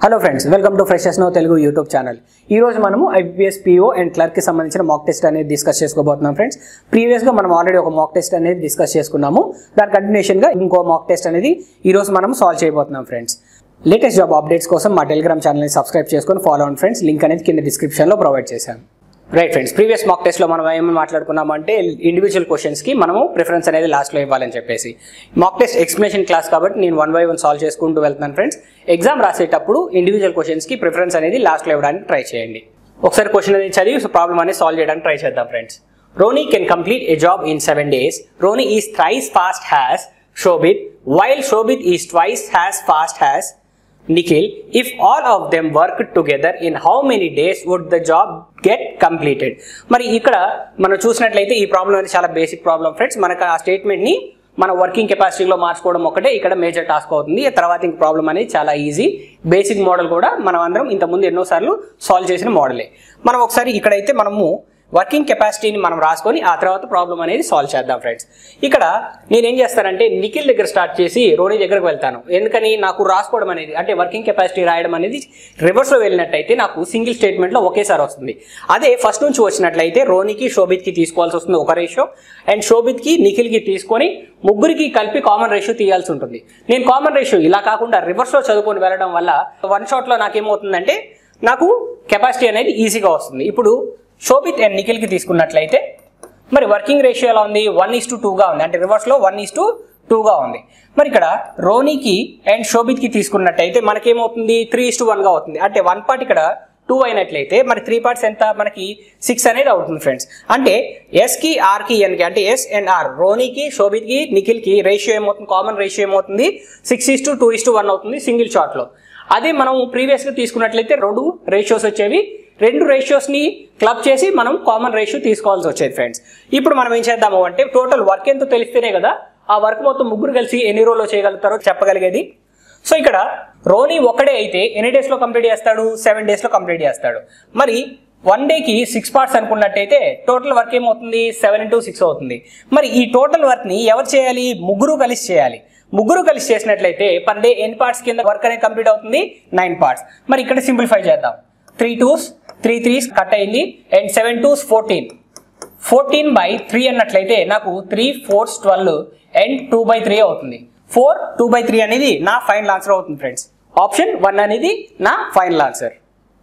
Hello friends welcome to Freshers Now Telugu YouTube channel ఈ రోజు మనము ఐపీఎస్ పిఓ అండ్ క్లర్క్ కి సంబంధించిన మాక్ టెస్ట్ అనేది డిస్కస్ చేసుకోబోతున్నాం ఫ్రెండ్స్ ప్రీవియస్ గా మనం ఆల్రెడీ ఒక మాక్ టెస్ట్ అనేది డిస్కస్ చేసుకున్నాము దాని కంటిన్యూషన్ గా ఇంకో మాక్ టెస్ట్ అనేది ఈ రోజు మనం సాల్వ్ చేయబోతున్నాం ఫ్రెండ్స్ లేటెస్ట్ జాబ్ అప్డేట్స్ కోసం మా టెలిగ్రామ్ ఛానల్ని సబ్స్క్రైబ్ చేసుకొని ఫాలో అవ్వండి ఫ్రెండ్స్ లింక్ అనేది కింద డిస్క్రిప్షన్లో ప్రొవైడ్ చేశాను రైట్ ఫ్రెండ్స్ ప్రీవియస్ మాక్ టెస్ట్లో మనం ఏమని మాట్లాడుకున్నామంటే ఇండివిజువల్ క్వశ్చన్స్కి మనము ప్రిఫరెన్స్ అనేది లాస్ట్లో ఇవ్వాలని చెప్పేసి మాక్ టెస్ట్ ఎక్స్ప్లెనేషన్ క్లాస్ కాబట్టి నేను వన్ బై వన్ సాల్వ్ చేసుకుంటూ వెళ్తున్నాను ఫ్రెండ్స్ ఎగ్జామ్ రాసేటప్పుడు ఇండివిజువల్ క్వశ్చన్స్కి ప్రిఫరెన్స్ అనేది లాస్ట్లో ఇవ్వడానికి ట్రై చేయండి ఒకసారి క్వశ్చన్ అనేది చదివి ప్రాబ్లమ్ అనేది సాల్వ్ చేయడానికి ట్రై చేద్దాం friends Ronnie can complete a job in seven days Ronnie is thrice fast as Shobhit while Shobhit is twice as fast as Nikhil, if all of them worked together, in how many days would the job get completed? మరి ఇక్కడ మనం చూసినట్లయితే ఈ problem అనేది చాలా basic problem friends మనకు ఆ statement ని మన వర్కింగ్ కెపాసిటీలో మార్చుకోవడం ఒకటే ఇక్కడ మేజర్ టాస్క్ అవుతుంది ఆ తర్వాత ఇంక ప్రాబ్లం అనేది చాలా ఈజీ బేసిక్ మోడల్ కూడా మనం అందరం ఇంతకుముందు ఎన్నోసార్లు సాల్వ్ చేసిన మోడలే మనం ఒకసారి ఇక్కడైతే మనము వర్కింగ్ కెపాసిటీని మనం రాసుకొని ఆ తర్వాత ప్రాబ్లం అనేది సాల్వ్ చేద్దాం ఫ్రెండ్స్ ఇక్కడ నేనేం చేస్తానంటే నిఖిల్ దగ్గర స్టార్ట్ చేసి రోనీ దగ్గరకు వెళ్తాను ఎందుకని నాకు రాసుకోవడం అనేది అంటే వర్కింగ్ కెపాసిటీ రాయడం అనేది రివర్స్లో వెళ్ళినట్టయితే నాకు సింగిల్ స్టేట్మెంట్లో ఒకేసారి వస్తుంది అదే ఫస్ట్ నుంచి వచ్చినట్లయితే రోనీకి శోభిత్కి తీసుకోవాల్సి వస్తుంది ఒక రేషియో అండ్ శోభిత్కి నిఖిల్కి తీసుకొని ముగ్గురికి కలిపి కామన్ రేషియో తీయాల్సి ఉంటుంది నేను కామన్ రేషియో ఇలా కాకుండా రివర్స్లో చదువుకొని వెళ్ళడం వల్ల వన్ షాట్లో నాకేమవుతుందంటే నాకు కెపాసిటీ అనేది ఈజీగా వస్తుంది ఇప్పుడు శోభిత్ అండ్ నిఖిల్కి తీసుకున్నట్లయితే మరి వర్కింగ్ రేషియో ఎలా ఉంది వన్ ఈస్ టు టూగా ఉంది అంటే రివర్స్లో వన్ ఈస్ టు టూగా ఉంది మరి ఇక్కడ రోనీకి అండ్ శోభిత్కి తీసుకున్నట్టయితే మనకేమవుతుంది త్రీ ఇస్ టు వన్గా అవుతుంది అంటే వన్ పార్ట్ ఇక్కడ టూ అయినట్లయితే మరి త్రీ పార్ట్స్ ఎంత మనకి సిక్స్ అనేది అవుతుంది ఫ్రెండ్స్ అంటే ఎస్కి ఆర్కి ఎన్కి అంటే ఎస్ అండ్ ఆర్ రోనీకి శోభిత్కి నిఖిల్కి రేషియో ఏమవుతుంది కామన్ రేషియో ఏమవుతుంది six is to two is to one అవుతుంది సింగిల్ షాట్లో అదే మనం ప్రీవియస్గా తీసుకున్నట్లయితే రెండు రేషియోస్ వచ్చేవి రెండు రేషియోస్ని క్లబ్ చేసి మనం కామన్ రేషియో తీసుకోవాల్సి వచ్చేది ఫ్రెండ్స్ ఇప్పుడు మనం ఏం చేద్దాము అంటే టోటల్ వర్క్ ఎంతో తెలిస్తేనే కదా ఆ వర్క్ మొత్తం ముగ్గురు కలిసి ఎన్ని రోజుల్లో చేయగలుగుతారో చెప్పగలిగేది సో ఇక్కడ రోనీ ఒకడే అయితే ఎన్ని డేస్లో కంప్లీట్ చేస్తాడు సెవెన్ డేస్లో కంప్లీట్ చేస్తాడు మరి వన్ డేకి సిక్స్ పార్ట్స్ అనుకున్నట్టయితే టోటల్ వర్క్ ఏమవుతుంది సెవెన్ ఇంటూ సిక్స్ అవుతుంది మరి ఈ టోటల్ వర్క్ని ఎవరు చేయాలి ముగ్గురు కలిసి చేయాలి ముగ్గురు కలిసి చేసినట్లయితే పర్ డే ఎన్ని పార్ట్స్ కింద వర్క్ అనేది కంప్లీట్ అవుతుంది నైన్ పార్ట్స్ మరి ఇక్కడ సింప్లిఫై చేద్దాం three twos three threes cut అయింది and seven twos fourteen fourteen by three అన్నట్లయితే నాకు three fours twelve and two by three అవుతుంది ఫోర్ టూ బై త్రీ అనేది నా ఫైనల్ ఆన్సర్ అవుతుంది ఫ్రెండ్స్ ఆప్షన్ వన్ అనేది నా final answer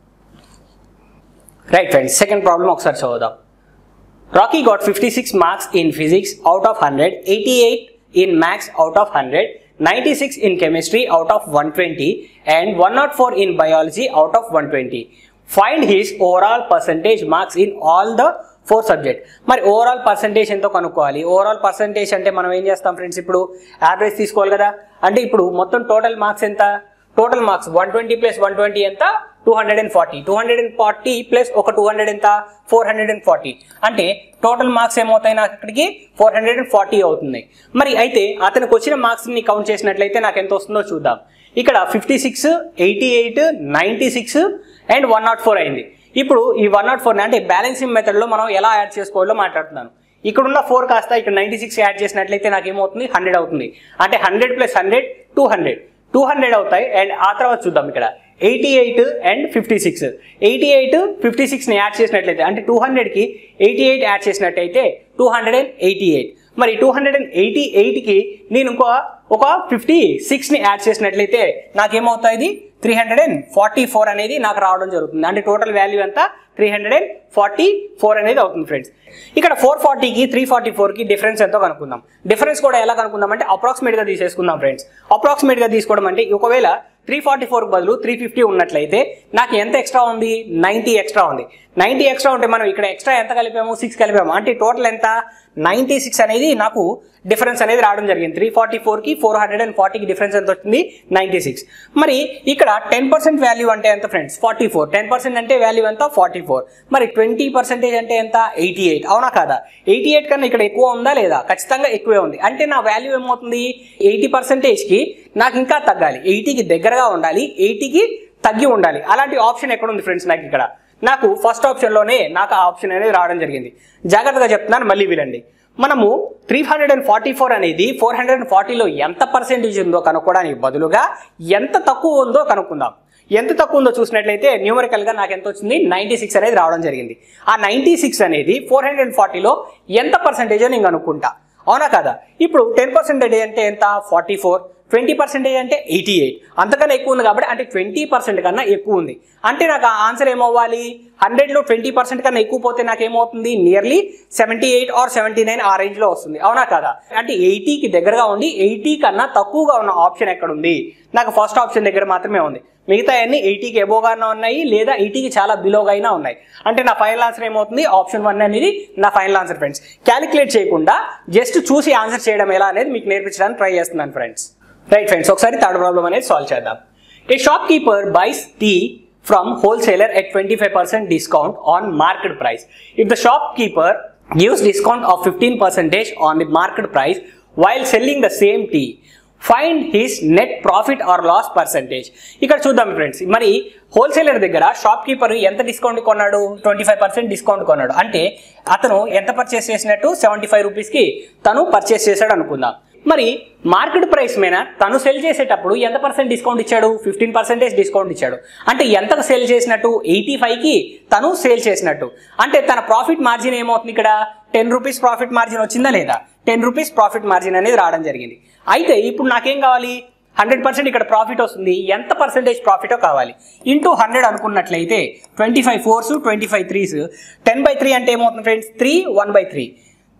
right friends second problem ఒకసారి చదువుదాం Rocky got fifty six marks in physics out of hundred eighty eight in maths out of hundred ninety six in chemistry out of one twenty and one not four in biology out of one twenty find his overall percentage marks in all the four subject మరి overall percentage ఎంతో కనుక్కోవాలి overall percentage అంటే మనం ఏం చేస్తాం friends ఇప్పుడు average తీసుకోవాలి కదా అంటే ఇప్పుడు మొత్తం టోటల్ మార్క్స్ ఎంత total marks one twenty plus one twenty ఎంత two hundred and forty two hundred and forty plus ఒక టూ హండ్రెడ్ ఎంత ఫోర్ హండ్రెడ్ అండ్ ఫార్టీ అంటే టోటల్ మార్క్స్ ఏమవుతాయి నాకు ఇక్కడికి ఫోర్ హండ్రెడ్ అండ్ ఫార్టీ అవుతుంది మరి అయితే అతనికి వచ్చిన మార్క్స్ని కౌంట్ చేసినట్లయితే నాకు ఎంత వస్తుందో చూద్దాం ఇక్కడ fifty six eighty eight ninety six and one not four అయింది ఇప్పుడు ఈ వన్ నాట్ ఫోర్ అంటే బ్యాలెన్సింగ్ మెథడ్లో మనం ఎలా యాడ్ చేసుకోవాలో మాట్లాడుతున్నాను ఇక్కడ ఉన్న ఫోర్ కాస్త ఇక్కడ నైంటీ సిక్స్ యాడ్ చేసినట్లయితే నాకు ఏమవుతుంది హండ్రెడ్ అవుతుంది అంటే hundred plus hundred two hundred two hundred అవుతాయి అండ్ ఆ తర్వాత చూద్దాం ఇక్కడ eighty eight and fifty six eighty eight fifty సిక్స్ని యాడ్ చేసినట్లయితే అంటే టూ హండ్రెడ్కి ఎయిటీ ఎయిట్ యాడ్ చేసినట్టయితే two hundred and eighty eight మరి టూ హండ్రెడ్ అండ్ ఎయిటీ ఎయిట్కి నేను ఇంకో ఒక ఫిఫ్టీ సిక్స్ని యాడ్ చేసినట్లయితే నాకేమవుతుంది three hundred and forty four అనేది నాకు రావడం జరుగుతుంది అంటే టోటల్ వాల్యూ ఎంత three hundred and forty four అనేది అవుతుంది ఫ్రెండ్స్ ఇక్కడ ఫోర్ ఫార్టీకి త్రీ ఫార్టీ ఫోర్కి డిఫరెన్స్ ఎంతో కనుక్కుందాం డిఫరెన్స్ కూడా ఎలా కనుక్కుందాం అంటే అప్రాక్సిమేట్గా తీసేసుకుందాం ఫ్రెండ్స్ అప్రాక్సిమేట్గా తీసుకోవడం అంటే ఒకవేళ త్రీ ఫార్టీ ఫోర్కి బదులు త్రీ ఫిఫ్టీ ఉన్నట్లయితే నాకు ఎంత ఎక్స్ట్రా ఉంది నైంటీ ఎక్స్ట్రా ఉంది నైంటీ ఎక్స్ట్రా ఉంటే మనం ఇక్కడ ఎక్స్ట్రా ఎంత కలిపాము సిక్స్ కలిపాము అంటే టోటల్ ఎంత నైంటీ సిక్స్ అనేది నాకు డిఫరెన్స్ అనేది రావడం జరిగింది త్రీ ఫార్టీ ఫోర్కి ఫోర్ హండ్రెడ్ అండ్ ఫార్టీకి డిఫరెన్స్ ఎంత వచ్చింది నైంటీ సిక్స్ మరి ఇక్కడ టెన్ పర్సెంట్ వాల్యూ అంటే ఎంత friends forty four ten percent అంటే వాల్యూ ఎంత ఫార్టీ ఫోర్ మరి ట్వంటీ పర్సెంటేజ్ అంటే ఎంత ఎయిటీ ఎయిట్ అవునా కాదా ఎయిటీ ఎయిట్ కన్నా ఇక్కడ ఎక్కువ ఉందా లేదా ఖచ్చితంగా ఎక్కువే ఉంది అంటే నా వాల్యూ ఏమవుతుంది ఎయిటీ పర్సెంటేజ్కి నాకు ఇంకా తగ్గాలి ఎయిటీకి దగ్గరగా ఉండాలి ఎయిటీకి తగ్గి ఉండాలి అలాంటి ఆప్షన్ ఎక్కడ ఉంది ఫ్రెండ్స్ నాకు ఇక్కడ నాకు ఫస్ట్ ఆప్షన్లోనే నాకు ఆ ఆప్షన్ అనేది రావడం జరిగింది జాగ్రత్తగా చెప్తున్నాను మళ్ళీ వినండి మనము three hundred and forty four అనేది ఫోర్ హండ్రెడ్ అండ్ ఫార్టీలో ఎంత పర్సెంటేజ్ ఉందో కనుక్కోవడానికి బదులుగా ఎంత తక్కువ ఉందో కనుక్కుందాం ఎంత తక్కువ ఉందో చూసినట్లయితే న్యూమరికల్గా నాకు ఎంత వచ్చింది నైంటీ సిక్స్ అనేది రావడం జరిగింది ఆ నైంటీ సిక్స్ అనేది ఫోర్ హండ్రెడ్ ఫార్టీలో ఎంత పర్సెంటేజ్ నేను కనుక్కుంటా అవునా కదా ఇప్పుడు టెన్ పర్సెంటేజ్ అంటే ఎంత ఫార్టీ ఫోర్ ట్వంటీ పర్సెంటేజ్ అంటే ఎయిటీ ఎయిట్ అంతకన్నా ఎక్కువ ఉంది కాబట్టి అంటే ట్వంటీ పర్సెంట్ కన్నా ఎక్కువ ఉంది అంటే నాకు ఆ ఆన్సర్ ఏమవ్వాలి హండ్రెడ్లో ట్వంటీ పర్సెంట్ కన్నా ఎక్కువ పోతే నాకు ఏమవుతుంది nearly seventy eight or seventy nine ఆ రేంజ్లో వస్తుంది అవునా కదా అంటే ఎయిటీకి దగ్గరగా ఉండి ఎయిటీ కన్నా తక్కువగా ఉన్న ఆప్షన్ ఎక్కడ ఉంది నాకు ఫస్ట్ ఆప్షన్ దగ్గర మాత్రమే ఉంది మిగతా అన్ని ఎయిటీకి ఎబోగానే ఉన్నాయి లేదా ఎయిటీకి చాలా బిలోగా అయినా ఉన్నాయి అంటే నా ఫైనల్ ఆన్సర్ ఏమవుతుంది ఆప్షన్ వన్ అనేది నా ఫైనల్ ఆన్సర్ ఫ్రెండ్స్ క్యాలిక్యులేట్ చేయకుండా జస్ట్ చూసి ఆన్సర్ చేయడం ఎలా అనేది మీకు నేర్పించడానికి ట్రై చేస్తున్నాను ఫ్రెండ్స్ రైట్ ఫ్రెండ్స్ ఒకసారి థర్డ్ ప్రాబ్లం అనేది సాల్వ్ చేద్దాం a shopkeeper buys tea from wholesaler at twenty five percent discount on market price if the shopkeeper gives discount of fifteen percentage on the market price while selling the same tea find his net profit or loss percentage ఇక్కడ చూద్దాం friends మరి wholesaler దగ్గర shopkeeper ఎంత discount కొన్నాడు twenty five percent discount కొన్నాడు అంటే అతను ఎంత పర్చేస్ చేసినట్టు సెవెంటీ ఫైవ్ రూపీస్కి తను పర్చేస్ చేశాడు అనుకుందాం మరి మార్కెట్ ప్రైస్ మీద తను సెల్ చేసేటప్పుడు ఎంత పర్సెంట్ డిస్కౌంట్ ఇచ్చాడు ఫిఫ్టీన్ పర్సెంటేజ్ డిస్కౌంట్ ఇచ్చాడు అంటే ఎంతకు సేల్ చేసినట్టు ఎయిటీ ఫైవ్కి తను సేల్ చేసినట్టు అంటే తన ప్రాఫిట్ మార్జిన్ ఏమవుతుంది ఇక్కడ టెన్ రూపీస్ ప్రాఫిట్ మార్జిన్ వచ్చిందా లేదా టెన్ రూపీస్ ప్రాఫిట్ మార్జిన్ అనేది రావడం జరిగింది అయితే ఇప్పుడు నాకేం కావాలి హండ్రెడ్ పర్సెంట్ ఇక్కడ ప్రాఫిట్ వస్తుంది ఎంత పర్సెంటేజ్ ప్రాఫిటో కావాలి ఇంటూ హండ్రెడ్ అనుకున్నట్లయితే twenty five fours twenty five threes ten by three అంటే ఏమవుతుంది friends three one by three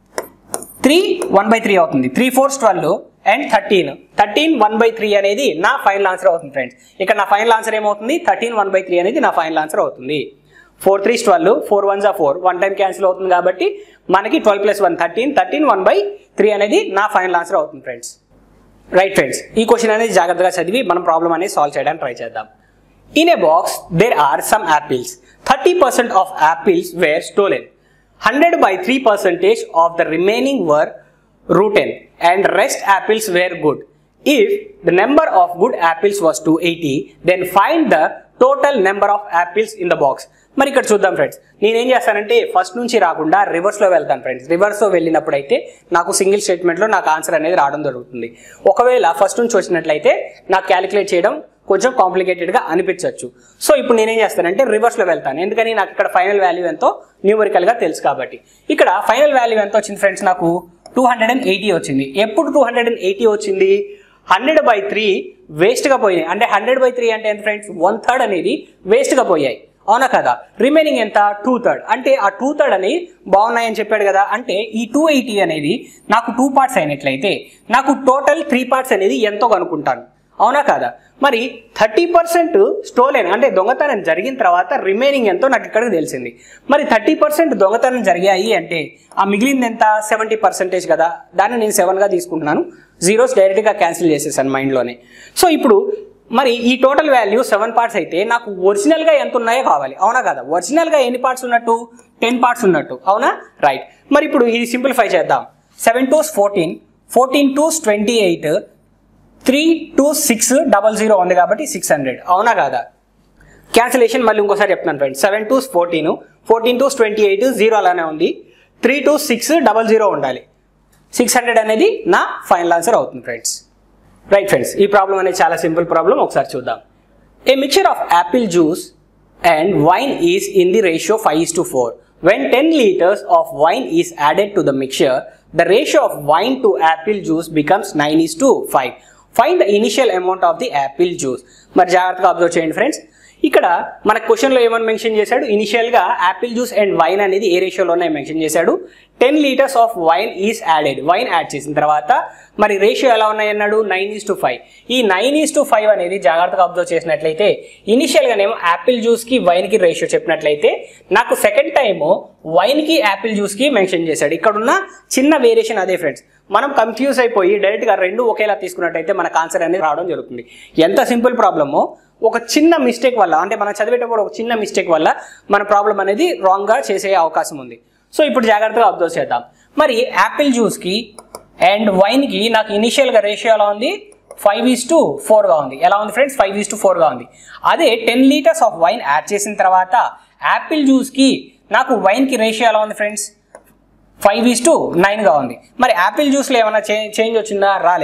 three one by three అవుతుంది three fours twelve and thirteen thirteen one by three అనేది నా ఫైనల్ ఆన్సర్ అవుతుంది friends ఇక్కడ నా final answer ఏమవుతుంది thirteen one by three అనేది నా ఫైనల్ ఆన్సర్ అవుతుంది four three twelve four one జా ఫోర్ వన్ టైం క్యాన్సిల్ అవుతుంది కాబట్టి మనకి twelve plus one thirteen thirteen one by three అనేది నా ఫైనల్ ఆన్సర్ అవుతుంది ఫ్రెండ్స్ రైట్ ఫ్రెండ్స్ ఈ క్వశ్చన్ అనేది జాగ్రత్తగా చదివి మనం ప్రాబ్లమ్ అనేది సాల్వ్ చేయడానికి ట్రై చేద్దాం in a box there are some apples thirty percent of apples were stolen hundred by three percentage of the remaining were rotten and rest apples were good. If the number of good apples was 280, then find the total number of apples in the box. మరి ఇక్కడ చూద్దాం friends నేనేం చేస్తానంటే first నుంచి రాకుండా రివర్స్లో వెళ్తాను friends రివర్స్లో వెళ్ళినప్పుడు అయితే నాకు సింగిల్ స్టేట్మెంట్లో నాకు ఆన్సర్ అనేది రావడం జరుగుతుంది ఒకవేళ ఫస్ట్ నుంచి వచ్చినట్లయితే నాకు క్యాలిక్యులేట్ చేయడం కొంచెం కాంప్లికేటెడ్గా అనిపించవచ్చు సో ఇప్పుడు నేనేం చేస్తానంటే రివర్స్లో వెళ్తాను ఎందుకని నాకు ఇక్కడ ఫైనల్ వాల్యూ ఎంతో న్యూమరికల్గా తెలుసు కాబట్టి ఇక్కడ ఫైనల్ వాల్యూ ఎంత వచ్చింది ఫ్రెండ్స్ నాకు టూ హండ్రెడ్ అండ్ ఎయిటీ వచ్చింది ఎప్పుడు టూ హండ్రెడ్ అండ్ ఎయిటీ వచ్చింది హండ్రెడ్ బై త్రీ వేస్ట్గా పోయినాయి అంటే హండ్రెడ్ బై త్రీ అంటే ఎంత ఫ్రెండ్స్ వన్ థర్డ్ అనేది వేస్ట్గా పోయాయి అవునా కదా రిమైనింగ్ ఎంత టూ థర్డ్ అంటే ఆ టూ థర్డ్ అని బాగున్నాయని చెప్పాడు కదా అంటే ఈ టూ ఎయిటీ అనేది నాకు టూ పార్ట్స్ అయినట్లయితే నాకు టోటల్ త్రీ పార్ట్స్ అనేది ఎంతో కనుక్కుంటాను అవునా కాదా మరి థర్టీ పర్సెంట్ స్టోలెన్ అంటే దొంగతనం జరిగిన తర్వాత రిమైనింగ్ ఎంతో నాకు ఇక్కడికి తెలిసింది మరి థర్టీ పర్సెంట్ దొంగతనం జరిగాయి అంటే ఆ మిగిలింది ఎంత సెవెంటీ పర్సెంటేజ్ కదా దాన్ని నేను సెవెన్గా తీసుకుంటున్నాను జీరోస్ డైరెక్ట్గా క్యాన్సిల్ చేసేసాను మైండ్లోనే సో ఇప్పుడు మరి ఈ టోటల్ వాల్యూ సెవెన్ పార్ట్స్ అయితే నాకు ఒరిజినల్గా ఎంత ఉన్నాయో కావాలి అవునా కదా ఒరిజినల్గా ఎన్ని పార్ట్స్ ఉన్నట్టు టెన్ పార్ట్స్ ఉన్నట్టు అవునా రైట్ మరి ఇప్పుడు ఇది సింప్లిఫై చేద్దాం seven twos fourteen fourteen twos twenty eight three two six double zero ఉంది కాబట్టి సిక్స్ హండ్రెడ్ అవునా కాదా క్యాన్సిలేషన్ మళ్ళీ ఇంకోసారి చెప్తున్నాను friends seven twos fourteen fourteen twos twenty eight zero అలానే ఉంది three two six double zero ఉండాలి సిక్స్ హండ్రెడ్ అనేది నా ఫైనల్ ఆన్సర్ అవుతుంది ఫ్రెండ్స్ రైట్ ఫ్రెండ్స్ ఈ ప్రాబ్లం అనేది చాలా సింపుల్ ప్రాబ్లం ఒకసారి చూద్దాం a mixture of apple juice and wine is in the ratio five is to four when ten litres of wine is added to the mixture the ratio of wine to Apple juice becomes nine is to five find the initial amount of the apple juice మరి జాగ్రత్తగా observe చేయండి friends ఇక్కడ మన క్వశ్చన్లో ఏమని mention చేశాడు ఇనిషియల్గా Apple juice and wine అనేది ఏ రేషియోలోనే మెన్షన్ చేశాడు ten litres of wine is added wine add చేసిన తర్వాత మరి రేషియో ఎలా ఉన్నాయి అన్నాడు నైన్ ఈస్ టు ఫైవ్ ఈ నైన్ ఈస్ టు ఫైవ్ అనేది జాగ్రత్తగా అబ్జర్వ్ చేసినట్లయితే ఇనిషియల్గానేమో యాపిల్ జ్యూస్కి వైన్కి రేషియో చెప్పినట్లయితే నాకు సెకండ్ టైము వైన్కి యాపిల్ జ్యూస్కి మెన్షన్ చేశాడు ఇక్కడున్న చిన్న వేరియేషన్ అదే ఫ్రెండ్స్ మనం కన్ఫ్యూజ్ అయిపోయి డైరెక్ట్గా రెండు ఒకేలా తీసుకున్నట్టయితే మనకు ఆన్సర్ అనేది రావడం జరుగుతుంది ఎంత సింపుల్ ప్రాబ్లమో ఒక చిన్న మిస్టేక్ వల్ల అంటే మనం చదివేటప్పుడు ఒక చిన్న మిస్టేక్ వల్ల మన ప్రాబ్లం అనేది రాంగ్గా చేసే అవకాశం ఉంది సో ఇప్పుడు జాగ్రత్తగా అబ్జర్వ్ చేద్దాం మరి యాపిల్ జ్యూస్కి అండ్ వైన్కి నాకు ఇనిషియల్గా రేషియో ఎలా ఉంది ఫైవ్ ఈస్ టు ఫోర్గా ఉంది ఎలా ఉంది ఫ్రెండ్స్ ఫైవ్ ఈస్ టు ఫోర్గా ఉంది అదే ten litres of wine add చేసిన తర్వాత యాపిల్ జ్యూస్కి నాకు వైన్కి రేషియో ఎలా ఉంది ఫ్రెండ్స్ ఫైవ్ ఈస్ టు నైన్గా ఉంది మరి యాపిల్ జ్యూస్లో ఏమైనా చే చేంజ్ వచ్చిందా రాలేదు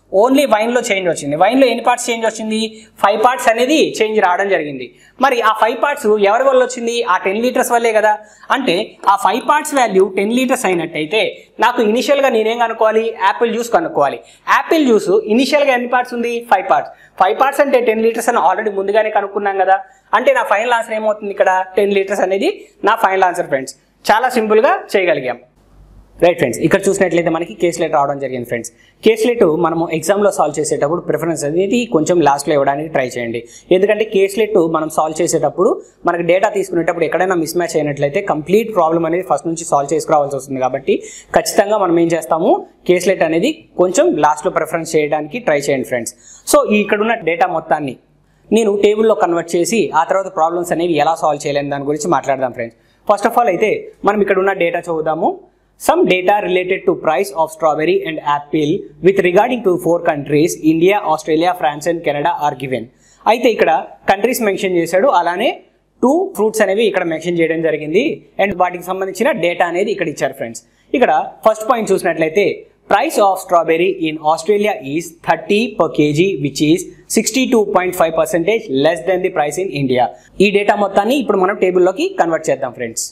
ఓన్లీ వైన్లో చేంజ్ వచ్చింది వైన్లో ఎన్ని పార్ట్స్ చేంజ్ వచ్చింది ఫైవ్ పార్ట్స్ అనేది చేంజ్ రావడం జరిగింది మరి ఆ ఫైవ్ పార్ట్స్ ఎవరి వల్ల వచ్చింది ఆ టెన్ లీటర్స్ వల్లే కదా అంటే ఆ five parts value ten litres అయినట్టయితే నాకు ఇనిషియల్గా నేనేం కనుక్కోవాలి యాపిల్ జ్యూస్ కనుక్కోవాలి యాపిల్ జ్యూస్ ఇనిషియల్గా ఎన్ని పార్ట్స్ ఉంది ఫైవ్ పార్ట్స్ ఫైవ్ పార్ట్స్ అంటే టెన్ లీటర్స్ అని ఆల్రెడీ ముందుగానే కనుక్కున్నాం కదా అంటే నా ఫైనల్ ఆన్సర్ ఏమవుతుంది ఇక్కడ టెన్ లీటర్స్ అనేది నా ఫైనల్ ఆన్సర్ ఫ్రెండ్స్ చాలా సింపుల్గా చేయగలిగాం రైట్ ఫ్రెండ్స్ ఇక్కడ చూసినట్లయితే మనకి కేస్లెట్ రావడం జరిగింది ఫ్రెండ్స్ కేస్లెట్ మనము ఎగ్జామ్లో సాల్వ్ చేసేటప్పుడు ప్రిఫరెన్స్ అనేది కొంచెం లాస్ట్లో ఇవ్వడానికి ట్రై చేయండి ఎందుకంటే కేస్లెట్ మనం సాల్వ్ చేసేటప్పుడు మనకి డేటా తీసుకునేటప్పుడు ఎక్కడైనా మిస్ మ్యాచ్ అయినట్లయితే కంప్లీట్ ప్రాబ్లం అనేది ఫస్ట్ నుంచి సాల్వ్ చేసుకురావాల్సి వస్తుంది కాబట్టి ఖచ్చితంగా మనం ఏం చేస్తాము కేస్లెట్ అనేది కొంచెం లాస్ట్లో ప్రిఫరెన్స్ చేయడానికి ట్రై చేయండి ఫ్రెండ్స్ సో ఈ ఇక్కడ ఉన్న డేటా మొత్తాన్ని నేను టేబుల్లో కన్వర్ట్ చేసి ఆ తర్వాత ప్రాబ్లమ్స్ అనేవి ఎలా సాల్వ్ చేయలేని దాని గురించి మాట్లాడదాం ఫ్రెండ్స్ ఫస్ట్ ఆఫ్ ఆల్ అయితే మనం ఇక్కడ ఉన్న డేటా చదువుదాము some data related to price of strawberry and apple with regarding to four countries india australia france and canada are given అయితే ఇక్కడ కంట్రీస్ మెన్షన్ చేశాడు అలానే టూ ఫ్రూట్స్ అనేవి ఇక్కడ మెన్షన్ చేయడం జరిగింది అండ్ వాటికి సంబంధించిన డేటా అనేది ఇక్కడ ఇచ్చారు ఫ్రెండ్స్ ఇక్కడ ఫస్ట్ పాయింట్ చూసినట్లయితే price of strawberry in Australia is thirty per kg which is sixty two point five percentage less than the price in India ఈ డేటా మొత్తాన్ని ఇప్పుడు మనం టేబుల్లోకి కన్వర్ట్ చేద్దాం ఫ్రెండ్స్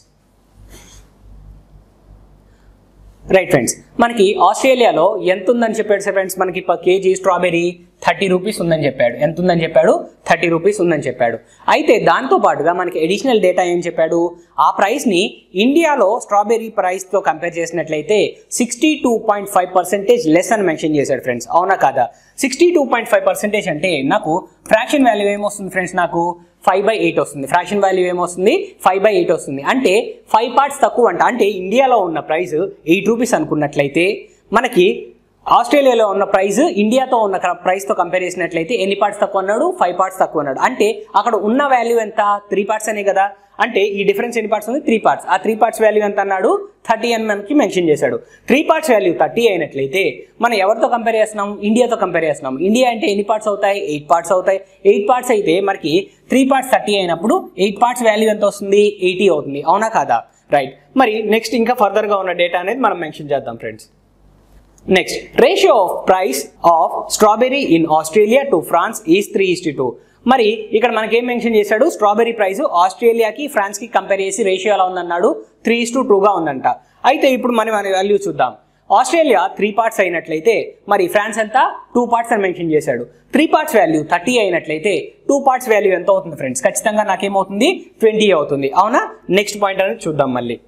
రైట్ ఫ్రెండ్స్ మనకి ఆస్ట్రేలియాలో ఎంత ఉందని చెప్పాడు సార్ ఫ్రెండ్స్ మనకి per kg strawberry thirty rupees ఉందని చెప్పాడు ఎంత ఉందని చెప్పాడు థర్టీ రూపీస్ ఉందని చెప్పాడు అయితే దాంతో పాటుగా మనకి అడిషనల్ డేటా ఏం చెప్పాడు ఆ ప్రైస్ని ఇండియాలో స్ట్రాబెరీ ప్రైస్తో కంపేర్ చేసినట్లయితే sixty two point five percentage less అని మెన్షన్ చేశాడు ఫ్రెండ్స్ అవునా కాదా sixty two point five percentage అంటే నాకు ఫ్రాక్షన్ వాల్యూ ఏమొస్తుంది ఫ్రెండ్స్ నాకు ఫైవ్ బై ఎయిట్ వస్తుంది ఫ్రాక్షన్ వాల్యూ ఏమొస్తుంది ఫైవ్ బై ఎయిట్ వస్తుంది అంటే ఫైవ్ పార్ట్స్ తక్కువ అంట అంటే ఇండియాలో ఉన్న ప్రైస్ ఎయిట్ రూపీస్ అనుకున్నట్లయితే మనకి ఆస్ట్రేలియాలో ఉన్న ప్రైస్ ఇండియాతో ఉన్న ప్రైస్తో కంపేర్ చేసినట్లయితే ఎన్ని పార్ట్స్ తక్కువ అన్నాడు ఫైవ్ పార్ట్స్ తక్కువ అన్నాడు అంటే అక్కడ ఉన్న వాల్యూ ఎంత త్రీ పార్ట్స్ అనే కదా అంటే ఈ డిఫరెన్స్ ఎన్ని పార్ట్స్ ఉంది త్రీ పార్ట్స్ ఆ త్రీ పార్ట్స్ వాల్యూ ఎంత అన్నాడు థర్టీ అని మనకి మెన్షన్ చేశాడు త్రీ పార్ట్స్ వాల్యూ థర్టీ అయినట్లయితే మనం ఎవరితో కంపేర్ చేస్తున్నాం ఇండియాతో కంపేర్ చేస్తున్నాం ఇండియా అంటే ఎన్ని పార్ట్స్ అవుతాయి ఎయిట్ పార్ట్స్ అవుతాయి ఎయిట్ పార్ట్స్ అయితే మనకి త్రీ పార్ట్స్ థర్టీ అయినప్పుడు ఎయిట్ పార్ట్స్ వాల్యూ ఎంత వస్తుంది ఎయిటీ అవుతుంది అవునా కాదా రైట్ మరి నెక్స్ట్ ఇంకా ఫర్దర్గా ఉన్న డేటా అనేది మనం మెన్షన్ చేద్దాం friends next ratio of price of strawberry in Australia to France is three is to two మరి ఇక్కడ మనకేం మెన్షన్ చేశాడు స్ట్రాబెరీ ప్రైస్ ఆస్ట్రేలియాకి ఫ్రాన్స్కి కంపేర్ చేసి రేషియో ఎలా ఉందన్నాడు త్రీ ఇస్ టు టూగా ఉందంట అయితే ఇప్పుడు మనం మన వాల్యూ చూద్దాం ఆస్ట్రేలియా త్రీ పార్ట్స్ అయినట్లయితే మరి ఫ్రాన్స్ ఎంత టూ పార్ట్స్ అని మెన్షన్ చేశాడు త్రీ పార్ట్స్ వాల్యూ థర్టీ అయినట్లయితే టూ పార్ట్స్ వాల్యూ ఎంత అవుతుంది ఫ్రెండ్స్ ఖచ్చితంగా నాకేమవుతుంది ట్వంటీ అవుతుంది అవునా నెక్స్ట్ పాయింట్ అనేది చూద్దాం మళ్ళీ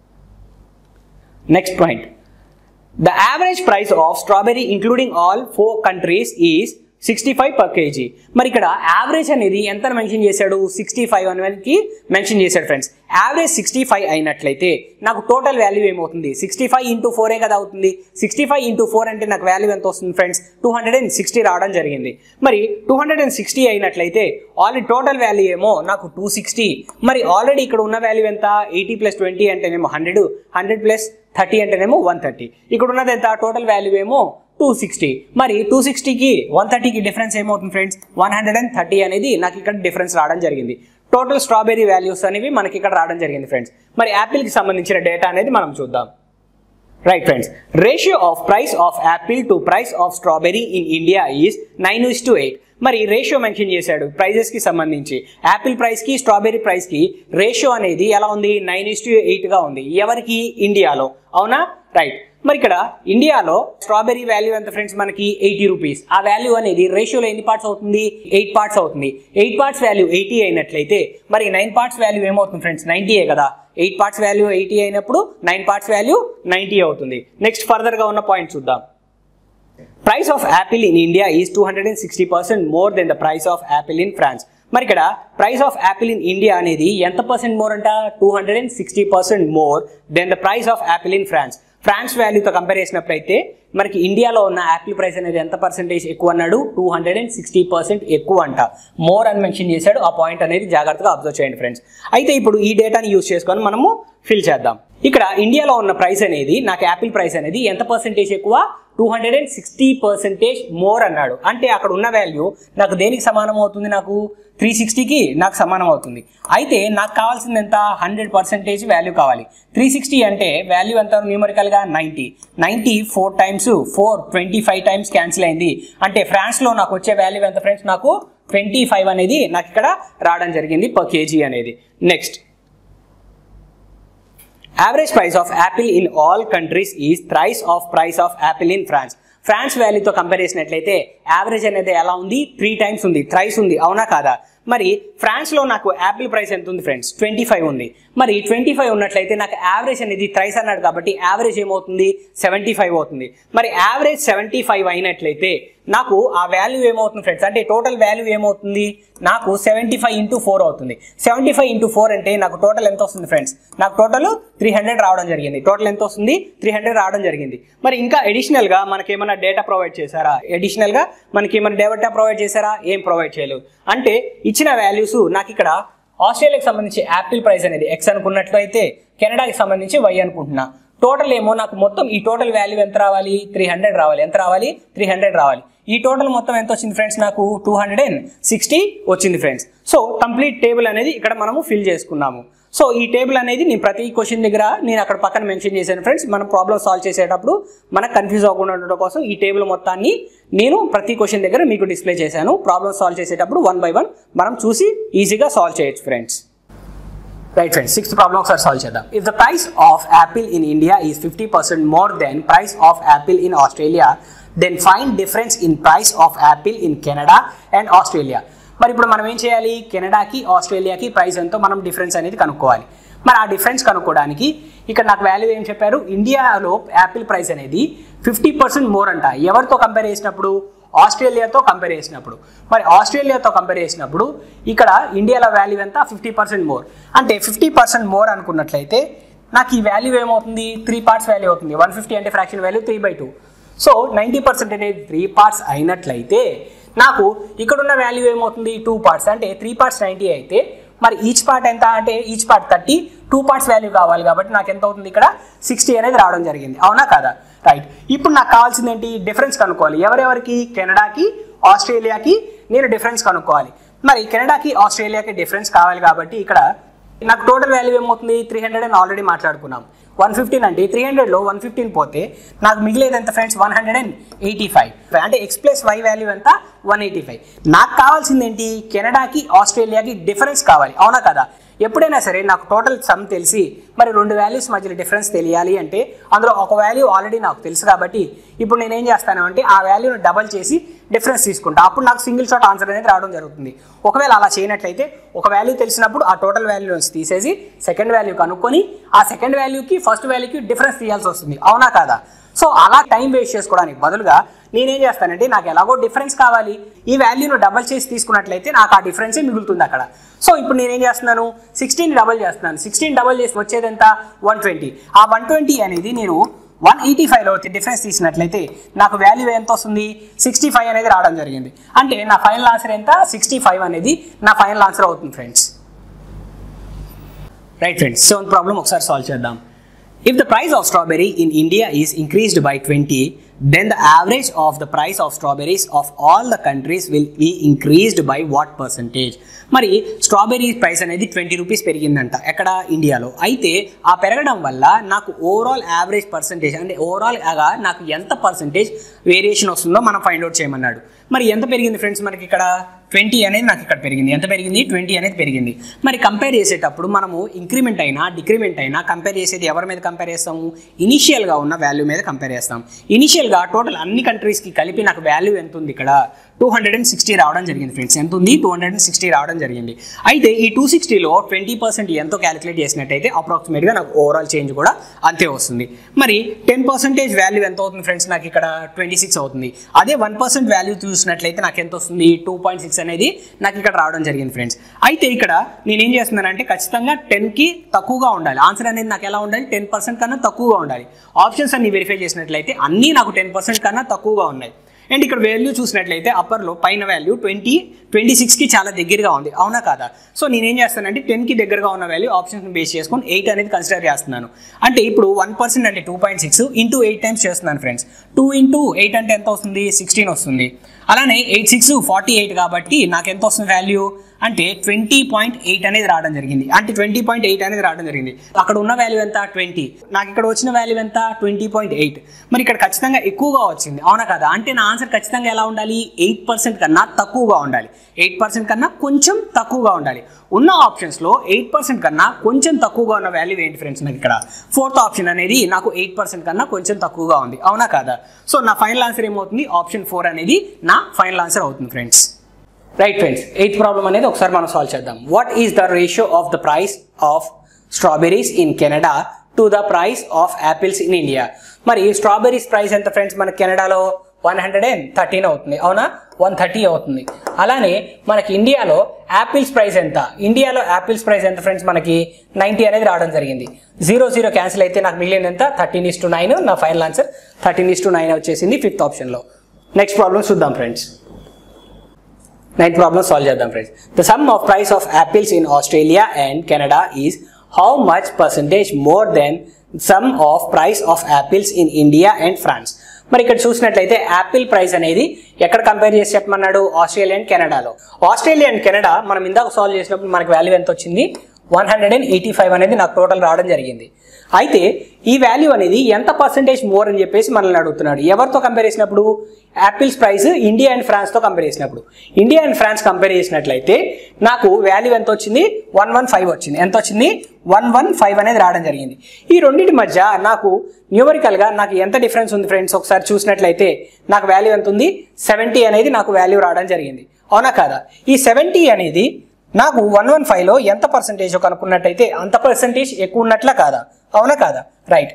next point The average price of strawberry including all four countries is sixty five per kg మరి ఇక్కడ యావరేజ్ అనేది ఎంత మెన్షన్ చేశాడు సిక్స్టీ ఫైవ్ అనేది మెన్షన్ చేశాడు ఫ్రెండ్స్ యావరేజ్ సిక్స్టీ ఫైవ్ అయినట్లయితే నాకు టోటల్ వాల్యూ ఏమవుతుంది సిక్స్టీ ఫైవ్ ఇంటూ ఫోరే కదా అవుతుంది సిక్స్టీ ఫైవ్ ఇంటూ ఫోర్ అంటే నాకు వాల్యూ ఎంత వస్తుంది friends two hundred and sixty రావడం జరిగింది మరి టూ హండ్రెడ్ అండ్ సిక్స్టీ అయినట్లయితే ఆల్రెడీ టోటల్ వాల్యూ ఏమో నాకు టూ సిక్స్టీ మరి ఆల్రెడీ ఇక్కడ ఉన్న వాల్యూ ఎంత ఎయిటీ ప్లస్ ట్వంటీ అంటేనేమో హండ్రెడ్ హండ్రెడ్ ప్లస్ థర్టీ అంటేనేమో వన్ థర్టీ ఇక్కడ ఉన్నది ఎంత టోటల్ వాల్యూ ఏమో టూ సిక్స్టీ మరి టూ సిక్స్టీకి వన్ థర్టీకి డిఫరెన్స్ ఏమవుతుంది friends one hundred and thirty అనేది నాకు ఇక్కడ డిఫరెన్స్ రావడం జరిగింది టోటల్ స్ట్రాబెరీ వాల్యూస్ అనేవి మనకి ఇక్కడ రావడం జరిగింది ఫ్రెండ్స్ మరి యాపిల్కి సంబంధించిన డేటా అనేది మనం చూద్దాం right friends ratio of price of apple to price of strawberry in India is nine is to eight మరి రేషియో మెన్షన్ చేశాడు ప్రైజెస్కి సంబంధించి యాపిల్ ప్రైస్కి స్ట్రాబెరీ ప్రైస్కి రేషియో అనేది ఎలా ఉంది నైన్ ఇస్ టు ఎయిట్గా ఉంది ఎవరికి ఇండియాలో అవునా రైట్ మరి ఇక్కడ ఇండియాలో స్ట్రాబెరీ వాల్యూ ఎంత ఫ్రెండ్స్ మనకి ఎయిటీ రూపీస్ ఆ వాల్యూ అనేది రేషియోలో ఎన్ని పార్ట్స్ అవుతుంది ఎయిట్ పార్ట్స్ అవుతుంది ఎయిట్ పార్ట్స్ వాల్యూ ఎయిటీ అయినట్లయితే మరి నైన్ పార్ట్స్ వాల్యూ ఏమవుతుంది ఫ్రెండ్స్ నైంటీయే కదా ఎయిట్ పార్ట్స్ వాల్యూ ఎయిటీ అయినప్పుడు నైన్ పార్ట్స్ వాల్యూ నైంటీ అవుతుంది నెక్స్ట్ ఫర్దర్గా ఉన్న పాయింట్ చూద్దాం price of Apple in India is two hundred and sixty percent more than the price of Apple in France మరి ఇక్కడ price of Apple in India అనేది ఎంత percent more అంట two hundred and sixty percent more than the price of Apple in France France వాల్యూతో compare చేసినప్పుడైతే మనకి ఇండియాలో ఉన్న యాపిల్ ప్రైస్ అనేది ఎంత పర్సెంటేజ్ ఎక్కువ అన్నాడు two hundred and sixty percent ఎక్కువ అంట మోర్ అని మెన్షన్ చేశాడు ఆ పాయింట్ అనేది జాగ్రత్తగా అబ్జర్వ్ చేయండి ఫ్రెండ్స్ అయితే ఇప్పుడు ఈ డేటాని యూస్ చేసుకొని మనము ఫిల్ చేద్దాం ఇక్కడ ఇండియాలో ఉన్న ప్రైస్ అనేది నాకు యాపిల్ ప్రైస్ అనేది ఎంత పర్సెంటేజ్ ఎక్కువ two hundred and sixty percentage more అన్నాడు అంటే అక్కడ ఉన్న వాల్యూ నాకు దేనికి సమానం అవుతుంది నాకు త్రీ సిక్స్టీకి నాకు సమానం అవుతుంది అయితే నాకు కావాల్సింది ఎంత హండ్రెడ్ పర్సెంటేజ్ వాల్యూ కావాలి త్రీ సిక్స్టీ అంటే వాల్యూ ఎంత న్యూమరికల్గా ninety ninety four times four twenty five times cancel అయింది అంటే ఫ్రాన్స్లో నాకు వచ్చే వాల్యూ ఎంత ఫ్రెండ్స్ నాకు ట్వంటీ ఫైవ్ అనేది నాకు ఇక్కడ రావడం జరిగింది పర్ కేజీ అనేది next average price of Apple in all countries is price of price of Apple in France France వాల్యూతో కంపేర్ చేసినట్లయితే యావరేజ్ అనేది ఎలా ఉంది త్రీ టైమ్స్ ఉంది థ్రైస్ ఉంది అవునా కాదా మరి ఫ్రాన్స్లో నాకు యాపిల్ ప్రైస్ ఎంత ఉంది ఫ్రెండ్స్ ట్వంటీ ఫైవ్ ఉంది మరి ట్వంటీ ఫైవ్ ఉన్నట్లయితే నాకు యావరేజ్ అనేది థ్రైస్ అన్నాడు కాబట్టి యావరేజ్ ఏమవుతుంది సెవెంటీ ఫైవ్ అవుతుంది మరి యావరేజ్ సెవెంటీ ఫైవ్ అయినట్లయితే నాకు ఆ వాల్యూ ఏమవుతుంది ఫ్రెండ్స్ అంటే టోటల్ వాల్యూ ఏమవుతుంది నాకు సెవెంటీ ఫైవ్ ఇంటూ ఫోర్ అవుతుంది సెవెంటీ ఫైవ్ ఇంటూ ఫోర్ అంటే నాకు టోటల్ ఎంత వస్తుంది ఫ్రెండ్స్ నాకు టోటల్ త్రీ హండ్రెడ్ రావడం జరిగింది టోటల్ ఎంత వస్తుంది త్రీ హండ్రెడ్ రావడం జరిగింది మరి ఇంకా అడిషనల్గా మనకి ఏమైనా డేటా ప్రొవైడ్ చేశారా అడిషనల్గా మనకి ఏమైనా డేటా ప్రొవైడ్ చేశారా ఏం ప్రొవైడ్ చేయలేదు అంటే ఇచ్చిన వాల్యూస్ నాకు ఇక్కడ ఆస్ట్రేలియాకి సంబంధించి యాపిల్ ప్రైస్ అనేది ఎక్స్ అనుకున్నట్లయితే కెనడాకి సంబంధించి వై అనుకుంటున్నా టోటల్ ఏమో నాకు మొత్తం ఈ టోటల్ వాల్యూ ఎంత రావాలి త్రీ హండ్రెడ్ రావాలి ఎంత రావాలి త్రీ హండ్రెడ్ రావాలి ఈ టోటల్ మొత్తం ఎంత వచ్చింది ఫ్రెండ్స్ నాకు టూ హండ్రెడ్ అండ్ సిక్స్టీ వచ్చింది ఫ్రెండ్స్ సో కంప్లీట్ టేబుల్ అనేది ఇక్కడ మనము ఫిల్ చేసుకున్నాము సో ఈ టేబుల్ అనేది నేను ప్రతి క్వశ్చన్ దగ్గర నేను అక్కడ పక్కన మెన్షన్ చేశాను ఫ్రెండ్స్ మనం ప్రాబ్లమ్ సాల్వ్ చేసేటప్పుడు మనకు కన్ఫ్యూజ్ అవ్వకుండా ఉండడం కోసం ఈ టేబుల్ మొత్తాన్ని నేను ప్రతి క్వశ్చన్ దగ్గర మీకు డిస్ప్లే చేశాను ప్రాబ్లమ్ సాల్వ్ చేసేటప్పుడు వన్ బై వన్ మనం చూసి ఈజీగా సాల్వ్ చేయొచ్చు friends right friends sixth problem ఒకసారి సాల్వ్ చేద్దాం if the price of Apple in India is fifty percent more than price of Apple in Australia then find difference in price of Apple in Canada and Australia మరి ఇప్పుడు మనం ఏం చేయాలి కెనడాకి ఆస్ట్రేలియాకి price ఎంతో మనం difference అనేది కనుక్కోవాలి మరి ఆ డిఫరెన్స్ కనుక్కోవడానికి ఇక్కడ నాకు వాల్యూ ఏం చెప్పారు ఇండియాలో యాపిల్ ప్రైస్ అనేది ఫిఫ్టీ పర్సెంట్ మోర్ అంట ఎవరితో కంపేర్ చేసినప్పుడు ఆస్ట్రేలియాతో కంపేర్ చేసినప్పుడు మరి ఆస్ట్రేలియాతో కంపేర్ చేసినప్పుడు ఇక్కడ ఇండియాలో వాల్యూ ఎంత ఫిఫ్టీ పర్సెంట్ మోర్ అంటే ఫిఫ్టీ పర్సెంట్ మోర్ అనుకున్నట్లయితే నాకు ఈ వాల్యూ ఏమవుతుంది త్రీ పార్ట్స్ వాల్యూ అవుతుంది వన్ ఫిఫ్టీ అంటే fraction value three by two so ninety percent అనేది త్రీ పార్ట్స్ అయినట్లయితే నాకు ఇక్కడున్న వాల్యూ ఏమవుతుంది టూ పార్ట్స్ అంటే త్రీ పార్ట్స్ నైంటీ అయితే మరి ఈచ్ పార్ట్ ఎంత అంటే each part thirty two parts value కావాలి కాబట్టి నాకు ఎంత అవుతుంది ఇక్కడ సిక్స్టీ అనేది రావడం జరిగింది అవునా కాదా రైట్ ఇప్పుడు నాకు కావాల్సింది ఏంటి డిఫరెన్స్ కనుక్కోవాలి ఎవరెవరికి కెనడాకి ఆస్ట్రేలియాకి నేను డిఫరెన్స్ కనుక్కోవాలి మరి కెనడాకి ఆస్ట్రేలియాకి డిఫరెన్స్ కావాలి కాబట్టి ఇక్కడ నాకు టోటల్ వాల్యూ ఏమవుతుంది త్రీ హండ్రెడ్ అని ఆల్రెడీ మాట్లాడుకున్నాం వన్ ఫిఫ్టీన్ అంటే త్రీ హండ్రెడ్లో వన్ ఫిఫ్టీన్ పోతే నాకు మిగిలేదు ఎంత friends one hundred and eighty five అంటే ఎక్స్ ప్లస్ వై వాల్యూ ఎంత వన్ ఎయిటీ ఫైవ్ నాకు కావాల్సింది ఏంటి కెనడాకి ఆస్ట్రేలియాకి డిఫరెన్స్ కావాలి అవునా కదా ఎప్పుడైనా సరే నాకు టోటల్ సమ్ తెలిసి మరి రెండు వాల్యూస్ మధ్యలో డిఫరెన్స్ తెలియాలి అంటే అందులో ఒక వాల్యూ ఆల్రెడీ నాకు తెలుసు కాబట్టి ఇప్పుడు నేను ఏం చేస్తాను అంటే ఆ వాల్యూని డబల్ చేసి డిఫరెన్స్ తీసుకుంటా అప్పుడు నాకు సింగిల్ షాట్ ఆన్సర్ అనేది రావడం జరుగుతుంది ఒకవేళ అలా చేయనట్లయితే ఒక వాల్యూ తెలిసినప్పుడు ఆ టోటల్ వాల్యూ నుంచి తీసేసి సెకండ్ వాల్యూ కనుక్కొని ఆ సెకండ్ వాల్యూకి ఫస్ట్ వాల్యూకి డిఫరెన్స్ తీయాల్సి వస్తుంది అవునా కాదా సో అలా టైం వేస్ట్ చేసుకోవడానికి బదులుగా నేనేం చేస్తానంటే నాకు ఎలాగో డిఫరెన్స్ కావాలి ఈ వాల్యూను డబల్ చేసి తీసుకున్నట్లయితే నాకు ఆ డిఫరెన్సే మిగులుతుంది అక్కడ సో ఇప్పుడు నేనేం చేస్తున్నాను సిక్స్టీన్ డబల్ చేస్తున్నాను సిక్స్టీన్ డబల్ చేసి వచ్చేది ఎంత వన్ ట్వంటీ ఆ వన్ ట్వంటీ అనేది నేను వన్ ఎయిటీ ఫైవ్లో డిఫరెన్స్ తీసినట్లయితే నాకు వాల్యూ ఎంత వస్తుంది సిక్స్టీ ఫైవ్ అనేది రావడం జరిగింది అంటే నా ఫైనల్ ఆన్సర్ ఎంత సిక్స్టీ ఫైవ్ అనేది నా ఫైనల్ ఆన్సర్ అవుతుంది friends right friends seventh problem ఒకసారి సాల్వ్ చేద్దాం if the price of strawberry in India is increased by twenty then the average of the price of strawberries of all the countries will be increased by what percentage మరి strawberry price అనేది twenty rupees పెరిగిందంట ఎక్కడ ఇండియాలో అయితే ఆ పెరగడం వల్ల నాకు ఓవరాల్ యావరేజ్ పర్సంటేజ్ అంటే ఓవరాల్గా నాకు ఎంత పర్సంటేజ్ వేరియేషన్ వస్తుందో మనం ఫైండ్ అవుట్ చేయమన్నాడు మరి ఎంత పెరిగింది ఫ్రెండ్స్ మనకి ఇక్కడ ట్వంటీ అనేది నాకు ఇక్కడ పెరిగింది ఎంత పెరిగింది ట్వంటీ అనేది పెరిగింది మరి కంపేర్ చేసేటప్పుడు మనము ఇంక్రిమెంట్ అయినా డిక్రిమెంట్ అయినా కంపేర్ చేసేది ఎవరి మీద కంపేర్ చేస్తాము ఇనిషియల్గా ఉన్న వాల్యూ మీద కంపేర్ చేస్తాం ఇనిషియల్గా టోటల్ అన్ని కంట్రీస్కి కలిపి నాకు వాల్యూ ఎంత ఉంది ఇక్కడ టూ హండ్రెడ్ అండ్ సిక్స్టీ రావడం జరిగింది ఫ్రెండ్స్ ఎంత ఉంది టూ హండ్రెడ్ అండ్ సిక్స్టీ రావడం జరిగింది అయితే ఈ టూ సిక్స్టీలో ట్వంటీ పర్సెంట్ ఎంతో క్యాలిక్యులేట్ చేసినట్టయితే అప్రాక్సిమేట్గా నాకు ఓవరాల్ చేంజ్ కూడా అంతే వస్తుంది మరి టెన్ పర్సెంటేజ్ వాల్యూ ఎంత అవుతుంది ఫ్రెండ్స్ నాకు ఇక్కడ ట్వంటీ సిక్స్ అవుతుంది అదే వన్ పర్సెంట్ వాల్యూ చూసినట్లయితే నాకు ఎంత వస్తుంది టూ పాయింట్ సిక్స్ అనేది నాకు ఇక్కడ రావడం జరిగింది ఫ్రెండ్స్ అయితే ఇక్కడ నేను ఏం చేస్తున్నానంటే ఖచ్చితంగా టెన్కి తక్కువగా ఉండాలి ఆన్సర్ అనేది నాకు ఎలా ఉండాలి టెన్ పర్సెంట్ కన్నా తక్కువగా ఉండాలి ఆప్షన్స్ అన్ని వెరిఫై చేసినట్లయితే అన్నీ నాకు టెన్ పర్సెంట్ కన్నా తక్కువగా ఉన్నాయి అండ్ ఇక్కడ వాల్యూ చూసినట్లయితే అప్పర్లో పైన వాల్యూ ట్వంటీ ట్వంటీ సిక్స్కి చాలా దగ్గరగా ఉంది అవునా కాదా సో నేనేం చేస్తానంటే టెన్కి దగ్గరగా ఉన్న వాల్యూ ఆప్షన్స్ బేస్ చేసుకొని ఎయిట్ అనేది కన్సిడర్ చేస్తున్నాను అంటే ఇప్పుడు వన్ పర్సెంట్ అంటే two point six into eight times చేస్తున్నాను ఫ్రెండ్స్ టూ ఇంటూ ఎయిట్ అంటే ఎంత వస్తుంది సిక్స్టీన్ వస్తుంది అలానే ఎయిట్ సిక్స్ ఫార్టీ ఎయిట్ కాబట్టి నాకు ఎంత వస్తుంది వాల్యూ అంటే ట్వంటీ పాయింట్ ఎయిట్ అనేది రావడం జరిగింది అంటే ట్వంటీ పాయింట్ ఎయిట్ అనేది రావడం జరిగింది అక్కడ ఉన్న వాల్యూ ఎంత ట్వంటీ నాకు ఇక్కడ వచ్చిన వాల్యూ ఎంత ట్వంటీ పాయింట్ ఎయిట్ మరి ఇక్కడ ఖచ్చితంగా ఎక్కువగా వచ్చింది అవునా కదా అంటే నా ఆన్సర్ ఖచ్చితంగా ఎలా ఉండాలి ఎయిట్ పర్సెంట్ కన్నా తక్కువగా ఉండాలి ఎయిట్ పర్సెంట్ కన్నా కొంచెం తక్కువగా ఉండాలి ఉన్న ఆప్షన్స్లో ఎయిట్ పర్సెంట్ కన్నా కొంచెం తక్కువగా ఉన్న వాల్యూ ఏంటి ఫ్రెండ్స్ నాకు ఇక్కడ ఫోర్త్ ఆప్షన్ అనేది నాకు ఎయిట్ పర్సెంట్ కన్నా కొంచెం తక్కువగా ఉంది అవునా కాదా సో నా ఫైనల్ ఆన్సర్ ఏమవుతుంది ఆప్షన్ ఫోర్ అనేది నా ఫైనల్ ఆన్సర్ అవుతుంది friends right friends eighth problem అనేది ఒకసారి మనం సాల్వ్ చేద్దాం what is the ratio of the price of strawberries in Canada to the price of apples in India మరి స్ట్రాబెరీస్ ప్రైస్ ఎంత ఫ్రెండ్స్ మన కెనడాలో వన్ హండ్రెడ్ అండ్ థర్టీన్ అవుతుంది అవునా వన్ థర్టీ అవుతుంది అలానే మనకి ఇండియాలో యాపిల్స్ ప్రైస్ ఎంత ఇండియాలో యాపిల్స్ ప్రైస్ ఎంత ఫ్రెండ్స్ మనకి నైంటీ అనేది రావడం జరిగింది జీరో జీరో క్యాన్సిల్ అయితే నాకు మిగిలిన ఎంత థర్టీన్ ఇస్ టు నైన్ నా final answer thirteen is to nine వచ్చేసింది ఫిఫ్త్ ఆప్షన్లో నెక్స్ట్ ప్రాబ్లమ్ చూద్దాం ఫ్రెండ్స్ నైన్త్ ప్రాబ్లమ్ సాల్వ్ చేద్దాం friends the sum of price of apples in Australia and Canada is how much percentage more than sum of price of apples in India and France మరి ఇక్కడ చూసినట్లయితే Apple price అనేది ఎక్కడ compare చేసి చెప్పమన్నాడు Australia and కెనడాలో Australia and Canada మనం ఇందాక సాల్వ్ చేసినప్పుడు మనకి వాల్యూ ఎంత వచ్చింది one hundred and eighty five అనేది నాకు టోటల్ రావడం జరిగింది అయితే ఈ వాల్యూ అనేది ఎంత పర్సెంటేజ్ మోర్ అని చెప్పేసి మనల్ని అడుగుతున్నాడు ఎవరితో కంపేర్ చేసినప్పుడు యాపిల్స్ ప్రైస్ ఇండియా అండ్ ఫ్రాన్స్తో కంపేర్ చేసినప్పుడు ఇండియా అండ్ ఫ్రాన్స్ కంపేర్ చేసినట్లయితే నాకు వాల్యూ ఎంత వచ్చింది వన్ వన్ ఫైవ్ వచ్చింది ఎంత వచ్చింది వన్ వన్ ఫైవ్ అనేది రావడం జరిగింది ఈ రెండింటి మధ్య నాకు న్యూమరికల్గా నాకు ఎంత డిఫరెన్స్ ఉంది ఫ్రెండ్స్ ఒకసారి చూసినట్లయితే నాకు వాల్యూ ఎంత ఉంది సెవెంటీ అనేది నాకు వాల్యూ రావడం జరిగింది అవునా కాదా ఈ సెవెంటీ అనేది నాకు వన్ వన్ ఫైవ్లో ఎంత పర్సంటేజ్ కనుక్కున్నట్టయితే అంత పర్సంటేజ్ ఎక్కువ ఉన్నట్లా కాదా అవునా కాదా రైట్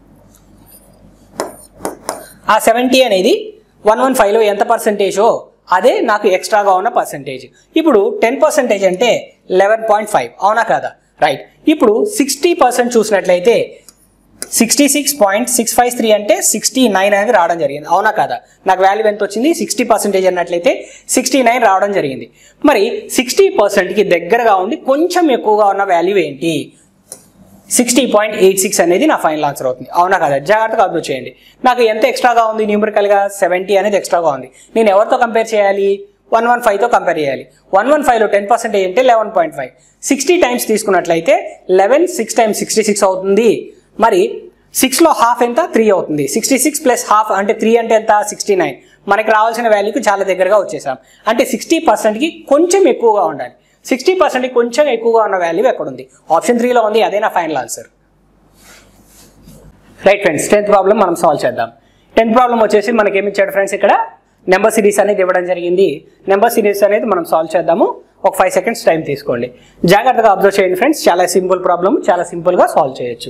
ఆ సెవెంటీ అనేది వన్ వన్ ఫైవ్లో ఎంత పర్సంటేజో అదే నాకు ఎక్స్ట్రాగా ఉన్న పర్సంటేజ్ ఇప్పుడు టెన్ పర్సెంటేజ్ అంటే లెవెన్ పాయింట్ ఫైవ్ అవునా కాదా రైట్ ఇప్పుడు సిక్స్టీ పర్సెంట్ చూసినట్లయితే sixty six point six five three అంటే సిక్స్టీ నైన్ అనేది రావడం జరిగింది అవునా కాదా నాకు వాల్యూ ఎంత వచ్చింది సిక్స్టీ పర్సెంటేజ్ అన్నట్లయితే సిక్స్టీ నైన్ రావడం జరిగింది మరి సిక్స్టీ పర్సెంట్కి దగ్గరగా ఉండి కొంచెం ఎక్కువగా ఉన్న వాల్యూ ఏంటి సిక్స్టీ పాయింట్ ఎయిట్ సిక్స్ అనేది నా ఫైనల్ ఆన్సర్ అవుతుంది అవునా కదా జాగ్రత్తగా అబ్జర్వ్ చేయండి నాకు ఎంత ఎక్స్ట్రాగా ఉంది న్యూమరికల్గా సెవెంటీ అనేది ఎక్స్ట్రాగా ఉంది నేను ఎవరితో కంపేర్ చేయాలి వన్ వన్ ఫైవ్తో కంపేర్ చేయాలి వన్ వన్ ఫైవ్లో టెన్ పర్సెంటేజ్ అంటే eleven point five sixty times తీసుకున్నట్లయితే eleven six times sixty six అవుతుంది మరి సిక్స్లో హాఫ్ ఎంత త్రీ అవుతుంది సిక్స్టీ సిక్స్ ప్లస్ హాఫ్ అంటే త్రీ అంటే ఎంత సిక్స్టీ నైన్ మనకి రావాల్సిన వాల్యూకి చాలా దగ్గరగా వచ్చేసాం అంటే సిక్స్టీ పర్సెంట్కి కొంచెం ఎక్కువగా ఉండాలి సిక్స్టీ పర్సెంట్కి కొంచెం ఎక్కువగా ఉన్న వాల్యూ ఎక్కడ ఉంది ఆప్షన్ త్రీలో ఉంది అదే నా final answer right friends tenth problem మనం సాల్వ్ చేద్దాం టెన్త్ ప్రాబ్లం వచ్చేసి మనకి ఏమి ఇచ్చాడు ఫ్రెండ్స్ ఇక్కడ నెంబర్ సిరీస్ అనేది ఇవ్వడం జరిగింది నెంబర్ సిరీస్ అనేది మనం సాల్వ్ చేద్దాము ఒక ఫైవ్ సెకండ్స్ టైం తీసుకోండి జాగ్రత్తగా అబ్జర్వ్ చేయండి ఫ్రెండ్స్ చాలా సింపుల్ ప్రాబ్లం చాలా సింపుల్గా సాల్వ్ చేయొచ్చు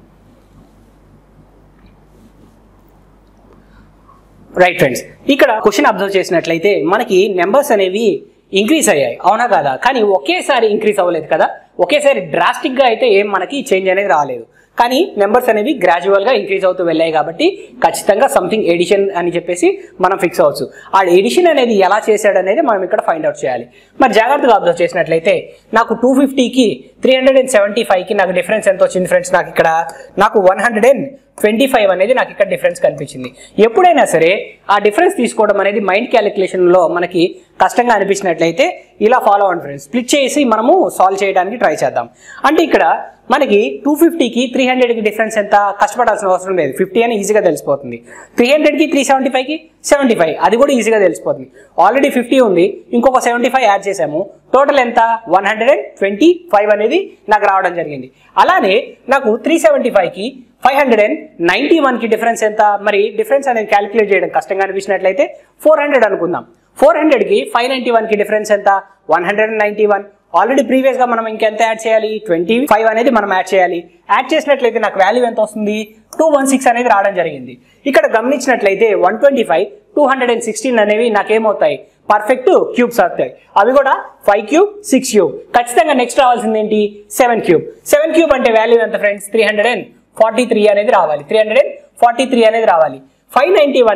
రైట్ ఫ్రెండ్స్ ఇక్కడ క్వశ్చన్ అబ్జర్వ్ చేసినట్లయితే మనకి నెంబర్స్ అనేవి ఇంక్రీజ్ అయ్యాయి అవునా కాదా కానీ ఒకేసారి ఇంక్రీజ్ అవ్వలేదు కదా ఒకేసారి డ్రాస్టిక్గా అయితే ఏం మనకి చేంజ్ అనేది రాలేదు కానీ నెంబర్స్ అనేవి గ్రాడ్యువల్గా ఇంక్రీజ్ అవుతూ వెళ్ళాయి కాబట్టి ఖచ్చితంగా సంథింగ్ ఎడిషన్ అని చెప్పేసి మనం ఫిక్స్ అవ్వచ్చు ఆ ఎడిషన్ అనేది ఎలా చేశాడు అనేది మనం ఇక్కడ ఫైండ్ అవుట్ చేయాలి మరి జాగ్రత్తగా అబ్జర్వ్ చేసినట్లయితే నాకు టూ ఫిఫ్టీకి త్రీ హండ్రెడ్ అండ్ సెవెంటీ ఫైవ్కి నాకు డిఫరెన్స్ ఎంత వచ్చింది ఫ్రెండ్స్ నాకు ఇక్కడ నాకు one hundred and twenty five అనేది నాకు ఇక్కడ డిఫరెన్స్ కనిపించింది ఎప్పుడైనా సరే ఆ డిఫరెన్స్ తీసుకోవడం అనేది మైండ్ క్యాలిక్యులేషన్లో మనకి కష్టంగా అనిపించినట్లయితే ఇలా ఫాలో అవ్వండి ఫ్రెండ్స్ స్ప్లిట్ చేసి మనము సాల్వ్ చేయడానికి ట్రై చేద్దాం అంటే ఇక్కడ మనకి టూ ఫిఫ్టీకి త్రీ హండ్రెడ్కి డిఫరెన్స్ ఎంత కష్టపడాల్సిన అవసరం లేదు ఫిఫ్టీ అని ఈజీగా తెలిసిపోతుంది త్రీ హండ్రెడ్కి త్రీ సెవెంటీ ఫైవ్కి సెవెంటీ ఫైవ్ అది కూడా ఈజీగా తెలిసిపోతుంది ఆల్రెడీ ఫిఫ్టీ ఉంది ఇంకొక సెవెంటీ ఫైవ్ యాడ్ చేసాము టోటల్ ఎంత one hundred and twenty five అనేది నాకు రావడం జరిగింది అలానే నాకు త్రీ సెవెంటీ ఫైవ్కి ఫైవ్ హండ్రెడ్ అండ్ నైంటీ వన్కి డిఫరెన్స్ ఎంత మరి డిఫరెన్స్ అనేది క్యాలిక్యులేట్ చేయడం కష్టంగా అనిపించినట్లయితే ఫోర్ హండ్రెడ్ అనుకుందాం ఫోర్ హండ్రెడ్కి ఫైవ్ నైంటీ వన్కి డిఫరెన్స్ ఎంత one hundred and ninety one already ప్రీవియస్గా మనం ఇంకెంత యాడ్ చేయాలి ట్వంటీ ఫైవ్ అనేది మనం యాడ్ చేయాలి యాడ్ చేసినట్లయితే నాకు వాల్యూ ఎంత వస్తుంది టూ వన్ సిక్స్ అనేది రావడం జరిగింది ఇక్కడ గమనించినట్లయితే one twenty five two hundred and sixteen అనేవి నాకేమవుతాయి పర్ఫెక్ట్ క్యూబ్స్ అవుతాయి అవి కూడా ఫైవ్ క్యూబ్ సిక్స్ క్యూబ్ ఖచ్చితంగా నెక్స్ట్ రావాల్సింది ఏంటి సెవెన్ క్యూబ్ సెవెన్ క్యూబ్ అంటే వాల్యూ ఎంత friends three hundred and forty three అనేది రావాలి three hundred and forty three అనేది రావాలి ఫైవ్ నైంటీ వన్కి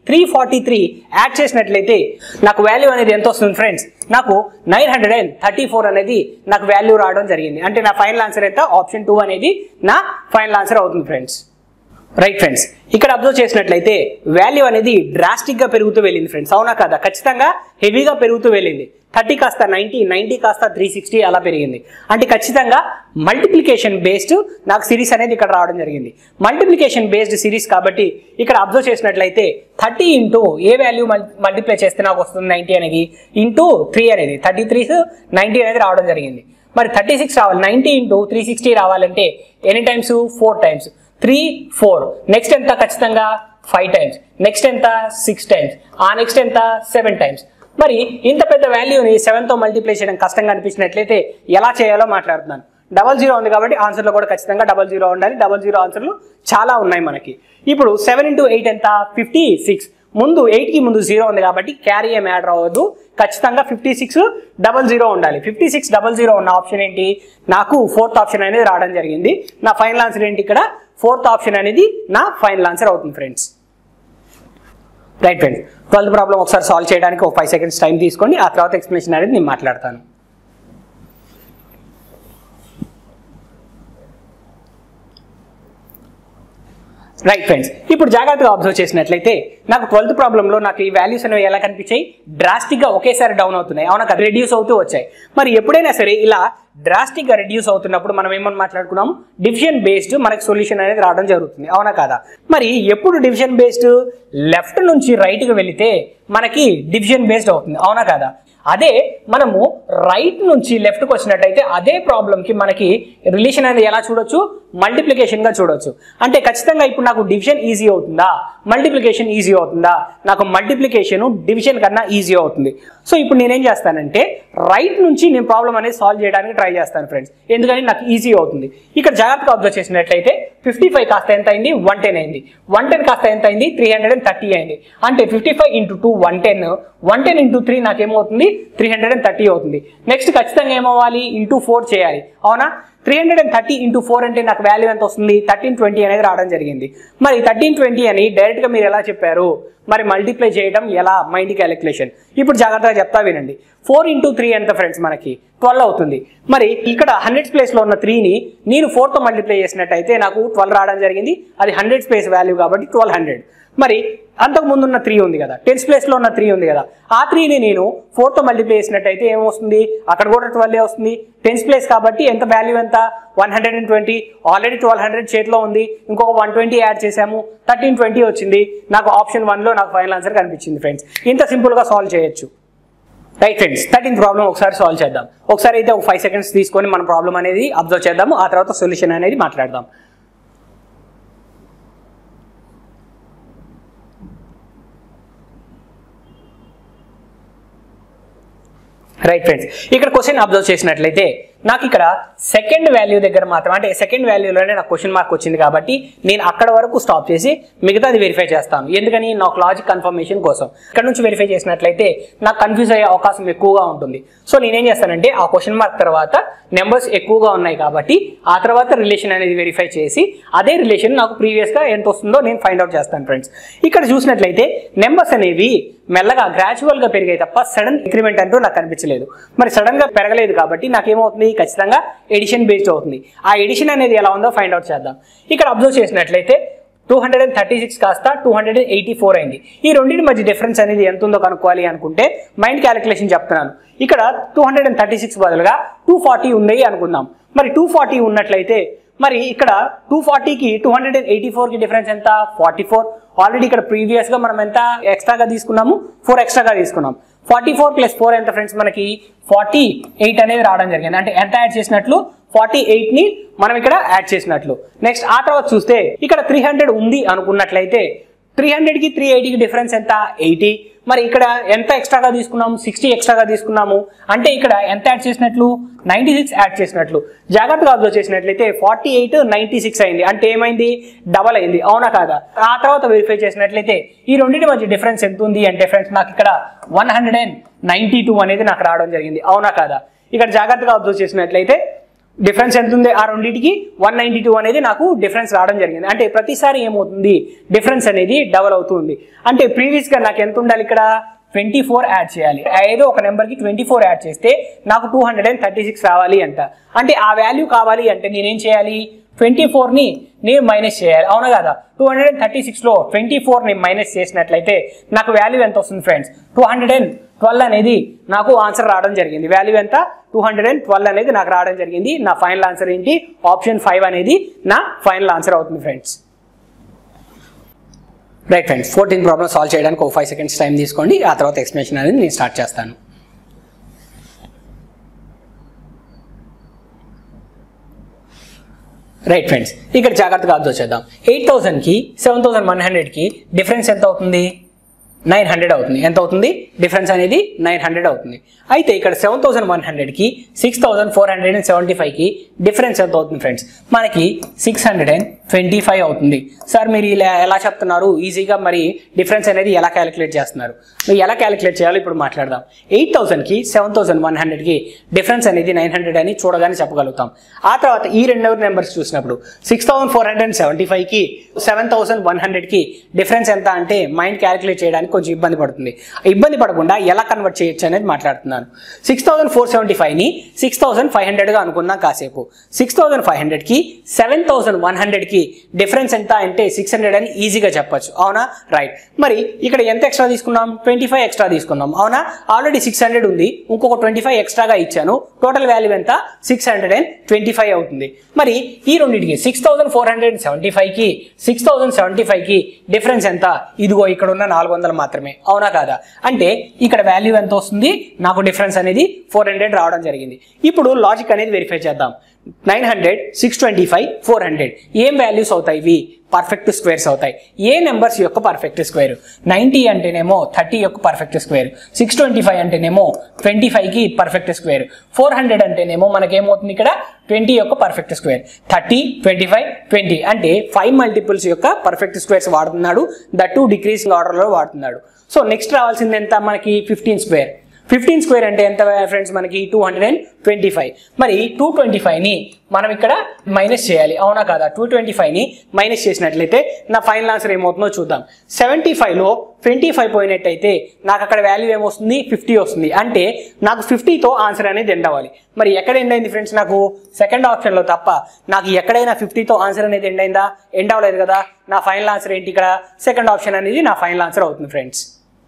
త్రీ ఫార్టీ త్రీ యాడ్ చేసినట్లయితే నాకు వాల్యూ అనేది ఎంత వస్తుంది ఫ్రెండ్స్ నాకు nine hundred and thirty four అనేది నాకు వాల్యూ రావడం జరిగింది అంటే నా ఫైనల్ ఆన్సర్ ఎంత ఆప్షన్ టూ అనేది నా ఫైనల్ ఆన్సర్ అవుతుంది ఫ్రెండ్స్ రైట్ ఫ్రెండ్స్ ఇక్కడ అబ్జర్వ్ చేసినట్లయితే వాల్యూ అనేది డ్రాస్టిక్ గా పెరుగుతూ వెళ్ళింది ఫ్రెండ్స్ అవునా కదా ఖచ్చితంగా హెవీగా పెరుగుతూ వెళ్ళింది థర్టీ కాస్త నైన్టీ నైన్టీ కాస్త త్రీ సిక్స్టీ అలా పెరిగింది అంటే ఖచ్చితంగా మల్టిప్లికేషన్ బేస్డ్ నాకు సిరీస్ అనేది ఇక్కడ రావడం జరిగింది మల్టిప్లికేషన్ బేస్డ్ సిరీస్ కాబట్టి ఇక్కడ అబ్జర్వ్ చేసినట్లయితే థర్టీ ఇంటూ ఏ వాల్యూ మల్టిప్లై చేస్తే నాకు వస్తుంది నైన్టీ అనేది ఇంటూ త్రీ అనేది థర్టీ త్రీ నైన్టీ అనేది రావడం జరిగింది మరి థర్టీ సిక్స్ రావాలి నైన్టీ ఇంటూ త్రీ సిక్స్టీ రావాలంటే any times four times three four next ఎంత ఖచ్చితంగా ఫైవ్ టైమ్స్ నెక్స్ట్ ఎంత సిక్స్ టైమ్స్ ఆ నెక్స్ట్ ఎంత సెవెన్ టైమ్స్ మరి ఇంత పెద్ద వాల్యూని సెవెన్తో మల్టిప్లై చేయడం కష్టంగా అనిపించినట్లయితే ఎలా చేయాలో మాట్లాడుతున్నాను డబల్ జీరో ఉంది కాబట్టి ఆన్సర్లో కూడా ఖచ్చితంగా డబల్ జీరో ఉండాలి డబల్ జీరో ఆన్సర్లు చాలా ఉన్నాయి మనకి ఇప్పుడు సెవెన్ ఇంటూ ఎయిట్ ఎంత ఫిఫ్టీ సిక్స్ ముందు ఎయిట్కి ముందు జీరో ఉంది కాబట్టి క్యారీ ఏం యాడ్ రావద్దు ఖచ్చితంగా ఫిఫ్టీ సిక్స్ డబల్ జీరో ఉండాలి ఫిఫ్టీ సిక్స్ డబల్ జీరో ఉన్న ఆప్షన్ ఏంటి నాకు ఫోర్త్ ఆప్షన్ అనేది రావడం జరిగింది నా ఫైనల్ ఆన్సర్ ఏంటి ఇక్కడ ఫోర్త్ ఆప్షన్ అనేది నా ఫైనల్ ఆన్సర్ అవుతుంది friends right friends twelfth problem ఒకసారి సాల్వ్ చేయడానికి ఒక ఫైవ్ సెకండ్స్ టైం తీసుకోండి ఆ తర్వాత ఎక్స్ప్లెనేషన్ అనేది నేను మాట్లాడతాను రైట్ ఫ్రెండ్స్ ఇప్పుడు జాగ్రత్తగా అబ్జర్వ్ చేసినట్లయితే నాకు ట్వెల్త్ ప్రాబ్లంలో నాకు ఈ వాల్యూస్ అనేవి ఎలా కనిపించాయి డ్రాస్టిక్గా ఒకేసారి డౌన్ అవుతున్నాయి అవునా కదా రెడ్యూస్ అవుతూ వచ్చాయి మరి ఎప్పుడైనా సరే ఇలా డ్రాస్టిక్గా రెడ్యూస్ అవుతున్నప్పుడు మనం ఏమని మాట్లాడుకున్నాము డివిజన్ బేస్డ్ మనకి సొల్యూషన్ అనేది రావడం జరుగుతుంది అవునా కదా మరి ఎప్పుడు డివిజన్ బేస్డ్ లెఫ్ట్ నుంచి రైట్కి వెళితే మనకి డివిజన్ బేస్డ్ అవుతుంది అవునా కదా అదే మనము రైట్ నుంచి లెఫ్ట్కి వచ్చినట్టయితే అదే ప్రాబ్లంకి మనకి రిలేషన్ అనేది ఎలా చూడొచ్చు మల్టిప్లికేషన్ గా చూడొచ్చు అంటే ఖచ్చితంగా ఇప్పుడు నాకు డివిజన్ ఈజీ అవుతుందా మల్టిప్లికేషన్ ఈజీ అవుతుందా నాకు మల్టిప్లికేషన్ డివిజన్ కన్నా ఈజీ అవుతుంది సో ఇప్పుడు నేనేం చేస్తానంటే రైట్ నుంచి నేను ప్రాబ్లం అనేది సాల్వ్ చేయడానికి ట్రై చేస్తాను ఫ్రెండ్స్ ఎందుకని నాకు ఈజీ అవుతుంది ఇక్కడ జాగ్రత్తగా అబ్జర్వ్ చేసినట్లయితే ఫిఫ్టీ ఫైవ్ కాస్త ఎంత అయింది వన్ టెన్ అయింది వన్ టెన్ కాస్త ఎంత అయింది త్రీ హండ్రెడ్ అండ్ థర్టీ అయింది అంటే fifty five into two one ten one ten into three నాకేమవుతుంది త్రీ హండ్రెడ్ అండ్ థర్టీ అవుతుంది నెక్స్ట్ ఖచ్చితంగా ఏమవ్వాలి ఇంటూ ఫోర్ చేయాలి అవునా three hundred and thirty into four అంటే నాకు వాల్యూ ఎంత వస్తుంది థర్టీన్ ట్వంటీ అనేది రావడం జరిగింది మరి థర్టీన్ ట్వంటీ అని డైరెక్ట్గా మీరు ఎలా చెప్పారు మరి మల్టిప్లై చేయడం ఎలా మైండ్ క్యాలిక్యులేషన్ ఇప్పుడు జాగ్రత్తగా చెప్తా వినండి ఫోర్ ఇంటూ త్రీ ఎంత ఫ్రెండ్స్ మనకి ట్వెల్వ్ అవుతుంది మరి ఇక్కడ హండ్రెడ్స్ ప్లేస్లో ఉన్న త్రీని నేను ఫోర్తో మల్టిప్లై చేసినట్టయితే నాకు ట్వెల్వ్ రావడం జరిగింది అది హండ్రెడ్ స్పేస్ వాల్యూ కాబట్టి ట్వెల్వ్ హండ్రెడ్ మరి అంతకు ముందు ఉన్న త్రీ ఉంది కదా టెన్స్ ప్లేస్లో ఉన్న త్రీ ఉంది కదా ఆ త్రీని నేను ఫోర్తో మల్టిప్లై చేసినట్టయితే ఏమొస్తుంది అక్కడ కూడా ట్వెల్వ్ వస్తుంది టెన్స్ ప్లేస్ కాబట్టి ఎంత వాల్యూ ఎంత one hundred and twenty already twelve hundred చేతిలో ఉంది ఇంకొక వన్ ట్వంటీ యాడ్ చేసాము థర్టీన్ ట్వంటీ వచ్చింది నాకు ఆప్షన్ వన్లో నాకు ఫైనల్ ఆన్సర్ కనిపించింది ఫ్రెండ్స్ ఇంత సింపుల్గా సాల్వ్ చేయొచ్చు రైట్ ఫ్రెండ్స్ థర్టీన్త్ ప్రాబ్లం ఒకసారి సాల్వ్ చేద్దాం ఒకసారి అయితే ఒక ఫైవ్ సెకండ్స్ తీసుకొని మన ప్రాబ్లం అనేది అబ్జర్వ్ చేద్దాము ఆ తర్వాత సొల్యూషన్ అనేది మాట్లాడదాం రైట్ ఫ్రెండ్స్ ఇక్కడ క్వశ్చన్ అబ్జర్వ్ చేసినట్లయితే నాకు ఇక్కడ సెకండ్ వాల్యూ దగ్గర మాత్రం అంటే సెకండ్ వాల్యూలోనే నాకు క్వశ్చన్ మార్క్ వచ్చింది కాబట్టి నేను అక్కడ వరకు స్టాప్ చేసి మిగతాది వెరిఫై చేస్తాను ఎందుకని నాకు లాజిక్ కన్ఫర్మేషన్ కోసం ఇక్కడ నుంచి వెరిఫై చేసినట్లయితే నాకు కన్ఫ్యూజ్ అయ్యే అవకాశం ఎక్కువగా ఉంటుంది సో నేనేం చేస్తానంటే ఆ క్వశ్చన్ మార్క్ తర్వాత నెంబర్స్ ఎక్కువగా ఉన్నాయి కాబట్టి ఆ తర్వాత రిలేషన్ అనేది వెరిఫై చేసి అదే రిలేషన్ నాకు ప్రీవియస్గా ఎంత వస్తుందో నేను ఫైండ్ అవుట్ చేస్తాను ఫ్రెండ్స్ ఇక్కడ చూసినట్లయితే నెంబర్స్ అనేవి మెల్లగా గ్రాడ్యువల్గా పెరిగాయి తప్ప సడన్ ఇంక్రిమెంట్ అంటూ నాకు కనిపించలేదు మరి సడన్ గా పెరగలేదు కాబట్టి నాకేమవుతుంది ఖచ్చితంగా ఎడిషన్ బేస్డ్ అవుతుంది ఆ ఎడిషన్ అనేది ఎలా ఉందో ఫైండ్ అవుట్ చేద్దాం ఇక్కడ అబ్జర్వ్ చేసినట్లయితే two hundred and thirty six కాస్త two hundred and eighty four అయింది ఈ రెండింటి మధ్య డిఫరెన్స్ అనేది ఎంత ఉందో కనుక్కోవాలి అనుకుంటే మైండ్ క్యాలిక్యులేషన్ చెప్తున్నాను ఇక్కడ two hundred and thirty six బదులుగా టూ ఫార్టీ ఉంది అనుకుందాం మరి టూ ఫార్టీ ఉన్నట్లయితే మరి ఇక్కడ టూ ఫార్టీకి టూ హండ్రెడ్ అండ్ ఎయిటీ ఫోర్కి డిఫరెన్స్ ఎంత ఫార్టీ ఫోర్ ఆల్రెడీ ఇక్కడ ప్రీవియస్గా మనం ఎంత ఎక్స్ట్రాగా తీసుకున్నాము ఫోర్ ఎక్స్ట్రాగా తీసుకున్నాం ఫార్టీ ఫోర్ ప్లస్ ఫోర్ ఎంత ఫ్రెండ్స్ మనకి ఫార్టీ ఎయిట్ అనేది రావడం జరిగింది అంటే ఎంత యాడ్ చేసినట్లు ఫార్టీ ఎయిట్ ని మనం ఇక్కడ యాడ్ చేసినట్లు నెక్స్ట్ ఆ తర్వాత చూస్తే ఇక్కడ త్రీ హండ్రెడ్ ఉంది అనుకున్నట్లయితే త్రీ హండ్రెడ్కి త్రీ ఎయిటీకి డిఫరెన్స్ ఎంత ఎయిటీ మరి ఇక్కడ ఎంత ఎక్స్ట్రాగా తీసుకున్నాము సిక్స్టీ ఎక్స్ట్రాగా తీసుకున్నాము అంటే ఇక్కడ ఎంత యాడ్ చేసినట్లు నైంటీ సిక్స్ యాడ్ చేసినట్లు జాగ్రత్తగా అబ్జర్వ్ చేసినట్లయితే ఫార్టీ ఎయిట్ నైంటీ సిక్స్ అయింది అంటే ఏమైంది డబల్ అయింది అవునా కాదా ఆ తర్వాత వెరిఫై చేసినట్లయితే ఈ రెండింటి మధ్య డిఫరెన్స్ ఎంత ఉంది అంటే ఫ్రెండ్స్ నాకు ఇక్కడ one hundred and ninety two అనేది నాకు రావడం జరిగింది అవునా కాదా ఇక్కడ జాగ్రత్తగా అబ్జర్వ్ చేసినట్లయితే డిఫరెన్స్ ఎంత ఉంది ఆ రెండింటికి వన్ నైంటీ టూ అనేది నాకు డిఫరెన్స్ రావడం జరిగింది అంటే ప్రతిసారి ఏమవుతుంది డిఫరెన్స్ అనేది డబల్ అవుతుంది అంటే ప్రీవియస్గా నాకు ఎంత ఉండాలి ఇక్కడ ట్వంటీ ఫోర్ యాడ్ చేయాలి ఏదో ఒక నెంబర్కి ట్వంటీ ఫోర్ యాడ్ చేస్తే నాకు two hundred and thirty six రావాలి అంట అంటే ఆ వాల్యూ కావాలి అంటే నేనేం చేయాలి ట్వంటీ ఫోర్ని నేను మైనస్ చేయాలి అవునా కదా టూ హండ్రెడ్ అండ్ థర్టీ సిక్స్లో ట్వంటీ ఫోర్ని మైనస్ చేసినట్లయితే నాకు వాల్యూ ఎంత వస్తుంది friends two hundred and twelve అనేది నాకు ఆన్సర్ రావడం జరిగింది వాల్యూ ఎంత టూ హండ్రెడ్ అండ్ ట్వెల్వ్ అనేది నాకు రావడం జరిగింది నా ఫైనల్ ఆన్సర్ ఏంటి ఆప్షన్ ఫైవ్ అనేది నా ఫైనల్ ఆన్సర్ అవుతుంది friends right friends fourteen problem solve చేయడానికి ఒక ఫైవ్ సెకండ్స్ టైం తీసుకోండి ఆ తర్వాత ఎక్స్ప్లెనేషన్ అనేది నేను స్టార్ట్ చేస్తాను రైట్ ఫ్రెండ్స్ ఇక్కడ జాగ్రత్తగా అర్థం చేద్దాం ఎయిట్ థౌసండ్కి సెవెన్ థౌసండ్ వన్ హండ్రెడ్కి డిఫరెన్స్ ఎంత అవుతుంది నైన్ హండ్రెడ్ అవుతుంది ఎంత అవుతుంది డిఫరెన్స్ అనేది నైన్ హండ్రెడ్ అవుతుంది అయితే ఇక్కడ సెవెన్ థౌసండ్ వన్ హండ్రెడ్కి six thousand four hundred and seventy ఫైవ్కి డిఫరెన్స్ ఎంత అవుతుంది ఫ్రెండ్స్ మనకి six hundred and twenty five అవుతుంది సార్ మీరు ఇలా ఎలా చెప్తున్నారు ఈజీగా మరి డిఫరెన్స్ అనేది ఎలా క్యాలిక్యులేట్ చేస్తున్నారు మీరు ఎలా క్యాలిక్యులేట్ చేయాలో ఇప్పుడు మాట్లాడదాం ఎయిట్ థౌసండ్కి సెవెన్ థౌసండ్ వన్ హండ్రెడ్కి డిఫరెన్స్ అనేది నైన్ హండ్రెడ్ అని చూడగానే చెప్పగలుగుతాం ఆ తర్వాత ఈ రెండు నెంబర్స్ చూసినప్పుడు six thousand four hundred seventy ఫైవ్కి సెవెన్ థౌసండ్ వన్ హండ్రెడ్కి డిఫరెన్స్ ఎంత అంటే మైండ్ క్యాలిక్యులేట్ చేయడానికి కొంచెం ఇబ్బంది పడుతుంది ఇబ్బంది పడకుండా ఎలా కన్వర్ట్ చేయొచ్చు అనేది మాట్లాడుతున్నాను సిక్స్ థౌసండ్ ఫోర్ సెవెంటీ ఫైవ్ని సిక్స్ థౌసండ్ ఫైవ్ హండ్రెడ్గా అనుకుందాం కాసేపు సిక్స్ థౌసండ్ ఫైవ్ హండ్రెడ్కి సెవెన్ థౌసండ్ వన్ హండ్రెడ్కి డిఫరెన్స్ ఎంత అంటే సిక్స్ హండ్రెడ్ అని ఈజీగా చెప్పొచ్చు అవునా రైట్ మరి ఇక్కడ ఎంత ఎక్స్ట్రా తీసుకున్నాం ట్వంటీ ఫైవ్ ఎక్స్ట్రా తీసుకున్నాం అవునా ఆల్రెడీ సిక్స్ హండ్రెడ్ ఉంది ఇంకొక ట్వంటీ ఫైవ్ ఎక్స్ట్రాగా ఇచ్చాను టోటల్ వాల్యూ ఎంత six hundred and twenty five అవుతుంది మరి ఈ రెండింటికి six thousand four hundred seventy ఫైవ్కి సిక్స్ థౌసండ్ సెవెంటీ ఫైవ్కి డిఫరెన్స్ ఎంత ఇదిగో ఇక్కడ ఉన్న నాలుగు వందలు మాత్రమే అవునా కాదా అంటే ఇక్కడ వాల్యూ ఎంత వస్తుంది నాకు డిఫరెన్స్ అనేది ఫోర్ హండ్రెడ్ రావడం జరిగింది ఇప్పుడు లాజిక్ అనేది వెరిఫై చేద్దాం nine hundred six twenty five four hundred ఏం వాల్యూస్ అవుతాయి ఇవి పర్ఫెక్ట్ స్క్వేర్స్ అవుతాయి ఏ నెంబర్స్ యొక్క పర్ఫెక్ట్ స్క్వేర్ నైంటీ అంటేనేమో థర్టీ యొక్క perfect square six twenty five అంటేనేమో ట్వంటీ ఫైవ్కి పర్ఫెక్ట్ స్క్వేర్ ఫోర్ హండ్రెడ్ అంటేనేమో మనకేమవుతుంది ఇక్కడ ట్వంటీ యొక్క perfect square thirty twenty five twenty అంటే ఫైవ్ మల్టిపుల్స్ యొక్క పర్ఫెక్ట్ స్క్వేర్స్ వాడుతున్నాడు దట్ టూ డిక్రీసింగ్ ఆర్డర్లో వాడుతున్నాడు సో నెక్స్ట్ రావాల్సింది ఎంత మనకి ఫిఫ్టీన్ స్క్వేర్ ఫిఫ్టీన్ స్క్వేర్ అంటే ఎంత ఫ్రెండ్స్ మనకి two hundred and twenty five మరి టూ ట్వంటీ ఫైవ్ని మనం ఇక్కడ మైనస్ చేయాలి అవునా కాదా టూ ట్వంటీ ఫైవ్ని మైనస్ చేసినట్లయితే నా ఫైనల్ ఆన్సర్ ఏమవుతుందో చూద్దాం సెవెంటీ ఫైవ్లో ట్వంటీ ఫైవ్ పోయినట్టయితే నాకు అక్కడ వాల్యూ ఏమొస్తుంది ఫిఫ్టీ వస్తుంది అంటే నాకు ఫిఫ్టీతో ఆన్సర్ అనేది ఎండ్ అవ్వాలి మరి ఎక్కడ ఎండ్ అయింది ఫ్రెండ్స్ నాకు సెకండ్ ఆప్షన్లో తప్ప నాకు ఎక్కడైనా ఫిఫ్టీతో ఆన్సర్ అనేది ఎండ్ అయిందా ఎండ్ అవ్వలేదు కదా నా ఫైనల్ ఆన్సర్ ఏంటి ఇక్కడ సెకండ్ ఆప్షన్ అనేది నా ఫైనల్ ఆన్సర్ అవుతుంది friends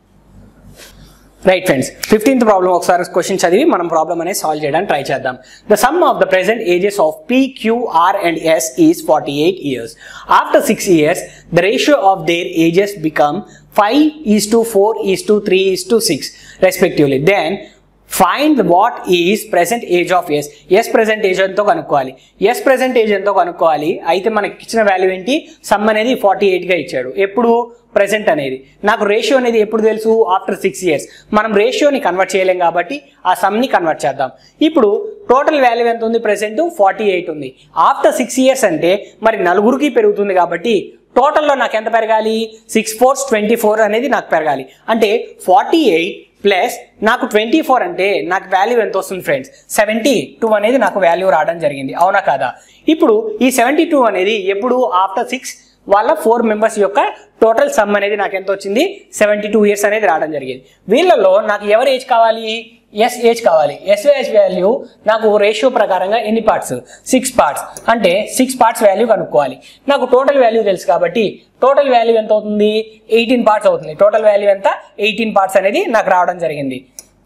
right friends fifteenth problem ఒకసారి క్వశ్చన్ చదివి మనం ప్రాబ్లం అనేది సాల్వ్ చేయడానికి ట్రై చేద్దాం the sum of the present ages of P Q R and S is forty eight years after six years the ratio of their ages become five is to four is to three is to six respectively then find what is present age of S S present age ఎంతో కనుక్కోవాలి yes present age ఎంతో కనుక్కోవాలి అయితే మనకి ఇచ్చిన value ఏంటి some అనేది forty ఎయిట్గా ఇచ్చాడు ఎప్పుడు ప్రెసెంట్ అనేది నాకు రేషియో అనేది ఎప్పుడు తెలుసు ఆఫ్టర్ సిక్స్ ఇయర్స్ మనం రేషియోని కన్వర్ట్ చేయలేం కాబట్టి ఆ సమ్ని కన్వర్ట్ చేద్దాం ఇప్పుడు టోటల్ వాల్యూ ఎంత ఉంది ప్రెసెంట్ ఫార్టీ ఎయిట్ ఉంది ఆఫ్టర్ సిక్స్ ఇయర్స్ అంటే మరి నలుగురికి పెరుగుతుంది కాబట్టి టోటల్లో నాకు ఎంత పెరగాలి సిక్స్ ఫోర్స్ ట్వంటీ ఫోర్ అనేది నాకు పెరగాలి అంటే ఫార్టీ ఎయిట్ ప్లస్ నాకు ట్వంటీ ఫోర్ అంటే నాకు వాల్యూ ఎంత వస్తుంది ఫ్రెండ్స్ సెవెంటీ టూ అనేది నాకు వాల్యూ రావడం జరిగింది అవునా కాదా ఇప్పుడు ఈ సెవెంటీ టూ అనేది ఎప్పుడు ఆఫ్టర్ సిక్స్ వాళ్ళ ఫోర్ మెంబర్స్ యొక్క టోటల్ సమ్ అనేది నాకు ఎంత వచ్చింది సెవెంటీ టూ ఇయర్స్ అనేది రావడం జరిగింది వీళ్ళలో నాకు ఎవరు ఏజ్ కావాలి ఎస్ ఏజ్ కావాలి ఎస్ ఏజ్ వాల్యూ నాకు రేషియో ప్రకారంగా ఎన్ని పార్ట్స్ సిక్స్ పార్ట్స్ అంటే సిక్స్ పార్ట్స్ వాల్యూ కనుక్కోవాలి నాకు టోటల్ వాల్యూ తెలుసు కాబట్టి టోటల్ వాల్యూ ఎంత అవుతుంది ఎయిటీన్ పార్ట్స్ అవుతుంది టోటల్ వాల్యూ ఎంత ఎయిటీన్ పార్ట్స్ అనేది నాకు రావడం జరిగింది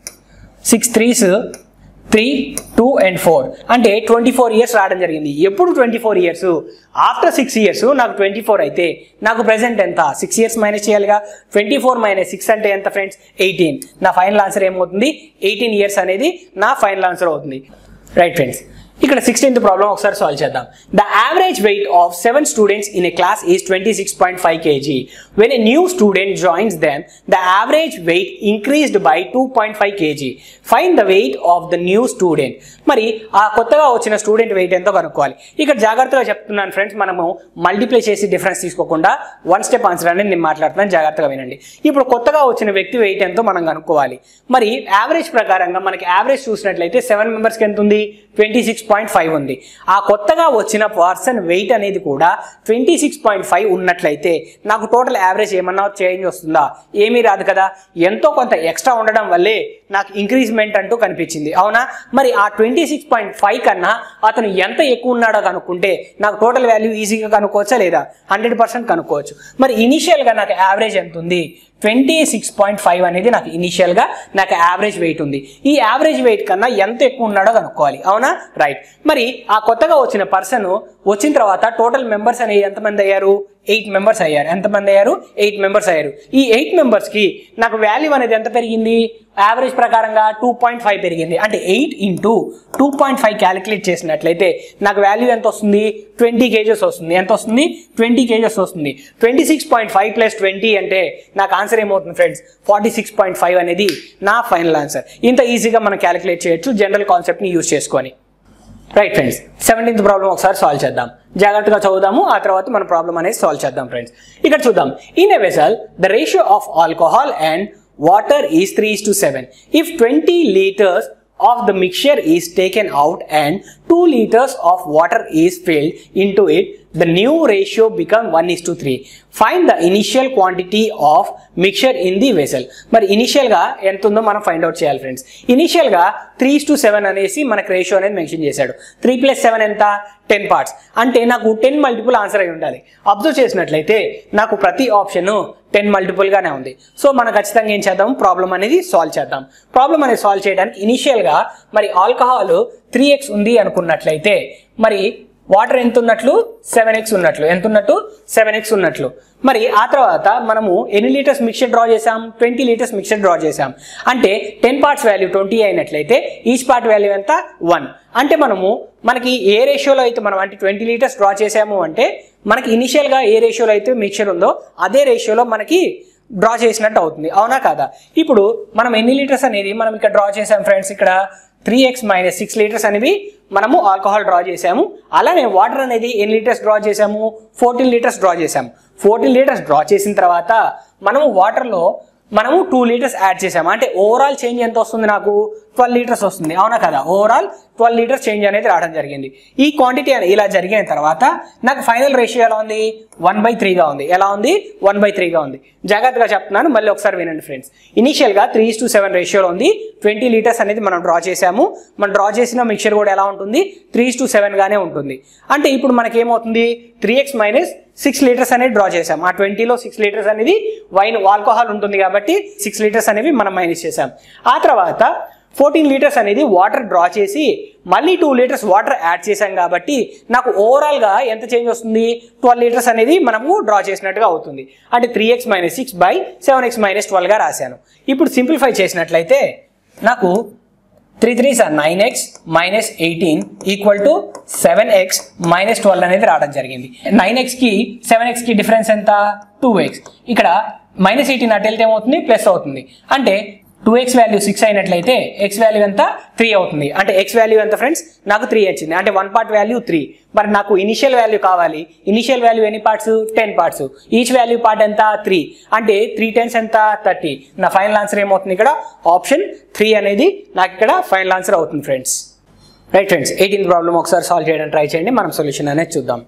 six threes three two and four అంటే ట్వంటీ ఫోర్ ఇయర్స్ రావడం జరిగింది ఎప్పుడు twenty four years after six years నాకు ట్వంటీ ఫోర్ అయితే నాకు ప్రెసెంట్ ఎంత సిక్స్ ఇయర్స్ మైనస్ చేయాలిగా ట్వంటీ ఫోర్ మైనస్ సిక్స్ అంటే ఎంత ఫ్రెండ్స్ ఎయిటీన్ నా ఫైనల్ ఆన్సర్ ఏమవుతుంది ఎయిటీన్ ఇయర్స్ అనేది నా ఫైనల్ ఆన్సర్ అవుతుంది రైట్ ఫ్రెండ్స్ ఇక్కడ సిక్స్టీన్త్ ప్రాబ్లం ఒకసారి సాల్వ్ చేద్దాం the average weight of seven students in a class is twenty six point five KG when a new student joins them the average weight increased by two point five KG find the weight of the new student మరి ఆ కొత్తగా వచ్చిన student wait ఎంతో కనుక్కోవాలి ఇక్కడ జాగ్రత్తగా చెప్తున్నాను friends మనము మల్టిప్లై చేసి డిఫరెన్స్ తీసుకోకుండా వన్ స్టెప్ ఆన్సర్ అనేది నేను మాట్లాడుతున్నాను జాగ్రత్తగా వినండి ఇప్పుడు కొత్తగా వచ్చిన వ్యక్తి వెయిట్ ఎంతో మనం కనుక్కోవాలి మరి యావరేజ్ ప్రకారంగా మనకి యావరేజ్ చూసినట్లయితే సెవెన్ మెంబర్స్కి ఎంత ఉంది ట్వంటీ సిక్స్ పాయింట్ ఫైవ్ ఉంది ఆ కొత్తగా వచ్చిన పర్సన్ వెయిట్ అనేది కూడా ట్వంటీ సిక్స్ పాయింట్ ఫైవ్ ఉన్నట్లయితే నాకు టోటల్ యావరేజ్ ఏమన్నా చేంజ్ వస్తుందా ఏమీ రాదు కదా ఎంతో కొంత ఎక్స్ట్రా ఉండడం వల్లే నాకు ఇంక్రీజ్మెంట్ అంటూ కనిపించింది అవునా మరి ఆ ట్వంటీ సిక్స్ పాయింట్ ఫైవ్ కన్నా అతను ఎంత ఎక్కువ ఉన్నాడో కనుక్కుంటే నాకు టోటల్ వాల్యూ ఈజీగా కనుక్కోవచ్చా లేదా హండ్రెడ్ పర్సెంట్ కనుక్కోవచ్చు మరి ఇనీషియల్గా నాకు యావరేజ్ ఎంత ఉంది ట్వంటీ సిక్స్ పాయింట్ ఫైవ్ అనేది నాకు ఇనీషియల్గా నాకు యావరేజ్ వెయిట్ ఉంది ఈ యావరేజ్ వెయిట్ కన్నా ఎంత ఎక్కువ ఉన్నాడో కనుక్కోవాలి అవునా రైట్ మరి ఆ కొత్తగా వచ్చిన పర్సన్ వచ్చిన తర్వాత టోటల్ మెంబర్స్ అనేవి ఎంతమంది అయ్యారు ఎయిట్ మెంబర్స్ అయ్యారు ఎంతమంది అయ్యారు ఎయిట్ మెంబర్స్ అయ్యారు ఈ ఎయిట్ మెంబర్స్కి నాకు వాల్యూ అనేది ఎంత పెరిగింది యావరేజ్ ప్రకారంగా టూ పాయింట్ ఫైవ్ పెరిగింది అంటే eight into two point five calculate చేసినట్లయితే నాకు వాల్యూ ఎంత వస్తుంది ట్వంటీ కేజెస్ వస్తుంది ఎంత వస్తుంది ట్వంటీ కేజెస్ వస్తుంది twenty six point five plus twenty అంటే నాకు ఆన్సర్ ఏమవుతుంది friends forty six point five అనేది నా ఫైనల్ ఆన్సర్ ఇంత ఈజీగా మనం క్యాలిక్యులేట్ చేయొచ్చు జనరల్ కాన్సెప్ట్ని యూజ్ చేసుకొని రైట్ ఫ్రెండ్స్ సెవెంటీన్త్ ప్రాబ్లం ఒకసారి సాల్వ్ చేద్దాం జాగ్రత్తగా చదువుదాము ఆ తర్వాత మన ప్రాబ్లం అనేది సాల్వ్ చేద్దాం ఫ్రెండ్స్ ఇక్కడ చూద్దాం in a vessel the ratio of alcohol and water is three is to seven if twenty litres of the mixture is taken out and 2 liters of water is filled into it the new ratio become 1 is to 3 find the initial quantity of mixture in the vessel మరి initial గా ఎంత ఉందో మనం find out చేయాలి friends initial గా three to seven అనేసి మనకు ratio అనేది మెన్షన్ చేశాడు త్రీ ప్లస్ సెవెన్ ఎంత టెన్ పార్ట్స్ అంటే నాకు టెన్ మల్టిపుల్ ఆన్సర్ అయి ఉండాలి అబ్జర్వ్ చేసినట్లయితే నాకు ప్రతి ఆప్షన్ టెన్ మల్టిపుల్ గానే ఉంది సో మనం ఖచ్చితంగా ఏం చేద్దాం ప్రాబ్లం అనేది సాల్వ్ చేద్దాం ప్రాబ్లం అనేది సాల్వ్ చేయడానికి ఇనిషియల్ గా మరి ఆల్కహాల్ త్రీ ఎక్స్ ఉంది అనుకున్నట్లయితే మరి వాటర్ ఎంత ఉన్నట్లు సెవెన్ ఎక్స్ ఉన్నట్లు ఎంత ఉన్నట్టు సెవెన్ ఎక్స్ ఉన్నట్లు మరి ఆ తర్వాత మనము ఎన్ని లీటర్స్ మిక్చర్ డ్రా చేసాం ట్వంటీ లీటర్స్ మిక్చర్ డ్రా చేసాం అంటే టెన్ పార్ట్స్ వాల్యూ ట్వంటీ అయినట్లయితే ఈచ్ పార్ట్ వాల్యూ ఎంత వన్ అంటే మనము మనకి ఏ రేషియోలో అయితే మనం అంటే ట్వంటీ లీటర్స్ డ్రా చేసాము అంటే మనకి ఇనిషియల్గా ఏ రేషియోలో అయితే మిక్చర్ ఉందో అదే రేషియోలో మనకి డ్రా చేసినట్టు అవుతుంది అవునా కాదా ఇప్పుడు మనం ఎన్ని లీటర్స్ అనేది మనం ఇక్కడ డ్రా చేసాం ఫ్రెండ్స్ ఇక్కడ three x minus six litres అనేవి మనము ఆల్కహాల్ డ్రా చేసాము అలానే వాటర్ అనేది ఎన్ని లీటర్స్ డ్రా చేసాము ఫోర్టీన్ లీటర్స్ డ్రా చేసాము ఫోర్టీన్ లీటర్స్ డ్రా చేసిన తర్వాత మనము వాటర్లో మనము టూ లీటర్స్ యాడ్ చేసాము అంటే ఓవరాల్ చేంజ్ ఎంత వస్తుంది నాకు ట్వెల్వ్ లీటర్స్ వస్తుంది అవునా కదా ఓవరాల్ ట్వెల్వ్ లీటర్స్ చేంజ్ అనేది రావడం జరిగింది ఈ క్వాంటిటీ అని ఇలా జరిగిన తర్వాత నాకు ఫైనల్ రేషియో ఎలా ఉంది వన్ బై త్రీగా ఉంది ఎలా ఉంది వన్ బై త్రీగా ఉంది జాగ్రత్తగా చెప్తున్నాను మళ్ళీ ఒకసారి వినండి ఫ్రెండ్స్ ఇనిషియల్గా త్రీ టు సెవెన్ రేషియోలో ఉంది ట్వంటీ లీటర్స్ అనేది మనం డ్రా చేసాము మనం డ్రా చేసిన మిక్చర్ కూడా ఎలా ఉంటుంది త్రీ టు సెవెన్ గానే ఉంటుంది అంటే ఇప్పుడు మనకి ఏమవుతుంది three x minus six litres అనేది డ్రా చేసాం ఆ ట్వంటీలో సిక్స్ లీటర్స్ అనేది వైన్ ఆల్కహాల్ ఉంటుంది కాబట్టి సిక్స్ లీటర్స్ అనేవి మనం మైనస్ చేసాం ఆ తర్వాత ఫోర్టీన్ లీటర్స్ అనేది వాటర్ డ్రా చేసి మళ్ళీ టూ లీటర్స్ వాటర్ యాడ్ చేసాం కాబట్టి నాకు ఓవరాల్గా ఎంత చేంజ్ వస్తుంది ట్వెల్వ్ లీటర్స్ అనేది మనము డ్రా చేసినట్టుగా అవుతుంది అంటే three x minus six by seven x minus ట్వెల్వ్గా రాశాను ఇప్పుడు సింప్లిఫై చేసినట్లయితే నాకు త్రీ త్రీ సార్ nine x minus eighteen equal to seven x minus twelve అనేది రావడం జరిగింది నైన్ ఎక్స్కి సెవెన్ ఎక్స్కి డిఫరెన్స్ ఎంత టూ ఎక్స్ ఇక్కడ మైనస్ ఎయిటీన్ అటు వెళ్తే ఏమవుతుంది ప్లస్ అవుతుంది అంటే టూ ఎక్స్ వాల్యూ సిక్స్ అయినట్లయితే ఎక్స్ వాల్యూ ఎంత త్రీ అవుతుంది అంటే ఎక్స్ వాల్యూ ఎంత ఫ్రెండ్స్ నాకు త్రీ వచ్చింది అంటే వన్ పార్ట్ వాల్యూ త్రీ మరి నాకు ఇనిషియల్ వాల్యూ కావాలి ఇనిషియల్ వాల్యూ ఎన్ని parts ten parts each value part ఎంత త్రీ అంటే త్రీ టెన్స్ ఎంత థర్టీ నా ఫైనల్ ఆన్సర్ ఏమవుతుంది ఇక్కడ ఆప్షన్ త్రీ అనేది నాకు ఇక్కడ ఫైనల్ ఆన్సర్ అవుతుంది friends right friends eighteenth problem ఒకసారి సాల్వ్ చేయడానికి ట్రై చేయండి మనం సొల్యూషన్ అనేది చూద్దాం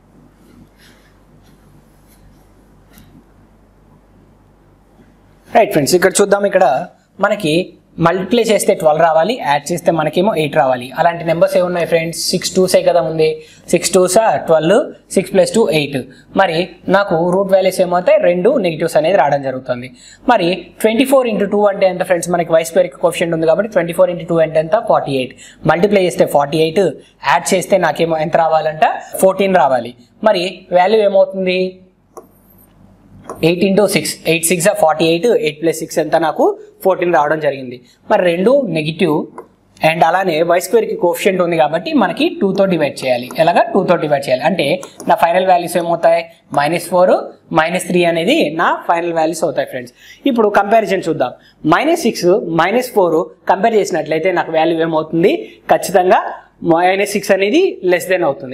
రైట్ ఫ్రెండ్స్ ఇక్కడ చూద్దాం ఇక్కడ మనకి మల్టిప్లై చేస్తే ట్వెల్వ్ రావాలి యాడ్ చేస్తే మనకేమో ఎయిట్ రావాలి అలాంటి నెంబర్స్ ఏమున్నాయి ఫ్రెండ్స్ సిక్స్ టూసే కదా ఉంది six twos twelve six plus two eight మరి నాకు రూట్ వాల్యూస్ ఏమవుతాయి రెండు నెగిటివ్స్ అనేది రావడం జరుగుతుంది మరి ట్వంటీ ఫోర్ ఇంటూ టూ అంటే ఎంత ఫ్రెండ్స్ మనకి వైస్ పేర్ కోఫిషియంట్ ఉంది కాబట్టి ట్వంటీ ఫోర్ ఇంటూ టూ అంటే ఎంత ఫార్టీ ఎయిట్ మల్టిప్లై చేస్తే ఫార్టీ ఎయిట్ యాడ్ చేస్తే నాకేమో ఎంత రావాలంట ఫోర్టీన్ రావాలి మరి వాల్యూ ఏమవుతుంది eight into six eight six forty eight eight plus six ఎంత నాకు ఫోర్టీన్ రావడం జరిగింది మరి రెండు నెగిటివ్ అండ్ అలానే వై స్క్వేర్కి కోఫిషియంట్ ఉంది కాబట్టి మనకి టూతో డివైడ్ చేయాలి ఎలాగా టూతో డివైడ్ చేయాలి అంటే నా ఫైనల్ వాల్యూస్ ఏమవుతాయి మైనస్ ఫోర్ మైనస్ త్రీ అనేది నా ఫైనల్ వాల్యూస్ అవుతాయి ఫ్రెండ్స్ ఇప్పుడు కంపారిజన్ చూద్దాం minus six minus four compare చేసినట్లయితే నాకు వాల్యూ ఏమవుతుంది ఖచ్చితంగా మైనస్ సిక్స్ అనేది లెస్ దెన్ అవుతుంది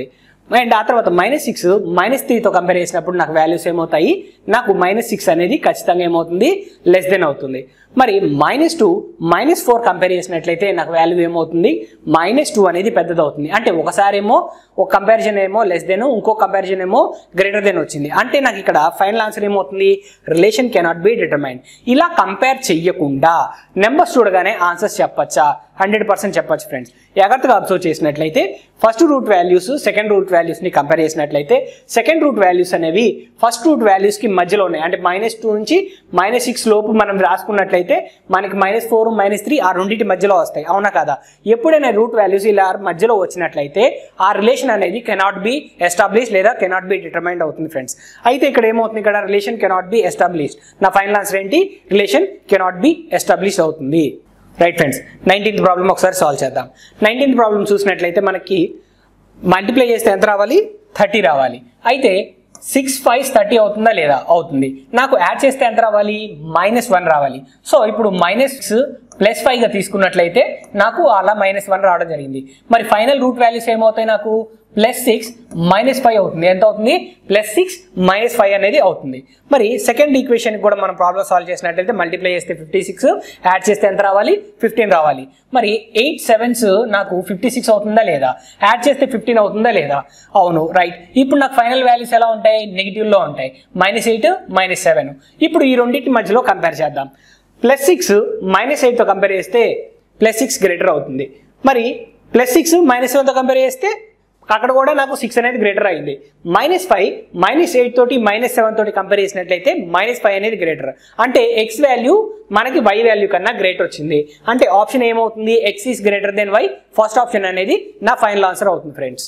అండ్ ఆ తర్వాత మైనస్ సిక్స్ మైనస్ త్రీతో కంపేర్ చేసినప్పుడు నాకు వాల్యూస్ ఏమవుతాయి నాకు మైనస్ సిక్స్ అనేది ఖచ్చితంగా ఏమవుతుంది లెస్ దెన్ అవుతుంది మరి minus two minus four compare చేసినట్లయితే నాకు వాల్యూ ఏమవుతుంది మైనస్ టూ అనేది పెద్దది అవుతుంది అంటే ఒకసారి ఏమో ఒక కంపారిజన్ ఏమో లెస్ దెన్ ఇంకో కంపారిజన్ ఏమో గ్రేటర్ దెన్ వచ్చింది అంటే నాకు ఇక్కడ ఫైనల్ ఆన్సర్ ఏమవుతుంది రిలేషన్ కెనాట్ బి డిటర్మైన్ ఇలా కంపేర్ చెయ్యకుండా నెంబర్స్ చూడగానే ఆన్సర్స్ చెప్పచ్చా హండ్రెడ్ పర్సెంట్ చెప్పచ్చు ఫ్రెండ్స్ జాగ్రత్తగా అబ్జర్వ్ చేసినట్లయితే first root values second root వాల్యూస్ని కంపేర్ చేసినట్లయితే సెకండ్ రూట్ వాల్యూస్ అనేవి ఫస్ట్ రూట్ వాల్యూస్కి మధ్యలో ఉన్నాయి అంటే మైనస్ టూ నుంచి మైనస్ సిక్స్ లోపు మనం రాసుకున్నట్లయితే మనకి మైనస్ ఫోర్ మైనస్ త్రీ ఆ రెండింటి మధ్యలో వస్తాయి అవునా కదా ఎప్పుడైనా రూట్ వాల్యూస్ ఇలా మధ్యలో వచ్చినట్లయితే ఆ రిలేషన్ అనేది కెనాట్ బి ఎస్టాబ్లిష్ లేదా కెనాట్ బి డిటర్మైండ్ అవుతుంది ఫ్రెండ్స్ అయితే ఇక్కడ ఏమవుతుంది ఇక్కడ రిలేషన్ కెనాట్ బి ఎస్టాబ్లిష్ నా ఫైనల్ ఆన్సర్ ఏంటి రిలేషన్ కెనాట్ బి ఎస్టాబ్లిష్ అవుతుంది రైట్ ఫ్రెండ్స్ నైన్టీన్త్ ప్రాబ్లం ఒకసారి సాల్వ్ చేద్దాం నైన్టీన్త్ ప్రాబ్లం చూసినట్లయితే మనకి మల్టిప్లై చేస్తే ఎంత రావాలి థర్టీ రావాలి అయితే సిక్స్ ఫైవ్ థర్టీ అవుతుందా లేదా అవుతుంది నాకు యాడ్ చేస్తే ఎంత రావాలి మైనస్ వన్ రావాలి సో ఇప్పుడు మైనస్ ప్లస్ ఫైవ్గా తీసుకున్నట్లయితే నాకు అలా మైనస్ వన్ రావడం జరిగింది మరి ఫైనల్ రూట్ వాల్యూస్ ఏమవుతాయి నాకు ప్లస్ సిక్స్ మైనస్ ఫైవ్ అవుతుంది ఎంత అవుతుంది ప్లస్ సిక్స్ మైనస్ ఫైవ్ అనేది అవుతుంది మరి సెకండ్ ఈక్వేషన్ కూడా మనం ప్రాబ్లమ్ సాల్వ్ చేసినట్లయితే మల్టిప్లై చేస్తే ఫిఫ్టీ సిక్స్ యాడ్ చేస్తే ఎంత రావాలి ఫిఫ్టీన్ రావాలి మరి ఎయిట్ సెవెన్స్ నాకు ఫిఫ్టీ సిక్స్ అవుతుందా లేదా యాడ్ చేస్తే ఫిఫ్టీన్ అవుతుందా లేదా అవును రైట్ ఇప్పుడు నాకు ఫైనల్ వాల్యూస్ ఎలా ఉంటాయి నెగిటివ్లో ఉంటాయి మైనస్ ఎయిట్ మైనస్ సెవెన్ ఇప్పుడు ఈ రెండింటి మధ్యలో కంపేర్ చేద్దాం ప్లస్ సిక్స్ మైనస్ ఎయిట్తో కంపేర్ చేస్తే ప్లస్ సిక్స్ గ్రేటర్ అవుతుంది మరి ప్లస్ సిక్స్ మైనస్ సెవెన్తో కంపేర్ చేస్తే అక్కడ కూడా నాకు సిక్స్ అనేది గ్రేటర్ అయింది మైనస్ ఫైవ్ మైనస్ ఎయిట్ తోటి మైనస్ సెవెన్ తోటి కంపేర్ చేసినట్లయితే మైనస్ ఫైవ్ అనేది గ్రేటర్ అంటే ఎక్స్ వాల్యూ మనకి వై వాల్యూ కన్నా గ్రేటర్ వచ్చింది అంటే ఆప్షన్ ఏమవుతుంది x is greater than y first option అనేది నా ఫైనల్ ఆన్సర్ అవుతుంది ఫ్రెండ్స్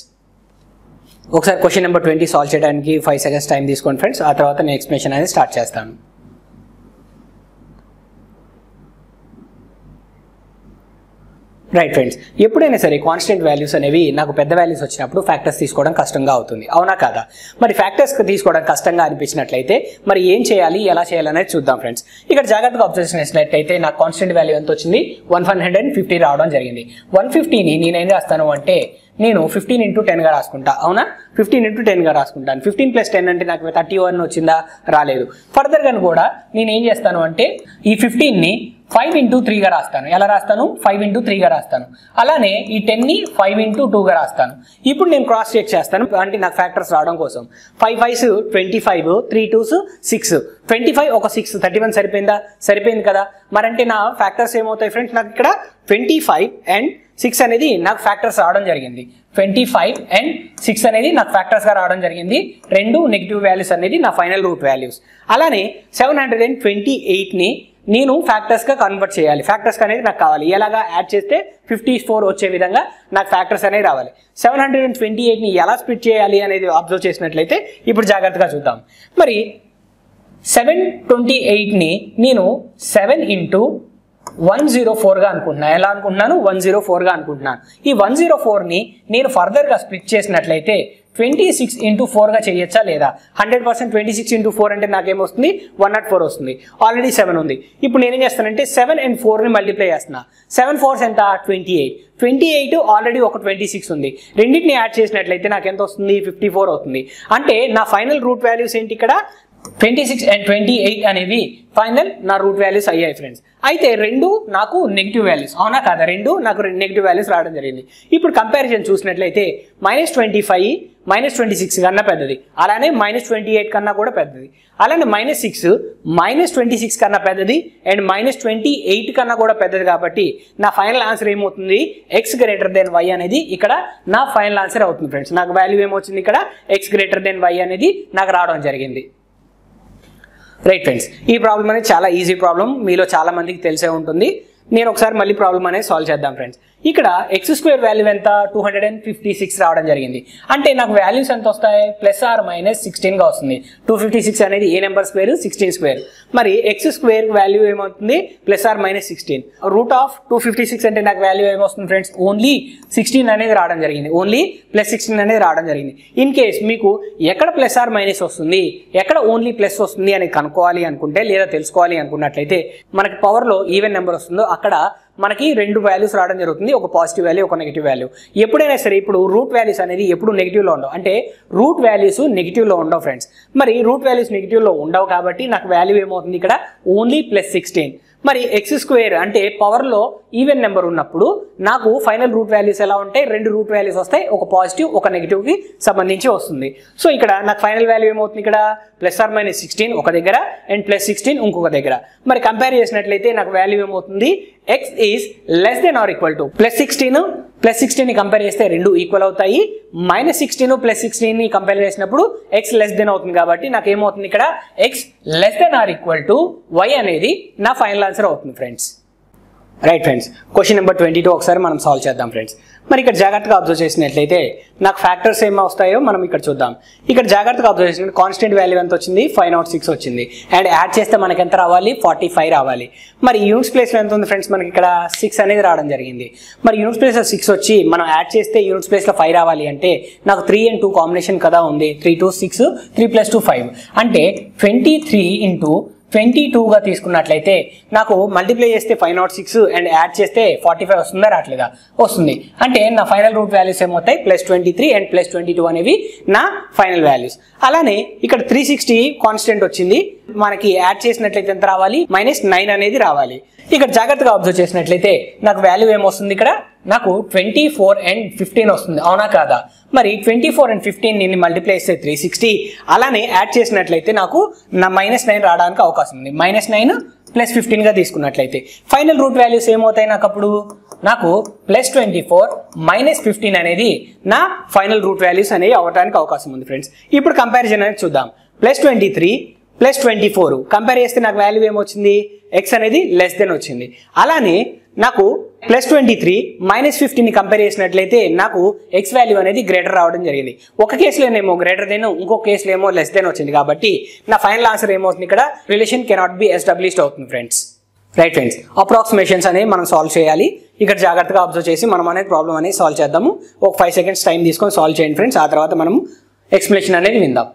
ఒకసారి క్వశ్చన్ నెంబర్ ట్వంటీ సాల్వ్ చేయడానికి ఫైవ్ సెకండ్స్ టైం తీసుకోండి ఫ్రెండ్స్ ఆ తర్వాత నేను ఎక్స్ప్లెనేషన్ అనేది స్టార్ట్ చేస్తాను రైట్ ఫ్రెండ్స్ ఎప్పుడైనా సరే కాన్స్టెంట్ వాల్యూస్ అనేవి నాకు పెద్ద వాల్యూస్ వచ్చినప్పుడు ఫ్యాక్టర్స్ తీసుకోవడం కష్టంగా అవుతుంది అవునా కాదా మరి ఫ్యాక్టర్స్ తీసుకోవడం కష్టంగా అనిపించినట్లయితే మరి ఏం చేయాలి ఎలా చేయాలి అనేది చూద్దాం ఫ్రెండ్స్ ఇక్కడ జాగ్రత్తగా అబ్జర్వ్ చేసినట్లయితే నాకు కాన్స్టెంట్ వాల్యూ ఎంత వచ్చింది వన్ హండ్రెడ్ అండ్ ఫిఫ్టీ రావడం జరిగింది వన్ ఫిఫ్టీని నేనేం చేస్తాను అంటే నేను ఫిఫ్టీన్ ఇంటూ టెన్గా రాసుకుంటా అవునా ఫిఫ్టీన్ ఇంటూ టెన్గా రాసుకుంటాను ఫిఫ్టీన్ ప్లస్ టెన్ అంటే నాకు థర్టీ వన్ వచ్చిందా రాలేదు ఫర్దర్గా కూడా నేను ఏం చేస్తాను అంటే ఈ ఫిఫ్టీన్ని ఫైవ్ ఇంటూ త్రీగా రాస్తాను ఎలా రాస్తాను ఫైవ్ ఇంటూ త్రీగా రాస్తాను అలానే ఈ టెన్ని ఫైవ్ ఇంటూ టూగా రాస్తాను ఇప్పుడు నేను క్రాస్ చెక్ చేస్తాను అంటే నాకు ఫ్యాక్టర్స్ రావడం కోసం five fives twenty five three twos six twenty five ఒక సిక్స్ థర్టీ వన్ సరిపోయిందా సరిపోయింది కదా మరంటే నా ఫ్యాక్టర్స్ ఏమవుతాయి ఫ్రెండ్స్ నాకు ఇక్కడ ట్వంటీ ఫైవ్ అండ్ సిక్స్ అనేది నాకు ఫ్యాక్టర్స్ రావడం జరిగింది ట్వంటీ ఫైవ్ అండ్ సిక్స్ అనేది నాకు ఫ్యాక్టర్స్గా రావడం జరిగింది రెండు నెగిటివ్ వాల్యూస్ అనేది నా ఫైనల్ రూట్ వాల్యూస్ అలానే సెవెన్ హండ్రెడ్ అండ్ ట్వంటీ ఎయిట్ని నేను ఫ్యాక్టర్స్గా కన్వర్ట్ చేయాలి ఫ్యాక్టర్స్ అనేది నాకు కావాలి ఎలాగా యాడ్ చేస్తే ఫిఫ్టీ ఫోర్ వచ్చే విధంగా నాకు ఫ్యాక్టర్స్ అనేవి రావాలి సెవెన్ హండ్రెడ్ అండ్ ట్వంటీ ఎయిట్ని ఎలా స్ప్లిట్ చేయాలి అనేది అబ్జర్వ్ చేసినట్లయితే ఇప్పుడు జాగ్రత్తగా చూద్దాం మరి సెవెన్ ట్వంటీ ఎయిట్ని నేను సెవెన్ ఇంటూ వన్ జీరో ఫోర్గా అనుకుంటున్నాను ఎలా అనుకుంటున్నాను వన్ జీరో ఫోర్గా అనుకుంటున్నాను ఈ వన్ జీరో ఫోర్ని నేను ఫర్దర్గా స్ప్లిట్ చేసినట్లయితే ట్వంటీ సిక్స్ ఇంటూ ఫోర్గా చేయొచ్చా లేదా hundred percent twenty six into four అంటే నాకేమొస్తుంది వన్ నాట్ ఫోర్ వస్తుంది ఆల్రెడీ సెవెన్ ఉంది ఇప్పుడు నేనేం చేస్తానంటే సెవెన్ అండ్ ఫోర్ని మల్టిప్లై చేస్తున్నా సెవెన్ ఫోర్స్ ఎంత twenty eight twenty eight already ఒక ట్వంటీ సిక్స్ ఉంది రెండింటిని యాడ్ చేసినట్లయితే నాకు ఎంత వస్తుంది ఫిఫ్టీ ఫోర్ అవుతుంది అంటే నా ఫైనల్ రూట్ వాల్యూస్ ఏంటి ఇక్కడ twenty six and twenty eight అనేవి ఫైనల్ నా రూట్ వాల్యూస్ అయ్యాయి ఫ్రెండ్స్ అయితే రెండు నాకు నెగిటివ్ వాల్యూస్ అవునా కాదా రెండు నాకు నెగిటివ్ వాల్యూస్ రావడం జరిగింది ఇప్పుడు కంపారిజన్ చూసినట్లయితే minus twenty five minus twenty six కన్నా పెద్దది అలానే మైనస్ ట్వంటీ ఎయిట్ కన్నా కూడా పెద్దది అలానే minus six minus twenty six కన్నా పెద్దది అండ్ మైనస్ ట్వంటీ ఎయిట్ కన్నా కూడా పెద్దది కాబట్టి నా ఫైనల్ ఆన్సర్ ఏమవుతుంది ఎక్స్ గ్రేటర్ దెన్ వై అనేది ఇక్కడ నా ఫైనల్ ఆన్సర్ అవుతుంది ఫ్రెండ్స్ నాకు వాల్యూ ఏమవుతుంది ఇక్కడ ఎక్స్ గ్రేటర్ దెన్ వై అనేది నాకు రావడం జరిగింది రైట్ ఫ్రెండ్స్ ఈ ప్రాబ్లం అనేది చాలా ఈజీ ప్రాబ్లం మీలో చాలా మందికి తెలిసే ఉంటుంది నేను ఒకసారి మళ్ళీ ప్రాబ్లం అనేది సాల్వ్ చేద్దాం ఫ్రెండ్స్ ఇక్కడ ఎక్స్ స్క్వేర్ వాల్యూ ఎంత two hundred and fifty six రావడం జరిగింది అంటే నాకు వాల్యూస్ ఎంత వస్తాయి ప్లస్ ఆర్ మైనస్ సిక్స్టీన్గా వస్తుంది టూ ఫిఫ్టీ సిక్స్ అనేది ఏ నెంబర్ స్క్వేర్ సిక్స్టీన్ స్క్వేర్ మరి ఎక్స్ స్క్వేర్ వాల్యూ ఏమవుతుంది plus or minus sixteen root of two fifty six అంటే నాకు వాల్యూ ఏమొస్తుంది ఫ్రెండ్స్ ఓన్లీ సిక్స్టీన్ అనేది రావడం జరిగింది ఓన్లీ ప్లస్ సిక్స్టీన్ అనేది రావడం జరిగింది ఇన్ కేస్ మీకు ఎక్కడ ప్లస్ ఆర్ మైనస్ వస్తుంది ఎక్కడ ఓన్లీ ప్లస్ వస్తుంది అని కనుక్కోవాలి అనుకుంటే లేదా తెలుసుకోవాలి అనుకున్నట్లయితే మనకి పవర్లో ఈవెన్ నెంబర్ వస్తుందో అక్కడ మనకి రెండు వాల్యూస్ రావడం జరుగుతుంది ఒక పాజిటివ్ వాల్యూ ఒక నెగిటివ్ వాల్యూ ఎప్పుడైనా సరే ఇప్పుడు రూట్ వాల్యూస్ అనేది ఎప్పుడు నెగిటివ్లో ఉండవు అంటే రూట్ వాల్యూస్ నెగిటివ్లో ఉండవు ఫ్రెండ్స్ మరి రూట్ వాల్యూస్ నెగిటివ్లో ఉండవు కాబట్టి నాకు వాల్యూ ఏమవుతుంది ఇక్కడ ఓన్లీ ప్లస్ సిక్స్టీన్ మరి ఎక్స్ స్క్వేర్ అంటే పవర్లో ఈవెన్ నెంబర్ ఉన్నప్పుడు నాకు ఫైనల్ రూట్ వాల్యూస్ ఎలా ఉంటాయి రెండు రూట్ వాల్యూస్ వస్తాయి ఒక పాజిటివ్ ఒక నెగిటివ్కి సంబంధించి వస్తుంది సో ఇక్కడ నాకు ఫైనల్ వాల్యూ ఏమవుతుంది ఇక్కడ ప్లస్ ఆర్ మైనస్ సిక్స్టీన్ ఒక దగ్గర అండ్ ప్లస్ సిక్స్టీన్ ఇంకొక దగ్గర మరి కంపేర్ చేసినట్లయితే నాకు వాల్యూ ఏమవుతుంది x is less than or equal to plus sixteen plus sixteen ని కంపేర్ చేస్తే రెండు ఈక్వల్ అవుతాయి మైనస్ సిక్స్టీన్ ప్లస్ సిక్స్టీన్ ని కంపేర్ చేసినప్పుడు ఎక్స్ లెస్ దెన్ అవుతుంది కాబట్టి నాకు ఏమవుతుంది ఇక్కడ x less than or equal to y అనేది నా ఫైనల్ ఆన్సర్ అవుతుంది friends right friends question number twenty two ఒకసారి మనం సాల్వ్ చేద్దాం ఫ్రెండ్స్ మరి ఇక్కడ జాగ్రత్తగా అబ్జర్వ్ చేసినట్లయితే నాకు ఫ్యాక్టర్స్ ఏమి వస్తాయో మనం ఇక్కడ చూద్దాం ఇక్కడ జాగ్రత్తగా అబ్జర్వ్ చేసిన కాన్స్టెంట్ వాల్యూ ఎంత వచ్చింది ఫైవ్ నాట్ సిక్స్ వచ్చింది అండ్ యాడ్ చేస్తే మనకి ఎంత రావాలి ఫార్టీ ఫైవ్ రావాలి మరి యూనిట్స్ ప్లేస్లో ఎంత ఉంది ఫ్రెండ్స్ మనకి ఇక్కడ సిక్స్ అనేది రావడం జరిగింది మరి యూనిట్స్ ప్లేస్లో సిక్స్ వచ్చి మనం యాడ్ చేస్తే యూనిట్స్ ప్లేస్లో ఫైవ్ రావాలి అంటే నాకు త్రీ అండ్ టూ కాంబినేషన్ కదా ఉంది three two six three plus two five అంటే ట్వంటీ త్రీ ఇంటూ ట్వంటీ టూగా తీసుకున్నట్లయితే నాకు మల్టిప్లై చేస్తే five naught six and add చేస్తే ఫార్టీ ఫైవ్ వస్తుందా రావట్లేదా వస్తుంది అంటే నా ఫైనల్ రూట్ వాల్యూస్ ఏమవుతాయి plus twenty three and plus twenty two అనేవి నా ఫైనల్ వాల్యూస్ అలానే ఇక్కడ త్రీ సిక్స్టీ కాన్స్టెంట్ వచ్చింది మనకి యాడ్ చేసినట్లయితే ఎంత రావాలి మైనస్ నైన్ అనేది రావాలి ఇక్కడ జాగ్రత్తగా అబ్జర్వ్ చేసినట్లయితే నాకు వాల్యూ ఏమొస్తుంది ఇక్కడ నాకు ట్వంటీ ఫోర్ అండ్ ఫిఫ్టీన్ వస్తుంది అవునా కాదా మరి ట్వంటీ ఫోర్ అండ్ ఫిఫ్టీన్ నేను మల్టిప్లై చేస్తే త్రీ సిక్స్టీ అలానే యాడ్ చేసినట్లయితే నాకు నా మైనస్ నైన్ రావడానికి అవకాశం ఉంది మైనస్ నైన్ ప్లస్ ఫిఫ్టీన్గా తీసుకున్నట్లయితే ఫైనల్ రూట్ వాల్యూస్ ఏమవుతాయి నాకు అప్పుడు నాకు plus twenty four minus fifteen అనేది నా ఫైనల్ రూట్ వాల్యూస్ అనేవి అవ్వడానికి అవకాశం ఉంది ఫ్రెండ్స్ ఇప్పుడు కంపారిజన్ అనేది చూద్దాం plus twenty three plus twenty four compare చేస్తే నాకు వాల్యూ ఏమొచ్చింది ఎక్స్ అనేది లెస్ దెన్ వచ్చింది అలానే నాకు ప్లస్ ట్వంటీ త్రీ మైనస్ ఫిఫ్టీని కంపేర్ చేసినట్లయితే నాకు ఎక్స్ వాల్యూ అనేది గ్రేటర్ రావడం జరిగింది ఒక కేసులోనేమో గ్రేటర్ దెన్ ఇంకో కేసులో ఏమో లెస్ దెన్ వచ్చింది కాబట్టి నా ఫైనల్ ఆన్సర్ ఏమవుతుంది ఇక్కడ రిలేషన్ కెనాట్ బి ఎస్టాబ్లిష్డ్ అవుతుంది ఫ్రెండ్స్ రైట్ ఫ్రెండ్స్ అప్రాక్సిమేషన్స్ అనేవి మనం సాల్వ్ చేయాలి ఇక్కడ జాగ్రత్తగా అబ్జర్వ్ చేసి మనం అనేది ప్రాబ్లం అనేది సాల్వ్ చేద్దాము ఒక ఫైవ్ సెకండ్స్ టైం తీసుకొని సాల్వ్ చేయండి ఫ్రెండ్స్ ఆ తర్వాత మనం ఎక్స్ప్లెనేషన్ అనేది విందాం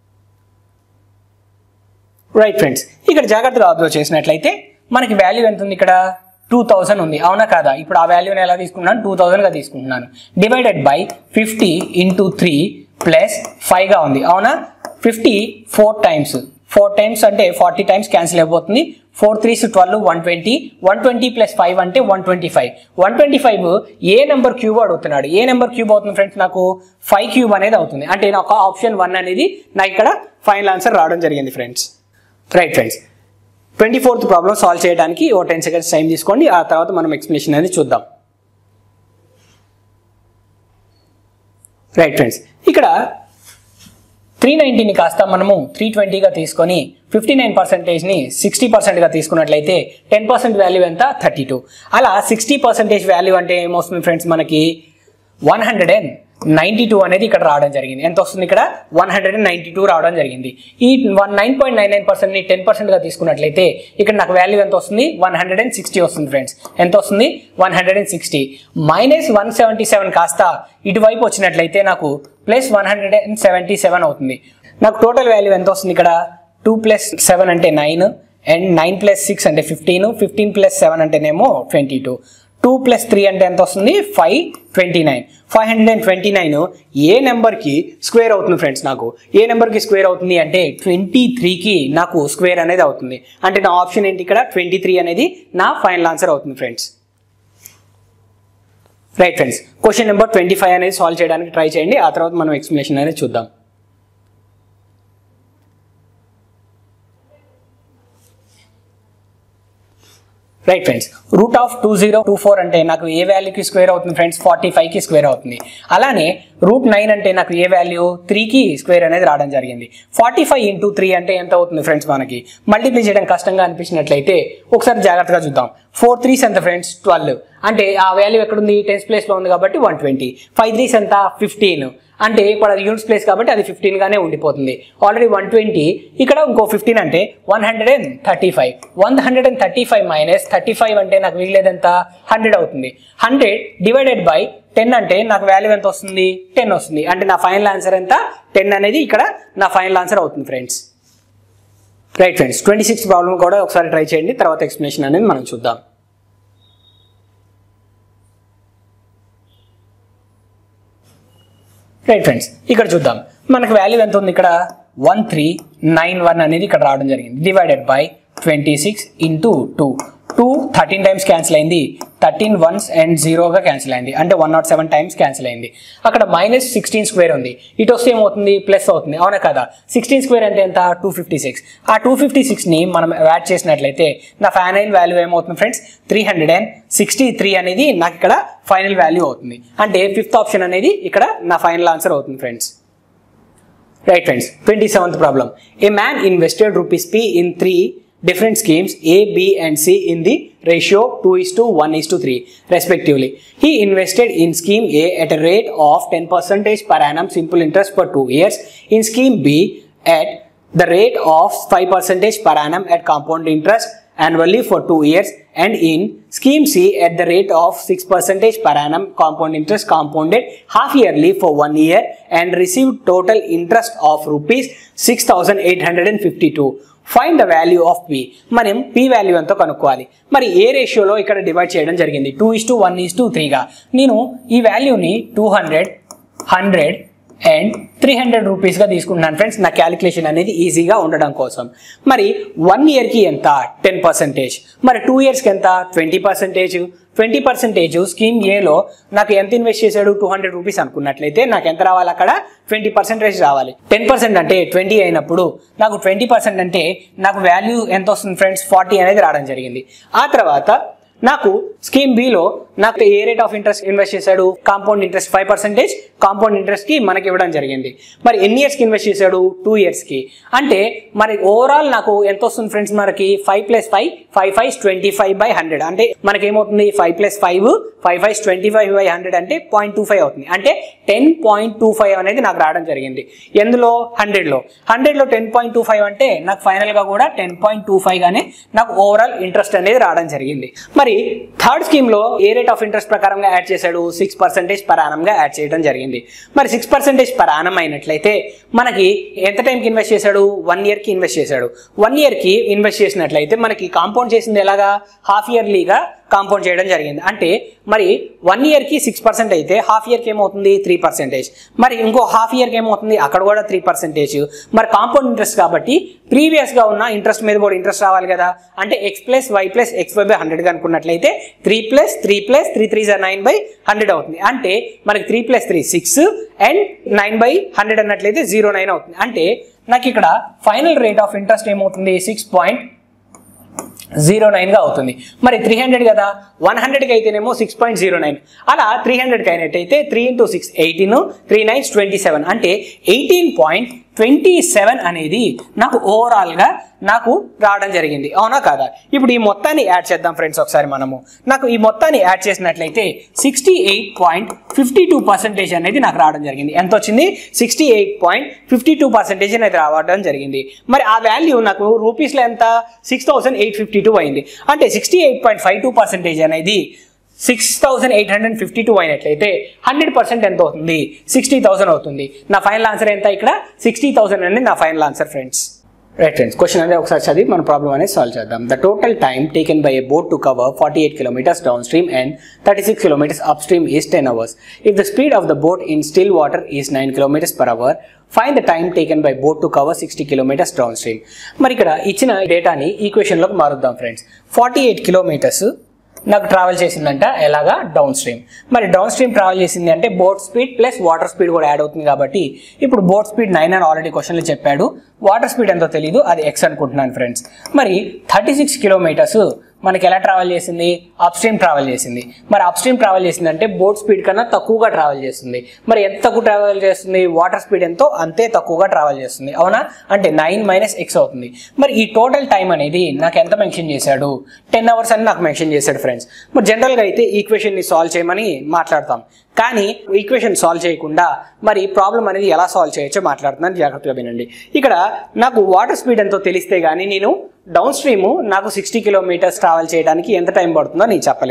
రైట్ ఫ్రెండ్స్ ఇక్కడ జాగ్రత్తగా అబ్జర్వ్ చేసినట్లయితే మనకి వాల్యూ ఎంత ఉంది ఇక్కడ టూ థౌసండ్ ఉంది అవునా కాదా ఇప్పుడు ఆ వాల్యూని ఎలా తీసుకుంటున్నాను టూ థౌసండ్గా తీసుకుంటున్నాను divided by fifty into three plus ఫైవ్గా ఉంది అవునా fifty four times four times అంటే ఫార్టీ టైమ్స్ క్యాన్సిల్ అయిపోతుంది four threes twelve one twenty one twenty plus five అంటే one twenty five one twenty five ఏ నెంబర్ క్యూబ్ అడుగుతున్నాడు ఏ number cube అవుతుంది ఫ్రెండ్స్ నాకు ఫైవ్ క్యూబ్ అనేది అవుతుంది అంటే నాకు ఆప్షన్ వన్ అనేది నాకు ఇక్కడ ఫైనల్ ఆన్సర్ రావడం జరిగింది friends right friends twenty fourth problem solve చేయడానికి ఓ టెన్ సెకండ్స్ టైం తీసుకోండి ఆ తర్వాత మనం ఎక్స్ప్లెనేషన్ అనేది చూద్దాం రైట్ ఫ్రెండ్స్ ఇక్కడ త్రీ నైంటీని కాస్త మనము త్రీ ట్వంటీగా తీసుకొని ఫిఫ్టీ నైన్ పర్సెంటేజ్ని సిక్స్టీ పర్సెంట్గా తీసుకున్నట్లయితే టెన్ పర్సెంట్ వాల్యూ ఎంత థర్టీ టూ అలా సిక్స్టీ పర్సెంటేజ్ వాల్యూ అంటే ఏమొస్తుంది ఫ్రెండ్స్ మనకి one hundred and ninety two అనేది ఇక్కడ రావడం జరిగింది ఎంత వస్తుంది ఇక్కడ one hundred and ninety two రావడం జరిగింది ఈ one nine point nine nine పర్సెంట్ని టెన్ పర్సెంట్గా తీసుకున్నట్లయితే ఇక్కడ నాకు వాల్యూ ఎంత వస్తుంది వన్ హండ్రెడ్ అండ్ సిక్స్టీ వస్తుంది ఫ్రెండ్స్ ఎంత వస్తుంది one hundred and sixty minus one seventy seven కాస్త ఇటువైపు వచ్చినట్లయితే నాకు plus one hundred and seventy seven అవుతుంది నాకు టోటల్ వాల్యూ ఎంత వస్తుంది ఇక్కడ టూ ప్లస్ సెవెన్ అంటే nine and nine plus six అంటే ఫిఫ్టీన్ ఫిఫ్టీన్ ప్లస్ సెవెన్ అంటేనేమో twenty two two plus three అంటే ఎంత వస్తుంది five twenty nine five hundred and twenty nine ఏ నెంబర్కి స్క్వేర్ అవుతుంది ఫ్రెండ్స్ నాకు ఏ నెంబర్కి స్క్వేర్ అవుతుంది అంటే ట్వంటీ త్రీకి నాకు స్క్వేర్ అనేది అవుతుంది అంటే నా ఆప్షన్ ఏంటి ఇక్కడ ట్వంటీ త్రీ అనేది నా ఫైనల్ ఆన్సర్ అవుతుంది friends right friends question number twenty five అనేది సాల్వ్ చేయడానికి ట్రై చేయండి ఆ తర్వాత మనం ఎక్స్ప్లెనేషన్ అనేది చూద్దాం right friends root of two zero two four అంటే నాకు ఏ వాల్యూకి స్క్వేర్ అవుతుంది ఫ్రెండ్స్ ఫార్టీ ఫైవ్కి స్క్వేర్ అవుతుంది అలానే రూట్ నైన్ అంటే నాకు ఏ వాల్యూ త్రీకి స్క్వేర్ అనేది రావడం జరిగింది ఫార్టీ ఫైవ్ ఇంటూ త్రీ అంటే ఎంత అవుతుంది ఫ్రెండ్స్ మనకి మల్టిప్లై చేయడం కష్టంగా అనిపించినట్లయితే ఒకసారి జాగ్రత్తగా చూద్దాం ఫోర్ త్రీస్ ఎంత ఫ్రెండ్స్ ట్వెల్వ్ అంటే ఆ వాల్యూ ఎక్కడుంది టెన్త్ ప్లేస్లో ఉంది కాబట్టి వన్ ట్వంటీ ఫైవ్ త్రీస్ ఎంత ఫిఫ్టీన్ అంటే ఇప్పుడు అది యూనిట్స్ ప్లేస్ కాబట్టి అది ఫిఫ్టీన్ గానే ఉండిపోతుంది ఆల్రెడీ వన్ ట్వంటీ ఇక్కడ ఇంకో ఫిఫ్టీన్ అంటే one hundred and thirty five one hundred and thirty five minus thirty five అంటే నాకు మిగిలేదు ఎంత హండ్రెడ్ అవుతుంది హండ్రెడ్ డివైడెడ్ బై టెన్ అంటే నాకు వాల్యూ ఎంత వస్తుంది టెన్ వస్తుంది అంటే నా ఫైనల్ ఆన్సర్ ఎంత టెన్ అనేది ఇక్కడ నా ఫైనల్ ఆన్సర్ అవుతుంది friends right friends twenty six problem కూడా ఒకసారి ట్రై చేయండి తర్వాత ఎక్స్ప్లెనేషన్ అనేది మనం చూద్దాం రైట్ ఫ్రెండ్స్ ఇక్కడ చూద్దాం మనకు వాల్యూ ఎంత ఉంది ఇక్కడ వన్ త్రీ నైన్ వన్ అనేది ఇక్కడ రావడం జరిగింది divided by twenty six into two two thirteen times cancel అయింది థర్టీన్ వన్స్ అండ్ జీరోగా క్యాన్సిల్ అయింది అంటే one naught seven times cancel అయింది అక్కడ మైనస్ సిక్స్టీన్ స్క్వేర్ ఉంది ఇటు వస్తే ఏమవుతుంది ప్లస్ అవుతుంది అవునా కదా సిక్స్టీన్ స్క్వేర్ అంటే ఎంత టూ ఫిఫ్టీ సిక్స్ ఆ టూ ఫిఫ్టీ సిక్స్ని మనం యాడ్ చేసినట్లయితే నా ఫైనల్ వాల్యూ ఏమవుతుంది friends three hundred and sixty three అనేది నాకు ఇక్కడ ఫైనల్ వాల్యూ అవుతుంది అంటే ఫిఫ్త్ ఆప్షన్ అనేది ఇక్కడ నా ఫైనల్ ఆన్సర్ అవుతుంది friends Right friends, 27th problem. A man invested rupees P in three different schemes A, B and C in the ratio 2 is to 1 is to 3 respectively. He invested in scheme A at a rate of 10% per annum simple interest for 2 years. In scheme B at the rate of 5% per annum at compound interest annually for 2 years and in scheme C at the rate of 6% per annum compound interest compounded half yearly for 1 year and received total interest of rupees 6852 find the value of P మనం P value ఎంతో కనుక్కోవాలి మరి ఏ రేషియోలో ఇక్కడ divide చేయడం జరిగింది two is to one is to త్రీగా నేను ఈ వాల్యూని two hundred hundred and three hundred రూపీస్గా తీసుకుంటున్నాను ఫ్రెండ్స్ నా క్యాలిక్యులేషన్ అనేది ఈజీగా ఉండడం కోసం మరి వన్ ఇయర్కి ఎంత టెన్ పర్సెంటేజ్ మరి టూ ఇయర్స్కి ఎంత twenty percentage twenty percentage scheme ఏలో నాకు ఎంత ఇన్వెస్ట్ చేశాడు టూ హండ్రెడ్ రూపీస్ అనుకున్నట్లయితే నాకు ఎంత రావాలి అక్కడ ట్వంటీ పర్సెంటేజ్ రావాలి టెన్ పర్సెంట్ అంటే ట్వంటీ అయినప్పుడు నాకు ట్వంటీ పర్సెంట్ అంటే నాకు వాల్యూ ఎంత వస్తుంది ఫ్రెండ్స్ ఫార్టీ అనేది రావడం జరిగింది ఆ తర్వాత నాకు స్కీమ్ బిలో నాకు ఏ రేట్ ఆఫ్ ఇంట్రెస్ట్ ఇన్వెస్ట్ చేశాడు compound interest five percentage compound interest కి మనకి ఇవ్వడం జరిగింది మరి ఎన్ని ఇయర్స్ కి ఇన్వెస్ట్ చేశాడు టూ ఇయర్స్ కి అంటే మరి ఓవరాల్ నాకు ఎంత వస్తుంది ఫ్రెండ్స్ మనకి five plus five five five twenty five by hundred అంటే మనకి ఏమవుతుంది five plus five five five twenty five by hundred అంటే పాయింట్ టూ ఫైవ్ అవుతుంది అంటే టెన్ పాయింట్ టూ ఫైవ్ అనేది నాకు రావడం జరిగింది ఎందులో హండ్రెడ్ లో హండ్రెడ్ లో టెన్ పాయింట్ టూ ఫైవ్ అంటే నాకు ఫైనల్ గా కూడా టెన్ పాయింట్ టూ ఫైవ్ గానే నాకు ఓవరాల్ ఇంట్రెస్ట్ అనేది రావడం జరిగింది మరి థర్డ్ స్కీమ్ లో ఏ రేట్ ఆఫ్ ఇంట్రెస్ట్ ప్రకారంగా యాడ్ చేశాడు సిక్స్ పర్సెంటేజ్ పర్ గా యాడ్ చేయడం జరిగింది మరి సిక్స్ పర్సెంటేజ్ పర్ ఆనం అయినట్లయితే మనకి ఎంత టైంకి ఇన్వెస్ట్ చేశాడు వన్ ఇయర్ కి ఇన్వెస్ట్ చేశాడు వన్ ఇయర్ కి ఇన్వెస్ట్ చేసినట్లయితే మనకి కాంపౌండ్ చేసింది ఎలాగా హాఫ్ ఇయర్లీగా కాంపౌండ్ చేయడం జరిగింది అంటే మరి వన్ ఇయర్కి సిక్స్ పర్సెంట్ అయితే హాఫ్ ఇయర్కి ఏమవుతుంది త్రీ పర్సెంటేజ్ మరి ఇంకో హాఫ్ ఇయర్కి ఏమవుతుంది అక్కడ కూడా త్రీ పర్సెంటేజ్ మరి కాంపౌండ్ ఇంట్రెస్ట్ కాబట్టి ప్రీవియస్గా ఉన్న ఇంట్రెస్ట్ మీద కూడా ఇంట్రెస్ట్ రావాలి కదా అంటే x plus y plus x y by hundred అనుకున్నట్లయితే three plus three plus three three జా నైన్ బై హండ్రెడ్ అవుతుంది అంటే మనకి three plus three six and nine by hundred అన్నట్లయితే జీరో నైన్ అవుతుంది అంటే నాకు ఇక్కడ ఫైనల్ రేట్ ఆఫ్ ఇంట్రెస్ట్ ఏమవుతుంది సిక్స్ పాయింట్ జీరో నైన్గా అవుతుంది మరి త్రీ హండ్రెడ్ కదా వన్ హండ్రెడ్కి అయితేనేమో సిక్స్ పాయింట్ జీరో నైన్ అలా త్రీ హండ్రెడ్కి అయినట్టయితే three into six eighteen three nines twenty seven అంటే ఎయిటీన్ పాయింట్ ట్వంటీ సెవెన్ అనేది నాకు ఓవరాల్గా నాకు రావడం జరిగింది అవునా కాదా ఇప్పుడు ఈ మొత్తాన్ని యాడ్ చేద్దాం ఫ్రెండ్స్ ఒకసారి మనము నాకు ఈ మొత్తాన్ని యాడ్ చేసినట్లయితే sixty eight point fifty two percentage అనేది నాకు రావడం జరిగింది ఎంత వచ్చింది sixty eight point fifty two percentage అనేది రావడం జరిగింది మరి ఆ వాల్యూ నాకు రూపీస్లో ఎంత six thousand eight fifty two అయింది అంటే sixty eight point five two percentage అనేది six thousand eight hundred fifty two అయినట్లయితే హండ్రెడ్ పర్సెంట్ ఎంత అవుతుంది సిక్స్టీ థౌసండ్ అవుతుంది నా ఫైనల్ ఆన్సర్ ఎంత ఇక్కడ సిక్స్టీ థౌసండ్ అనేది నా final answer friends right friends question అనేది ఒకసారి చదివి మన ప్రాబ్లమ్ అనేది సాల్వ్ చేద్దాం the total time taken by a boat to cover forty eight kilometres downstream and thirty six kilometres upstream is ten hours if the speed of the boat in still water is nine kilometres per hour find the time taken by boat to cover sixty kilometres downstream మరి ఇక్కడ ఇచ్చిన డేటాని ఈక్వేషన్లోకి మారుద్దాం friends forty eight kilometres నాకు travel చేసిందంట ఎలాగా downstream మరి డౌన్ స్ట్రీమ్ ట్రావెల్ చేసింది అంటే boat speed plus water speed కూడా యాడ్ అవుతుంది కాబట్టి ఇప్పుడు బోట్ స్పీడ్ నైన్ అని ఆల్రెడీ క్వశ్చన్లో చెప్పాడు వాటర్ స్పీడ్ ఎంతో తెలియదు అది ఎక్స్ అనుకుంటున్నాను ఫ్రెండ్స్ మరి థర్టీ సిక్స్ కిలోమీటర్స్ మనకి ఎలా ట్రావెల్ చేసింది అప్ స్ట్రీమ్ ట్రావెల్ చేసింది మరి అప్ స్ట్రీమ్ ట్రావెల్ చేసింది అంటే బోట్ స్పీడ్ కన్నా తక్కువగా ట్రావెల్ చేస్తుంది మరి ఎంత తక్కువ ట్రావెల్ చేస్తుంది వాటర్ స్పీడ్ ఎంతో అంతే తక్కువగా ట్రావెల్ చేస్తుంది అవునా అంటే నైన్ మైనస్ ఎక్స్ అవుతుంది మరి ఈ టోటల్ టైం అనేది నాకు ఎంత మెన్షన్ చేశాడు టెన్ అవర్స్ అని నాకు మెన్షన్ చేశాడు ఫ్రెండ్స్ మరి జనరల్గా అయితే ఈక్వేషన్ని సాల్వ్ చేయమని మాట్లాడతాం కానీ ఈక్వేషన్ సాల్వ్ చేయకుండా మరి ప్రాబ్లం అనేది ఎలా సాల్వ్ చేయొచ్చో మాట్లాడుతున్నాను జాగ్రత్తగా వినండి ఇక్కడ నాకు వాటర్ స్పీడ్ ఎంతో తెలిస్తే కానీ నేను డౌన్ స్ట్రీమ్ నాకు సిక్స్టీ కిలోమీటర్స్ ట్రావెల్ చేయడానికి ఎంత టైం పడుతుందో నేను చెప్పలేను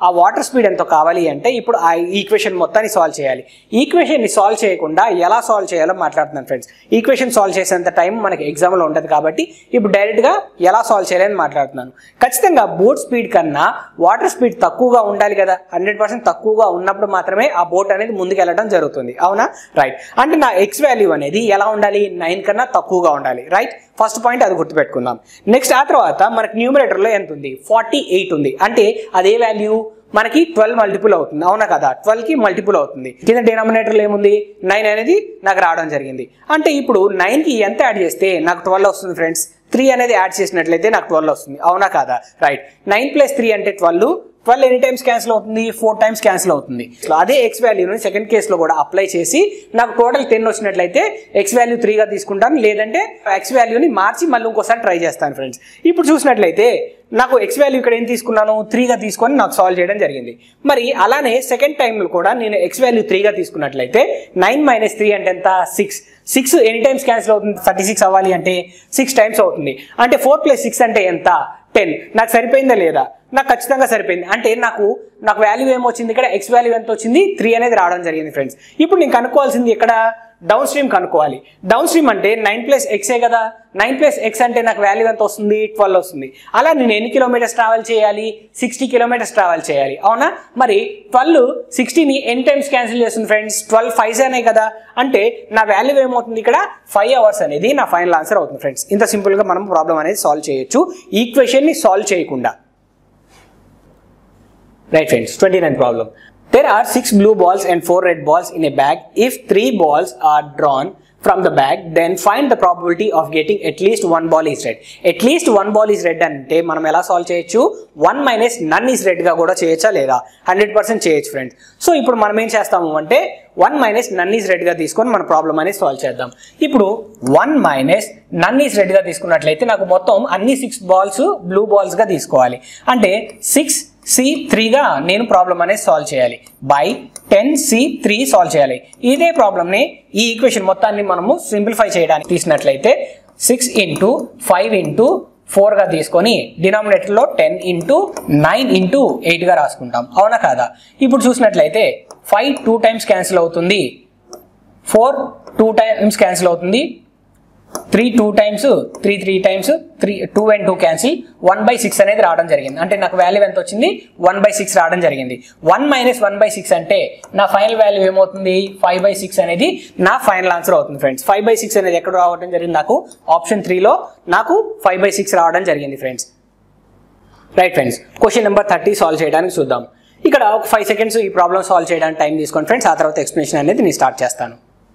ఆ వాటర్ స్పీడ్ ఎంతో కావాలి అంటే ఇప్పుడు ఆ ఈక్వేషన్ మొత్తాన్ని సాల్వ్ చేయాలి ఈక్వేషన్ని సాల్వ్ చేయకుండా ఎలా సాల్వ్ చేయాలో మాట్లాడుతున్నాను ఫ్రెండ్స్ ఈక్వేషన్ సాల్వ్ చేసేంత టైం మనకి ఎగ్జామ్లో ఉంటుంది కాబట్టి ఇప్పుడు డైరెక్ట్గా ఎలా సాల్వ్ చేయాలని మాట్లాడుతున్నాను ఖచ్చితంగా బోట్ స్పీడ్ కన్నా వాటర్ స్పీడ్ తక్కువగా ఉండాలి కదా హండ్రెడ్ పర్సెంట్ తక్కువగా ఉన్నప్పుడు మాత్రమే ఆ బోట్ అనేది ముందుకు వెళ్ళడం జరుగుతుంది అవునా రైట్ అంటే నా ఎక్స్ వాల్యూ అనేది ఎలా ఉండాలి నైన్ కన్నా తక్కువగా ఉండాలి రైట్ ఫస్ట్ పాయింట్ అది గుర్తుపెట్టుకుందాం నెక్స్ట్ ఆ తర్వాత మనకి న్యూమరేటర్లో ఎంత ఉంది ఫార్టీ ఎయిట్ ఉంది అంటే అదే వాల్యూ మనకి ట్వెల్వ్ మల్టిపుల్ అవుతుంది అవునా కదా ట్వెల్వ్ కి మల్టిపుల్ అవుతుంది కింద డినామినేటర్లో ఏముంది నైన్ అనేది నాకు రావడం జరిగింది అంటే ఇప్పుడు నైన్ కి ఎంత యాడ్ చేస్తే నాకు ట్వెల్వ్ వస్తుంది ఫ్రెండ్స్ త్రీ అనేది యాడ్ చేసినట్లయితే నాకు ట్వెల్వ్ వస్తుంది అవునా కాదా రైట్ నైన్ ప్లస్ త్రీ అంటే twelve twelve any times cancel అవుతుంది ఫోర్ టైమ్స్ క్యాన్సిల్ అవుతుంది సో అదే ఎక్స్ వాల్యూని సెకండ్ కేసులో కూడా అప్లై చేసి నాకు టోటల్ టెన్ వచ్చినట్లయితే ఎక్స్ వాల్యూ త్రీగా తీసుకుంటాను లేదంటే ఎక్స్ వాల్యూని మార్చి మళ్ళీ ఇంకోసారి ట్రై చేస్తాను ఫ్రెండ్స్ ఇప్పుడు చూసినట్లయితే నాకు ఎక్స్ వాల్యూ ఇక్కడ ఏం తీసుకున్నాను త్రీగా తీసుకొని నాకు సాల్వ్ చేయడం జరిగింది మరి అలానే సెకండ్ టైంలో కూడా నేను ఎక్స్ వాల్యూ త్రీగా తీసుకున్నట్లయితే నైన్ మైనస్ త్రీ అంటే ఎంత six six any times cancel అవుతుంది థర్టీ సిక్స్ అవ్వాలి అంటే సిక్స్ టైమ్స్ అవుతుంది అంటే ఫోర్ ప్లస్ సిక్స్ అంటే ఎంత టెన్ నాకు సరిపోయిందా లేదా నాకు ఖచ్చితంగా సరిపోయింది అంటే నాకు నాకు వాల్యూ ఏమొచ్చింది ఇక్కడ ఎక్స్ వాల్యూ ఎంత వచ్చింది త్రీ అనేది రావడం జరిగింది ఫ్రెండ్స్ ఇప్పుడు నేను కనుక్కోవాల్సింది ఇక్కడ డౌన్ స్ట్రీమ్ కనుక్కోవాలి డౌన్ స్ట్రీమ్ అంటే నైన్ ప్లస్ ఎక్సే కదా నైన్ ప్లస్ ఎక్స్ అంటే నాకు వాల్యూ ఎంత వస్తుంది ట్వెల్వ్ వస్తుంది అలా నేను ఎన్ని కిలోమీటర్స్ ట్రావెల్ చేయాలి సిక్స్టీ కిలోమీటర్స్ ట్రావెల్ చేయాలి అవునా మరి ట్వెల్వ్ సిక్స్టీని ఎన్ని టైమ్స్ క్యాన్సిల్ చేస్తుంది ఫ్రెండ్స్ ట్వెల్వ్ ఫైవ్స్ అనే కదా అంటే నా వాల్యూ ఏమవుతుంది ఇక్కడ ఫైవ్ అవర్స్ అనేది నా ఫైనల్ ఆన్సర్ అవుతుంది ఫ్రెండ్స్ ఇంత సింపుల్గా మనం ప్రాబ్లం అనేది సాల్వ్ చేయొచ్చు ఈక్వేషన్ని సాల్వ్ చేయకుండా Right friends, 29th problem. There are six blue balls and four red balls in a bag. If three balls are drawn from the bag, then find the probability of getting at least one ball is red. At least one ball is red అంటే మనం ఎలా solve చేయొచ్చు one minus నన్ ఈస్ రెడ్ గా కూడా చేయొచ్చా లేదా హండ్రెడ్ పర్సెంట్ చేయొచ్చు ఫ్రెండ్స్ సో ఇప్పుడు మనం ఏం చేస్తాము అంటే వన్ మైనస్ నన్ ఈస్ రెడ్ గా తీసుకొని మన ప్రాబ్లం అనేది సాల్వ్ చేద్దాం ఇప్పుడు వన్ మైనస్ నన్ ఈస్ రెడ్ గా తీసుకున్నట్లయితే నాకు మొత్తం అన్ని సిక్స్ బాల్స్ బ్లూ బాల్స్ గా తీసుకోవాలి అంటే సిక్స్ సి త్రీగా నేను ప్రాబ్లం అనేది సాల్వ్ చేయాలి by ten c three solve చేయాలి ఇదే ప్రాబ్లమ్ని ఈ ఈక్వేషన్ మొత్తాన్ని మనము సింప్లిఫై చేయడానికి తీసినట్లయితే సిక్స్ ఇంటూ ఫైవ్ ఇంటూ ఫోర్గా తీసుకొని డినామినేటర్లో టెన్ ఇంటూ నైన్ ఇంటూ ఎయిట్గా రాసుకుంటాం అవునా కాదా ఇప్పుడు చూసినట్లయితే ఫైవ్ టూ టైమ్స్ క్యాన్సిల్ అవుతుంది ఫోర్ టూ టైమ్స్ క్యాన్సిల్ అవుతుంది three two times three three times three two and two cancel one by six అనేది రావడం జరిగింది అంటే నాకు వాల్యూ ఎంత వచ్చింది వన్ బై సిక్స్ రావడం జరిగింది one minus one by six అంటే నా ఫైనల్ వాల్యూ ఏమవుతుంది ఫైవ్ బై సిక్స్ అనేది నా ఫైనల్ ఆన్సర్ అవుతుంది ఫ్రెండ్స్ ఫైవ్ బై సిక్స్ అనేది ఎక్కడ రావడం జరిగింది నాకు ఆప్షన్ త్రీలో నాకు ఫైవ్ బై సిక్స్ రావడం జరిగింది friends right friends question number thirty solve చేయడానికి చూద్దాం ఇక్కడ ఒక ఫైవ్ సెకండ్స్ ఈ ప్రాబ్లమ్ సాల్వ్ చేయడానికి టైం తీసుకోండి ఫ్రెండ్స్ ఆ తర్వాత ఎక్స్ప్లెనేషన్ అనేది నేను స్టార్ట్ చేస్తాను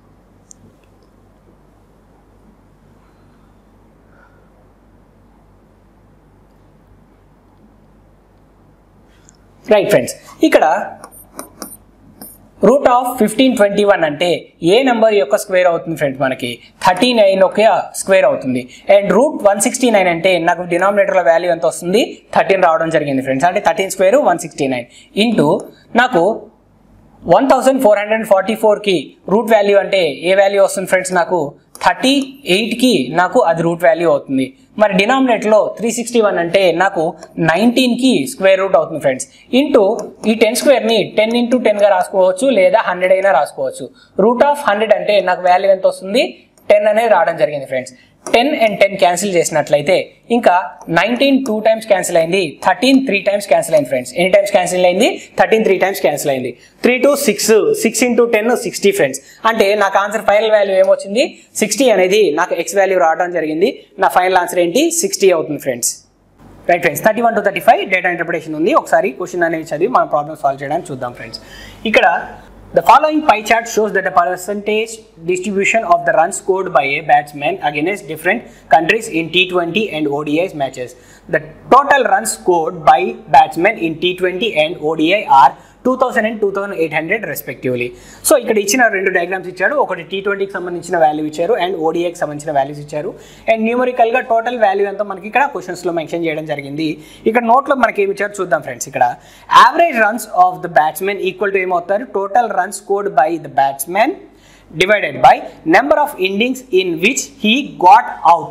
రైట్ ఫ్రెండ్స్ ఇక్కడ root of fifteen twenty one అంటే ఏ నెంబర్ యొక్క స్క్వేర్ అవుతుంది ఫ్రెండ్స్ మనకి థర్టీ నైన్ ఒక స్క్వేర్ అవుతుంది and root one sixty nine అంటే నాకు డినామినేటర్ల వాల్యూ ఎంత వస్తుంది థర్టీన్ రావడం జరిగింది ఫ్రెండ్స్ అంటే thirteen square one sixty nine into నాకు one thousand four hundred forty ఫోర్కి రూట్ వాల్యూ అంటే ఏ వాల్యూ వస్తుంది ఫ్రెండ్స్ నాకు థర్టీ ఎయిట్కి నాకు అది రూట్ వాల్యూ అవుతుంది మరి డినామినేట్లో త్రీ సిక్స్టీ వన్ అంటే నాకు నైన్టీన్కి స్క్వేర్ రూట్ అవుతుంది ఫ్రెండ్స్ ఇంటూ ఈ టెన్ స్క్వేర్ని టెన్ ఇంటూ టెన్గా రాసుకోవచ్చు లేదా హండ్రెడ్ అయినా రాసుకోవచ్చు రూట్ ఆఫ్ హండ్రెడ్ అంటే నాకు వాల్యూ ఎంత వస్తుంది టెన్ అనేది రావడం జరిగింది friends ten and ten cancel చేసినట్లయితే ఇంకా నైన్టీన్ టూ టైమ్స్ క్యాన్సిల్ అయింది థర్టీన్ త్రీ టైమ్స్ క్యాన్సిల్ అయింది ఫ్రెండ్స్ ఎన్ని టైమ్స్ క్యాన్సిల్ అయింది థర్టీన్ త్రీ టైమ్స్ క్యాన్సిల్ అయింది three to six six into ten sixty friends అంటే నాకు ఆన్సర్ ఫైనల్ వాల్యూ ఏమొచ్చింది సిక్స్టీ అనేది నాకు ఎక్స్ వాల్యూ రావడం జరిగింది నా ఫైనల్ ఆన్సర్ ఏంటి సిక్స్టీ అవుతుంది friends right friends thirty one to thirty five data interpretation ఉంది ఒకసారి క్వశ్చన్ అనేది చదివి మన ప్రాబ్లమ్ సాల్వ్ చేయడానికి చూద్దాం ఫ్రెండ్స్ ఇక్కడ The following pie chart shows that the percentage distribution of the runs scored by a batsman against different countries in T20 and ODI matches. The total runs scored by batsmen in T20 and ODI are 2000 and two thousand eight hundred respectively so ఇక్కడ ఇచ్చిన రెండు diagrams ఇచ్చాడు ఒకటి tea ట్వంటీకి సంబంధించిన value ఇచ్చారు and ఓడిఐకి సంబంధించిన values ఇచ్చారు అండ్ న్యూమరికల్గా టోటల్ వాల్యూ ఎంతో మనకి ఇక్కడ క్వశ్చన్స్లో మెన్షన్ చేయడం జరిగింది ఇక్కడ నోట్లో మనకి ఏమి ఇచ్చారు చూద్దాం ఫ్రెండ్స్ ఇక్కడ average runs of the batsmen equal to ఏమవుతారు total runs scored by the batsmen divided by number of innings in which he got out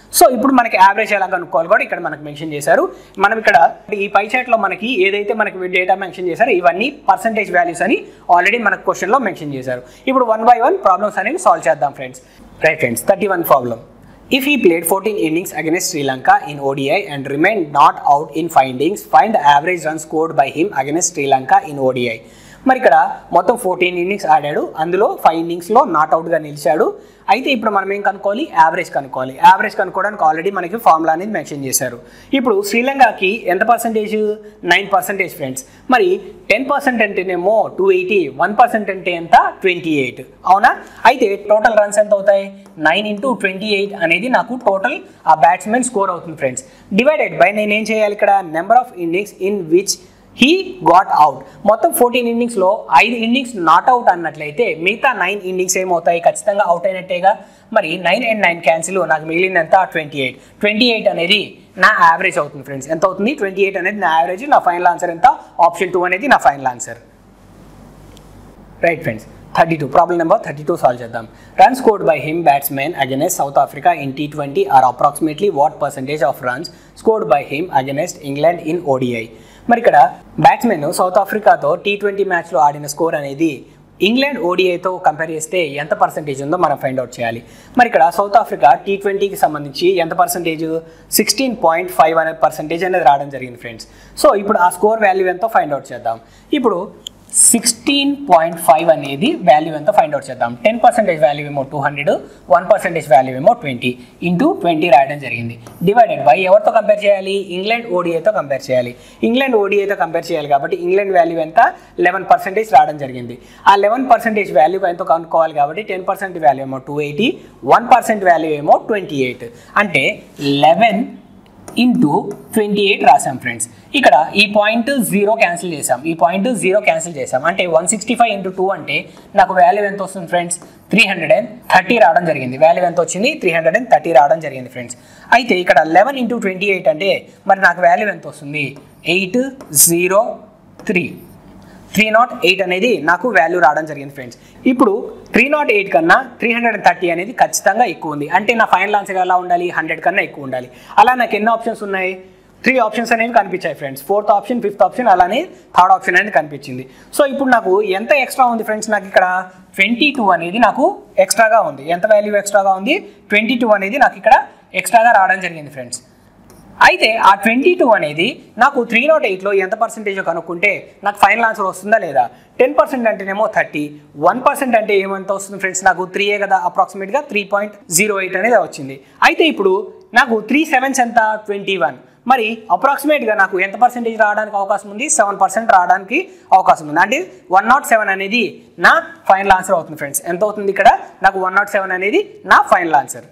so ఇప్పుడు మనకి యావరేజ్ ఎలా కనుక్కోవాలి కూడా ఇక్కడ మనకు మెన్షన్ చేశారు మనం ఇక్కడ ఈ పై చార్ట్లో మనకి ఏదైతే మనకి డేటా మెన్షన్ చేశారో ఇవన్నీ పర్సంటేజ్ వాల్యూస్ అని ఆల్రెడీ మనకు క్వశ్చన్లో మెన్షన్ చేశారు ఇప్పుడు వన్ బై వన్ ప్రాబ్లమ్స్ అనేవి సాల్వ్ చేద్దాం friends right friends thirty one problem If he played 14 innings against Sri Lanka in ODI and remained not out in findings, find the average runs scored by him against Sri Lanka in ODI. మరి ఇక్కడ మొత్తం fourteen innings ఆడాడు అందులో five ఇన్నింగ్స్లో not అవుట్గా నిలిచాడు అయితే ఇప్పుడు మనం ఏం కనుక్కోవాలి యావరేజ్ కనుక్కోవాలి యావరేజ్ కనుక్కోవడానికి ఆల్రెడీ మనకి ఫార్ములా అనేది మెన్షన్ చేశారు ఇప్పుడు శ్రీలంకకి ఎంత పర్సెంటేజ్ నైన్ పర్సెంటేజ్ ఫ్రెండ్స్ మరి టెన్ పర్సెంట్ అంటేనేమో టూ ఎయిటీ వన్ పర్సెంట్ అంటే ఎంత ట్వంటీ ఎయిట్ అవునా అయితే టోటల్ రన్స్ ఎంత అవుతాయి నైన్ ఇంటూ ట్వంటీ ఎయిట్ అనేది నాకు టోటల్ ఆ బ్యాట్స్మెన్ స్కోర్ అవుతుంది ఫ్రెండ్స్ డివైడెడ్ బై నేను ఏం చేయాలి ఇక్కడ number of innings in which he got out మొత్తం ఫోర్టీన్ ఇన్నింగ్స్లో ఐదు ఇన్నింగ్స్ నాట్ అవుట్ అన్నట్లయితే మిగతా నైన్ ఇన్నింగ్స్ ఏమవుతాయి ఖచ్చితంగా అవుట్ అయినట్టేగా మరి నైన్ అండ్ నైన్ క్యాన్సిల్ నాకు మిగిలినంత ట్వంటీ ఎయిట్ ట్వంటీ ఎయిట్ అనేది నా యావరేజ్ అవుతుంది ఫ్రెండ్స్ ఎంత అవుతుంది ట్వంటీ ఎయిట్ అనేది నా యావరేజ్ నా ఫైనల్ ఆన్సర్ ఎంత ఆప్షన్ టూ అనేది నా final answer right friends thirty two problem number thirty two solve చేద్దాం runs scored by him batsmen against South Africa in T twenty are approximately what percentage of runs scored by him against England in ODI మరి ఇక్కడ batsmen South ఆఫ్రికాతో T twenty మ్యాచ్లో ఆడిన score అనేది England ఓడిఐతో compare చేస్తే ఎంత percentage ఉందో మనం ఫైండ్ అవుట్ చేయాలి మరి ఇక్కడ సౌత్ ఆఫ్రికా టీ ట్వంటీకి సంబంధించి ఎంత పర్సంటేజ్ సిక్స్టీన్ పాయింట్ ఫైవ్ అనే పర్సంటేజ్ అనేది రావడం జరిగింది ఫ్రెండ్స్ సో ఇప్పుడు ఆ స్కోర్ వాల్యూ ఎంతో ఫైండ్ అవుట్ చేద్దాం ఇప్పుడు సిక్స్టీన్ పాయింట్ ఫైవ్ అనేది వాల్యూ ఎంత ఫైండ్ అవుట్ చేద్దాం టెన్ పర్సెంటేజ్ వాల్యూ ఏమో two hundred one percentage value ఏమో ట్వంటీ ఇంటూ ట్వంటీ రాయడం జరిగింది డివైడెడ్ బై ఎవరితో కంపేర్ చేయాలి ఇంగ్లాండ్ ఓడిఐతో కంపేర్ చేయాలి ఇంగ్లాండ్ ఓడిఐతో కంపేర్ చేయాలి కాబట్టి ఇంగ్లాండ్ వాల్యూ ఎంత లెవెన్ పర్సెంటేజ్ రావడం జరిగింది ఆ లెవెన్ పర్సెంటేజ్ వాల్యూ ఎంతో కనుక్కోవాలి కాబట్టి టెన్ పర్సెంట్ వాల్యూ ఏమో two eighty one percent value ఏమో ట్వంటీ ఎయిట్ అంటే లెవెన్ ఇంటూ ట్వంటీ ఎయిట్ రాసాం ఫ్రెండ్స్ ఇక్కడ ఈ పాయింట్ జీరో క్యాన్సిల్ చేసాం ఈ పాయింట్ జీరో క్యాన్సిల్ చేసాం అంటే one sixty five into two అంటే నాకు వాల్యూ ఎంత వస్తుంది friends three hundred and thirty రావడం జరిగింది వాల్యూ ఎంత వచ్చింది త్రీ హండ్రెడ్ అండ్ థర్టీ రావడం జరిగింది ఫ్రెండ్స్ అయితే ఇక్కడ లెవెన్ ఇంటూ ట్వంటీ ఎయిట్ అంటే మరి నాకు వాల్యూ ఎంత వస్తుంది eight zero three three nought eight అనేది నాకు వాల్యూ రావడం జరిగింది ఫ్రెండ్స్ ఇప్పుడు త్రీ నాట్ ఎయిట్ కన్నా త్రీ హండ్రెడ్ అండ్ థర్టీ అనేది ఖచ్చితంగా ఎక్కువ ఉంది అంటే నా ఫైనల్ ఆన్సర్ ఎలా ఉండాలి హండ్రెడ్ కన్నా ఎక్కువ ఉండాలి అలా నాకు ఎన్ని ఆప్షన్స్ ఉన్నాయి త్రీ ఆప్షన్స్ అనేవి కనిపించాయి friends fourth option fifth option అలానే థర్డ్ ఆప్షన్ అనేది కనిపించింది సో ఇప్పుడు నాకు ఎంత ఎక్స్ట్రా ఉంది ఫ్రెండ్స్ నాకు ఇక్కడ ట్వంటీ టూ అనేది నాకు ఎక్స్ట్రాగా ఉంది ఎంత వాల్యూ ఎక్స్ట్రాగా ఉంది ట్వంటీ టూ అనేది నాకు ఇక్కడ ఎక్స్ట్రాగా రావడం జరిగింది ఫ్రెండ్స్ అయితే ఆ ట్వంటీ టూ అనేది నాకు త్రీ నాట్ ఎయిట్లో ఎంత పర్సెంటేజ్ కనుక్కుంటే నాకు ఫైనల్ ఆన్సర్ వస్తుందా లేదా టెన్ పర్సెంట్ అంటేనేమో థర్టీ వన్ పర్సెంట్ అంటే ఏమంత వస్తుంది ఫ్రెండ్స్ నాకు త్రీయే కదా అప్రాక్సిమేట్గా త్రీ పాయింట్ జీరో ఎయిట్ అనేది వచ్చింది అయితే ఇప్పుడు నాకు త్రీ సెవెన్స్ ఎంత ట్వంటీ వన్ మరి అప్రాక్సిమేట్గా నాకు ఎంత పర్సెంటేజ్ రావడానికి అవకాశం ఉంది సెవెన్ పర్సెంట్ రావడానికి అవకాశం ఉంది అంటే వన్ నాట్ సెవెన్ అనేది నా ఫైనల్ ఆన్సర్ అవుతుంది ఫ్రెండ్స్ ఎంత అవుతుంది ఇక్కడ నాకు వన్ నాట్ సెవెన్ అనేది నా final answer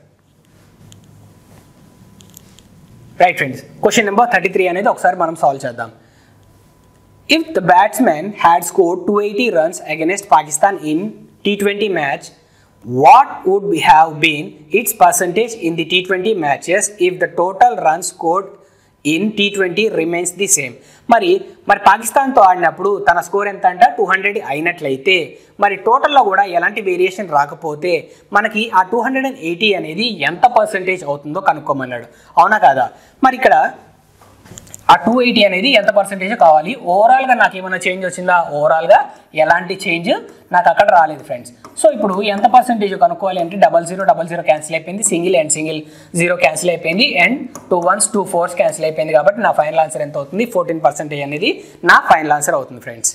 right friends question number thirty three అనేది ఒకసారి మనం సాల్వ్ చేద్దాం if the batsmen had score two eighty runs against Pakistan in T twenty match what would have been its percentage in the T twenty matches if the total runs scored in T twenty remains the same మరి మరి పాకిస్తాన్తో ఆడినప్పుడు తన score ఎంత అంట two hundred అయినట్లయితే మరి టోటల్లో కూడా ఎలాంటి వేరియేషన్ రాకపోతే మనకి ఆ టూ హండ్రెడ్ అండ్ ఎయిటీ అనేది ఎంత పర్సంటేజ్ అవుతుందో కనుక్కోమన్నాడు అవునా కాదా మరి ఇక్కడ ఆ టూ ఎయిటీ అనేది ఎంత పర్సెంటేజ్ కావాలి ఓవరాల్గా నాకు ఏమైనా చేంజ్ వచ్చిందా ఓవరాల్గా ఎలాంటి చేంజ్ నాకు అక్కడ రాలేదు ఫ్రెండ్స్ సో ఇప్పుడు ఎంత పర్సెంటేజ్ కనుక్కోవాలి అంటే double zero double zero cancel అయిపోయింది single and single zero cancel అయిపోయింది and two ones two fours cancel అయిపోయింది కాబట్టి నా ఫైనల్ ఆన్సర్ ఎంత అవుతుంది ఫోర్టీన్ పర్సెంటేజ్ అనేది నా ఫైనల్ ఆన్సర్ అవుతుంది friends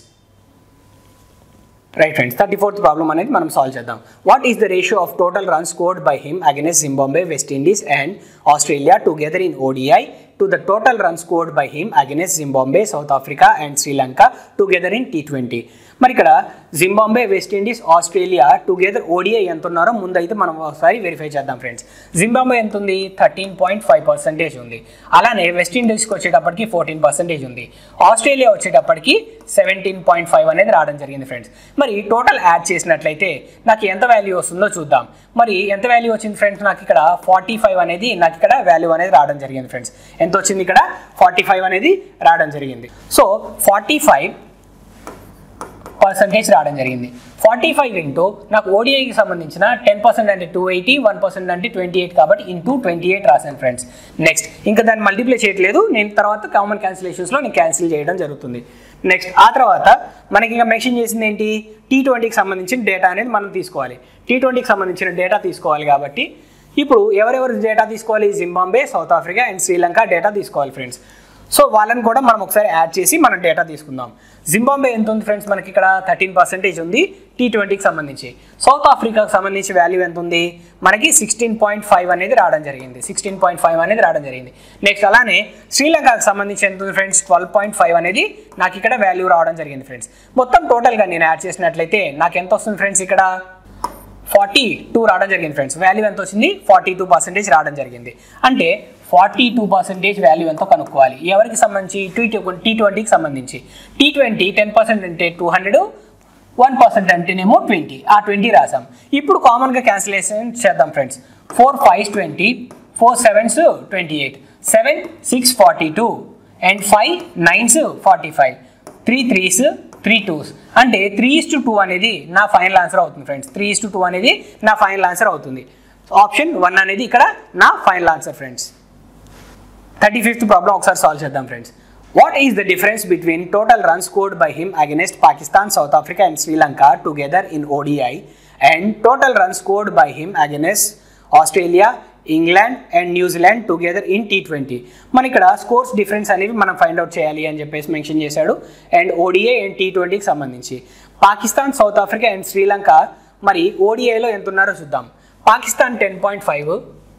right friends thirty fourth problem అనేది మనం సాల్వ్ చేద్దాం what is the ratio of total run scored by him against Zimbabwe West Indies and Australia together in ODI to the total run scored by him against Zimbabwe South Africa and Sri Lanka together in T twenty మరి ఇక్కడ Zimbabwe West Indies Australia together ODI ఎంత ఉన్నారో ముందైతే మనం ఒకసారి verify చేద్దాం friends Zimbabwe ఎంత ఉంది థర్టీన్ పాయింట్ ఫైవ్ పర్సెంటేజ్ ఉంది అలానే వెస్ట్ ఇండీస్కి వచ్చేటప్పటికి ఫోర్టీన్ పర్సెంటేజ్ ఉంది ఆస్ట్రేలియా వచ్చేటప్పటికి సెవెంటీన్ పాయింట్ ఫైవ్ అనేది రావడం జరిగింది ఫ్రెండ్స్ మరి టోటల్ యాడ్ చేసినట్లయితే నాకు ఎంత వాల్యూ వస్తుందో చూద్దాం మరి ఎంత వాల్యూ వచ్చింది ఫ్రెండ్స్ నాకు ఇక్కడ ఫార్టీ ఫైవ్ అనేది నాకు ఇక్కడ వాల్యూ అనేది రావడం జరిగింది ఫ్రెండ్స్ ఎంత వచ్చింది ఇక్కడ ఫార్టీ ఫైవ్ అనేది రావడం జరిగింది సో ఫార్టీ ఫైవ్ పర్సంటేజ్ రావడం జరిగింది ఫార్టీ ఫైవ్ ఇంటూ నాకు ఓడిఐకి సంబంధించిన టెన్ పర్సెంట్ అంటే టూ ఎయిటీ వన్ పర్సెంట్ అంటే ట్వంటీ ఎయిట్ కాబట్టి ఇంటూ ట్వంటీ ఎయిట్ రాశాను ఫ్రెండ్స్ నెక్స్ట్ ఇంకా దాన్ని మల్టిప్లై చేయట్లేదు నేను తర్వాత కామన్ క్యాన్సిలేషన్స్లో నేను క్యాన్సిల్ చేయడం జరుగుతుంది నెక్స్ట్ ఆ తర్వాత మనకి ఇంకా మెన్షన్ చేసింది ఏంటి టీ ట్వంటీకి సంబంధించిన డేటా అనేది మనం తీసుకోవాలి టీ ట్వంటీకి సంబంధించిన డేటా తీసుకోవాలి కాబట్టి ఇప్పుడు ఎవరెవరు డేటా తీసుకోవాలి Zimbabwe South Africa and Sri Lanka data తీసుకోవాలి ఫ్రెండ్స్ సో వాళ్ళని కూడా మనం ఒకసారి యాడ్ చేసి మనం డేటా తీసుకుందాం జింబాంబే ఎంత ఉంది ఫ్రెండ్స్ మనకి ఇక్కడ థర్టీన్ పర్సెంటేజ్ ఉంది టీ ట్వంటీకి సంబంధించి సౌత్ ఆఫ్రికాకి సంబంధించి వాల్యూ ఎంత ఉంది మనకి సిక్స్టీన్ పాయింట్ ఫైవ్ అనేది రావడం జరిగింది సిక్స్టీన్ పాయింట్ ఫైవ్ అనేది రావడం జరిగింది నెక్స్ట్ అలానే శ్రీలంకకి సంబంధించి ఎంత ఉంది ఫ్రెండ్స్ ట్వెల్వ్ పాయింట్ ఫైవ్ అనేది నాకు ఇక్కడ వాల్యూ రావడం జరిగింది ఫ్రెండ్స్ మొత్తం టోటల్గా నేను యాడ్ చేసినట్లయితే నాకు ఎంత వస్తుంది ఫ్రెండ్స్ ఇక్కడ ఫార్టీ టూ రావడం జరిగింది ఫ్రెండ్స్ వాల్యూ ఎంత వచ్చింది ఫార్టీ టూ పర్సెంటేజ్ రావడం జరిగింది అంటే ఫార్టీ టూ పర్సెంటేజ్ వాల్యూ ఎంతో కనుక్కోవాలి ఎవరికి సంబంధించి టీ టీ ట్వంటీకి సంబంధించి టీ ట్వంటీ టెన్ పర్సెంట్ అంటే టూ హండ్రెడ్ వన్ పర్సెంట్ అంటేనేమో ట్వంటీ ఆ ట్వంటీ రాసాం ఇప్పుడు కామన్గా క్యాన్సిలేషన్ చేద్దాం friends four fives twenty four sevens twenty eight seven sixes forty two and five nines forty five three threes three twos అంటే three is to two అనేది నా final answer అవుతుంది friends three is to two అనేది నా final answer అవుతుంది option one అనేది ఇక్కడ నా final answer friends thirty fifth problem ఒకసారి సాల్వ్ చేద్దాం friends what is the difference between total run scored by him against Pakistan South Africa and Sri Lanka together in ODI and total run scored by him against Australia England and New Zealand together in T twenty మన ఇక్కడ scores difference అనేవి మనం find out చేయాలి అని చెప్పేసి mention చేశాడు and ODI and T ట్వంటీకి సంబంధించి Pakistan South Africa and Sri Lanka మరి ఓడిఐలో ఎంత ఉన్నారో చూద్దాం Pakistan ten point five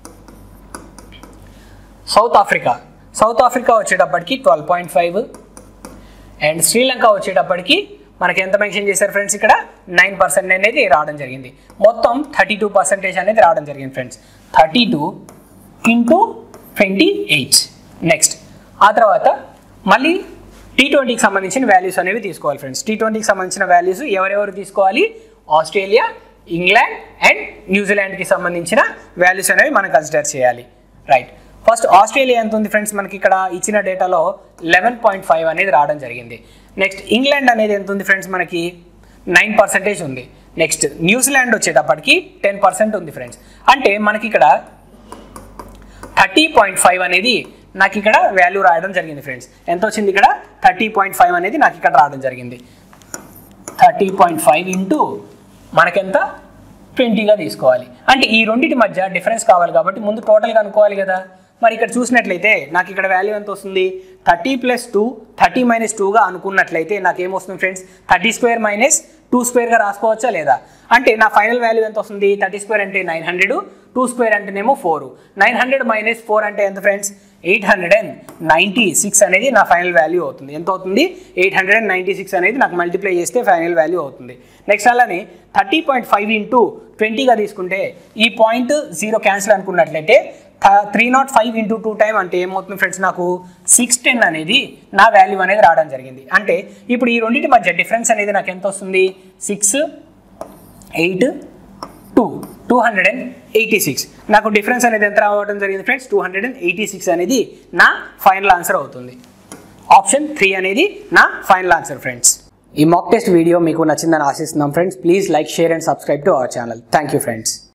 South Africa South Africa వచ్చేటప్పటికి twelve point five and Sri Lanka వచ్చేటప్పటికి మనకి ఎంత మెన్షన్ చేశారు ఫ్రెండ్స్ ఇక్కడ నైన్ పర్సెంట్ అనేది రావడం జరిగింది మొత్తం థర్టీ టూ పర్సెంటేజ్ అనేది రావడం జరిగింది friends thirty two into twenty eight next ఆ తర్వాత మళ్ళీ టీ ట్వంటీకి సంబంధించిన వాల్యూస్ అనేవి తీసుకోవాలి ఫ్రెండ్స్ టీ ట్వంటీకి సంబంధించిన వాల్యూస్ ఎవరెవరు తీసుకోవాలి ఆస్ట్రేలియా ఇంగ్లాండ్ అండ్ న్యూజిలాండ్కి సంబంధించిన వాల్యూస్ అనేవి మనం కన్సిడర్ చేయాలి రైట్ ఫస్ట్ ఆస్ట్రేలియా ఎంత ఉంది ఫ్రెండ్స్ మనకి ఇక్కడ ఇచ్చిన డేటాలో లెవెన్ పాయింట్ ఫైవ్ అనేది రావడం జరిగింది నెక్స్ట్ ఇంగ్లాండ్ అనేది ఎంత ఉంది ఫ్రెండ్స్ మనకి నైన్ పర్సెంటేజ్ ఉంది నెక్స్ట్ న్యూజిలాండ్ వచ్చేటప్పటికి టెన్ పర్సెంట్ ఉంది ఫ్రెండ్స్ అంటే మనకి ఇక్కడ థర్టీ పాయింట్ ఫైవ్ అనేది నాకు ఇక్కడ వాల్యూ రాయడం జరిగింది ఫ్రెండ్స్ ఎంత వచ్చింది ఇక్కడ థర్టీ పాయింట్ ఫైవ్ అనేది నాకు ఇక్కడ రావడం జరిగింది థర్టీ పాయింట్ ఫైవ్ ఇంటూ మనకెంత ట్వంటీగా తీసుకోవాలి అంటే ఈ రెండింటి మధ్య డిఫరెన్స్ కావాలి కాబట్టి ముందు టోటల్గా అనుకోవాలి కదా మరి ఇక్కడ చూసినట్లయితే నాకు ఇక్కడ వాల్యూ ఎంత వస్తుంది thirty plus two thirty minus టూగా అనుకున్నట్లయితే నాకు ఏమొస్తుంది friends thirty square minus two స్క్వేర్గా రాసుకోవచ్చా లేదా అంటే నా ఫైనల్ వాల్యూ ఎంత వస్తుంది థర్టీ స్క్వేర్ అంటే నైన్ హండ్రెడ్ టూ స్క్వేర్ అంటేనేమో four nine hundred minus four అంటే ఎంత friends eight hundred and ninety six అనేది నా ఫైనల్ వాల్యూ అవుతుంది ఎంత అవుతుంది eight hundred and ninety six అనేది నాకు మల్టిప్లై చేస్తే ఫైనల్ వాల్యూ అవుతుంది నెక్స్ట్ అలానే థర్టీ పాయింట్ ఫైవ్ ఇంటూ ట్వంటీగా తీసుకుంటే ఈ పాయింట్ జీరో క్యాన్సిల్ అనుకున్నట్లయితే three not five into two time అంటే ఏమవుతుంది ఫ్రెండ్స్ నాకు సిక్స్ టెన్ అనేది నా వాల్యూ అనేది రావడం జరిగింది అంటే ఇప్పుడు ఈ రెండింటి మధ్య డిఫరెన్స్ అనేది నాకు ఎంత వస్తుంది six eight two two hundred and eighty six నాకు డిఫరెన్స్ అనేది ఎంత రావడం జరిగింది friends two hundred and eighty six అనేది నా ఫైనల్ ఆన్సర్ అవుతుంది ఆప్షన్ త్రీ అనేది నా ఫైనల్ ఆన్సర్ ఫ్రెండ్స్ ఈ మాక్ టెస్ట్ వీడియో మీకు నచ్చిందని ఆశిస్తున్నాం friends please like share and subscribe to our channel thank you friends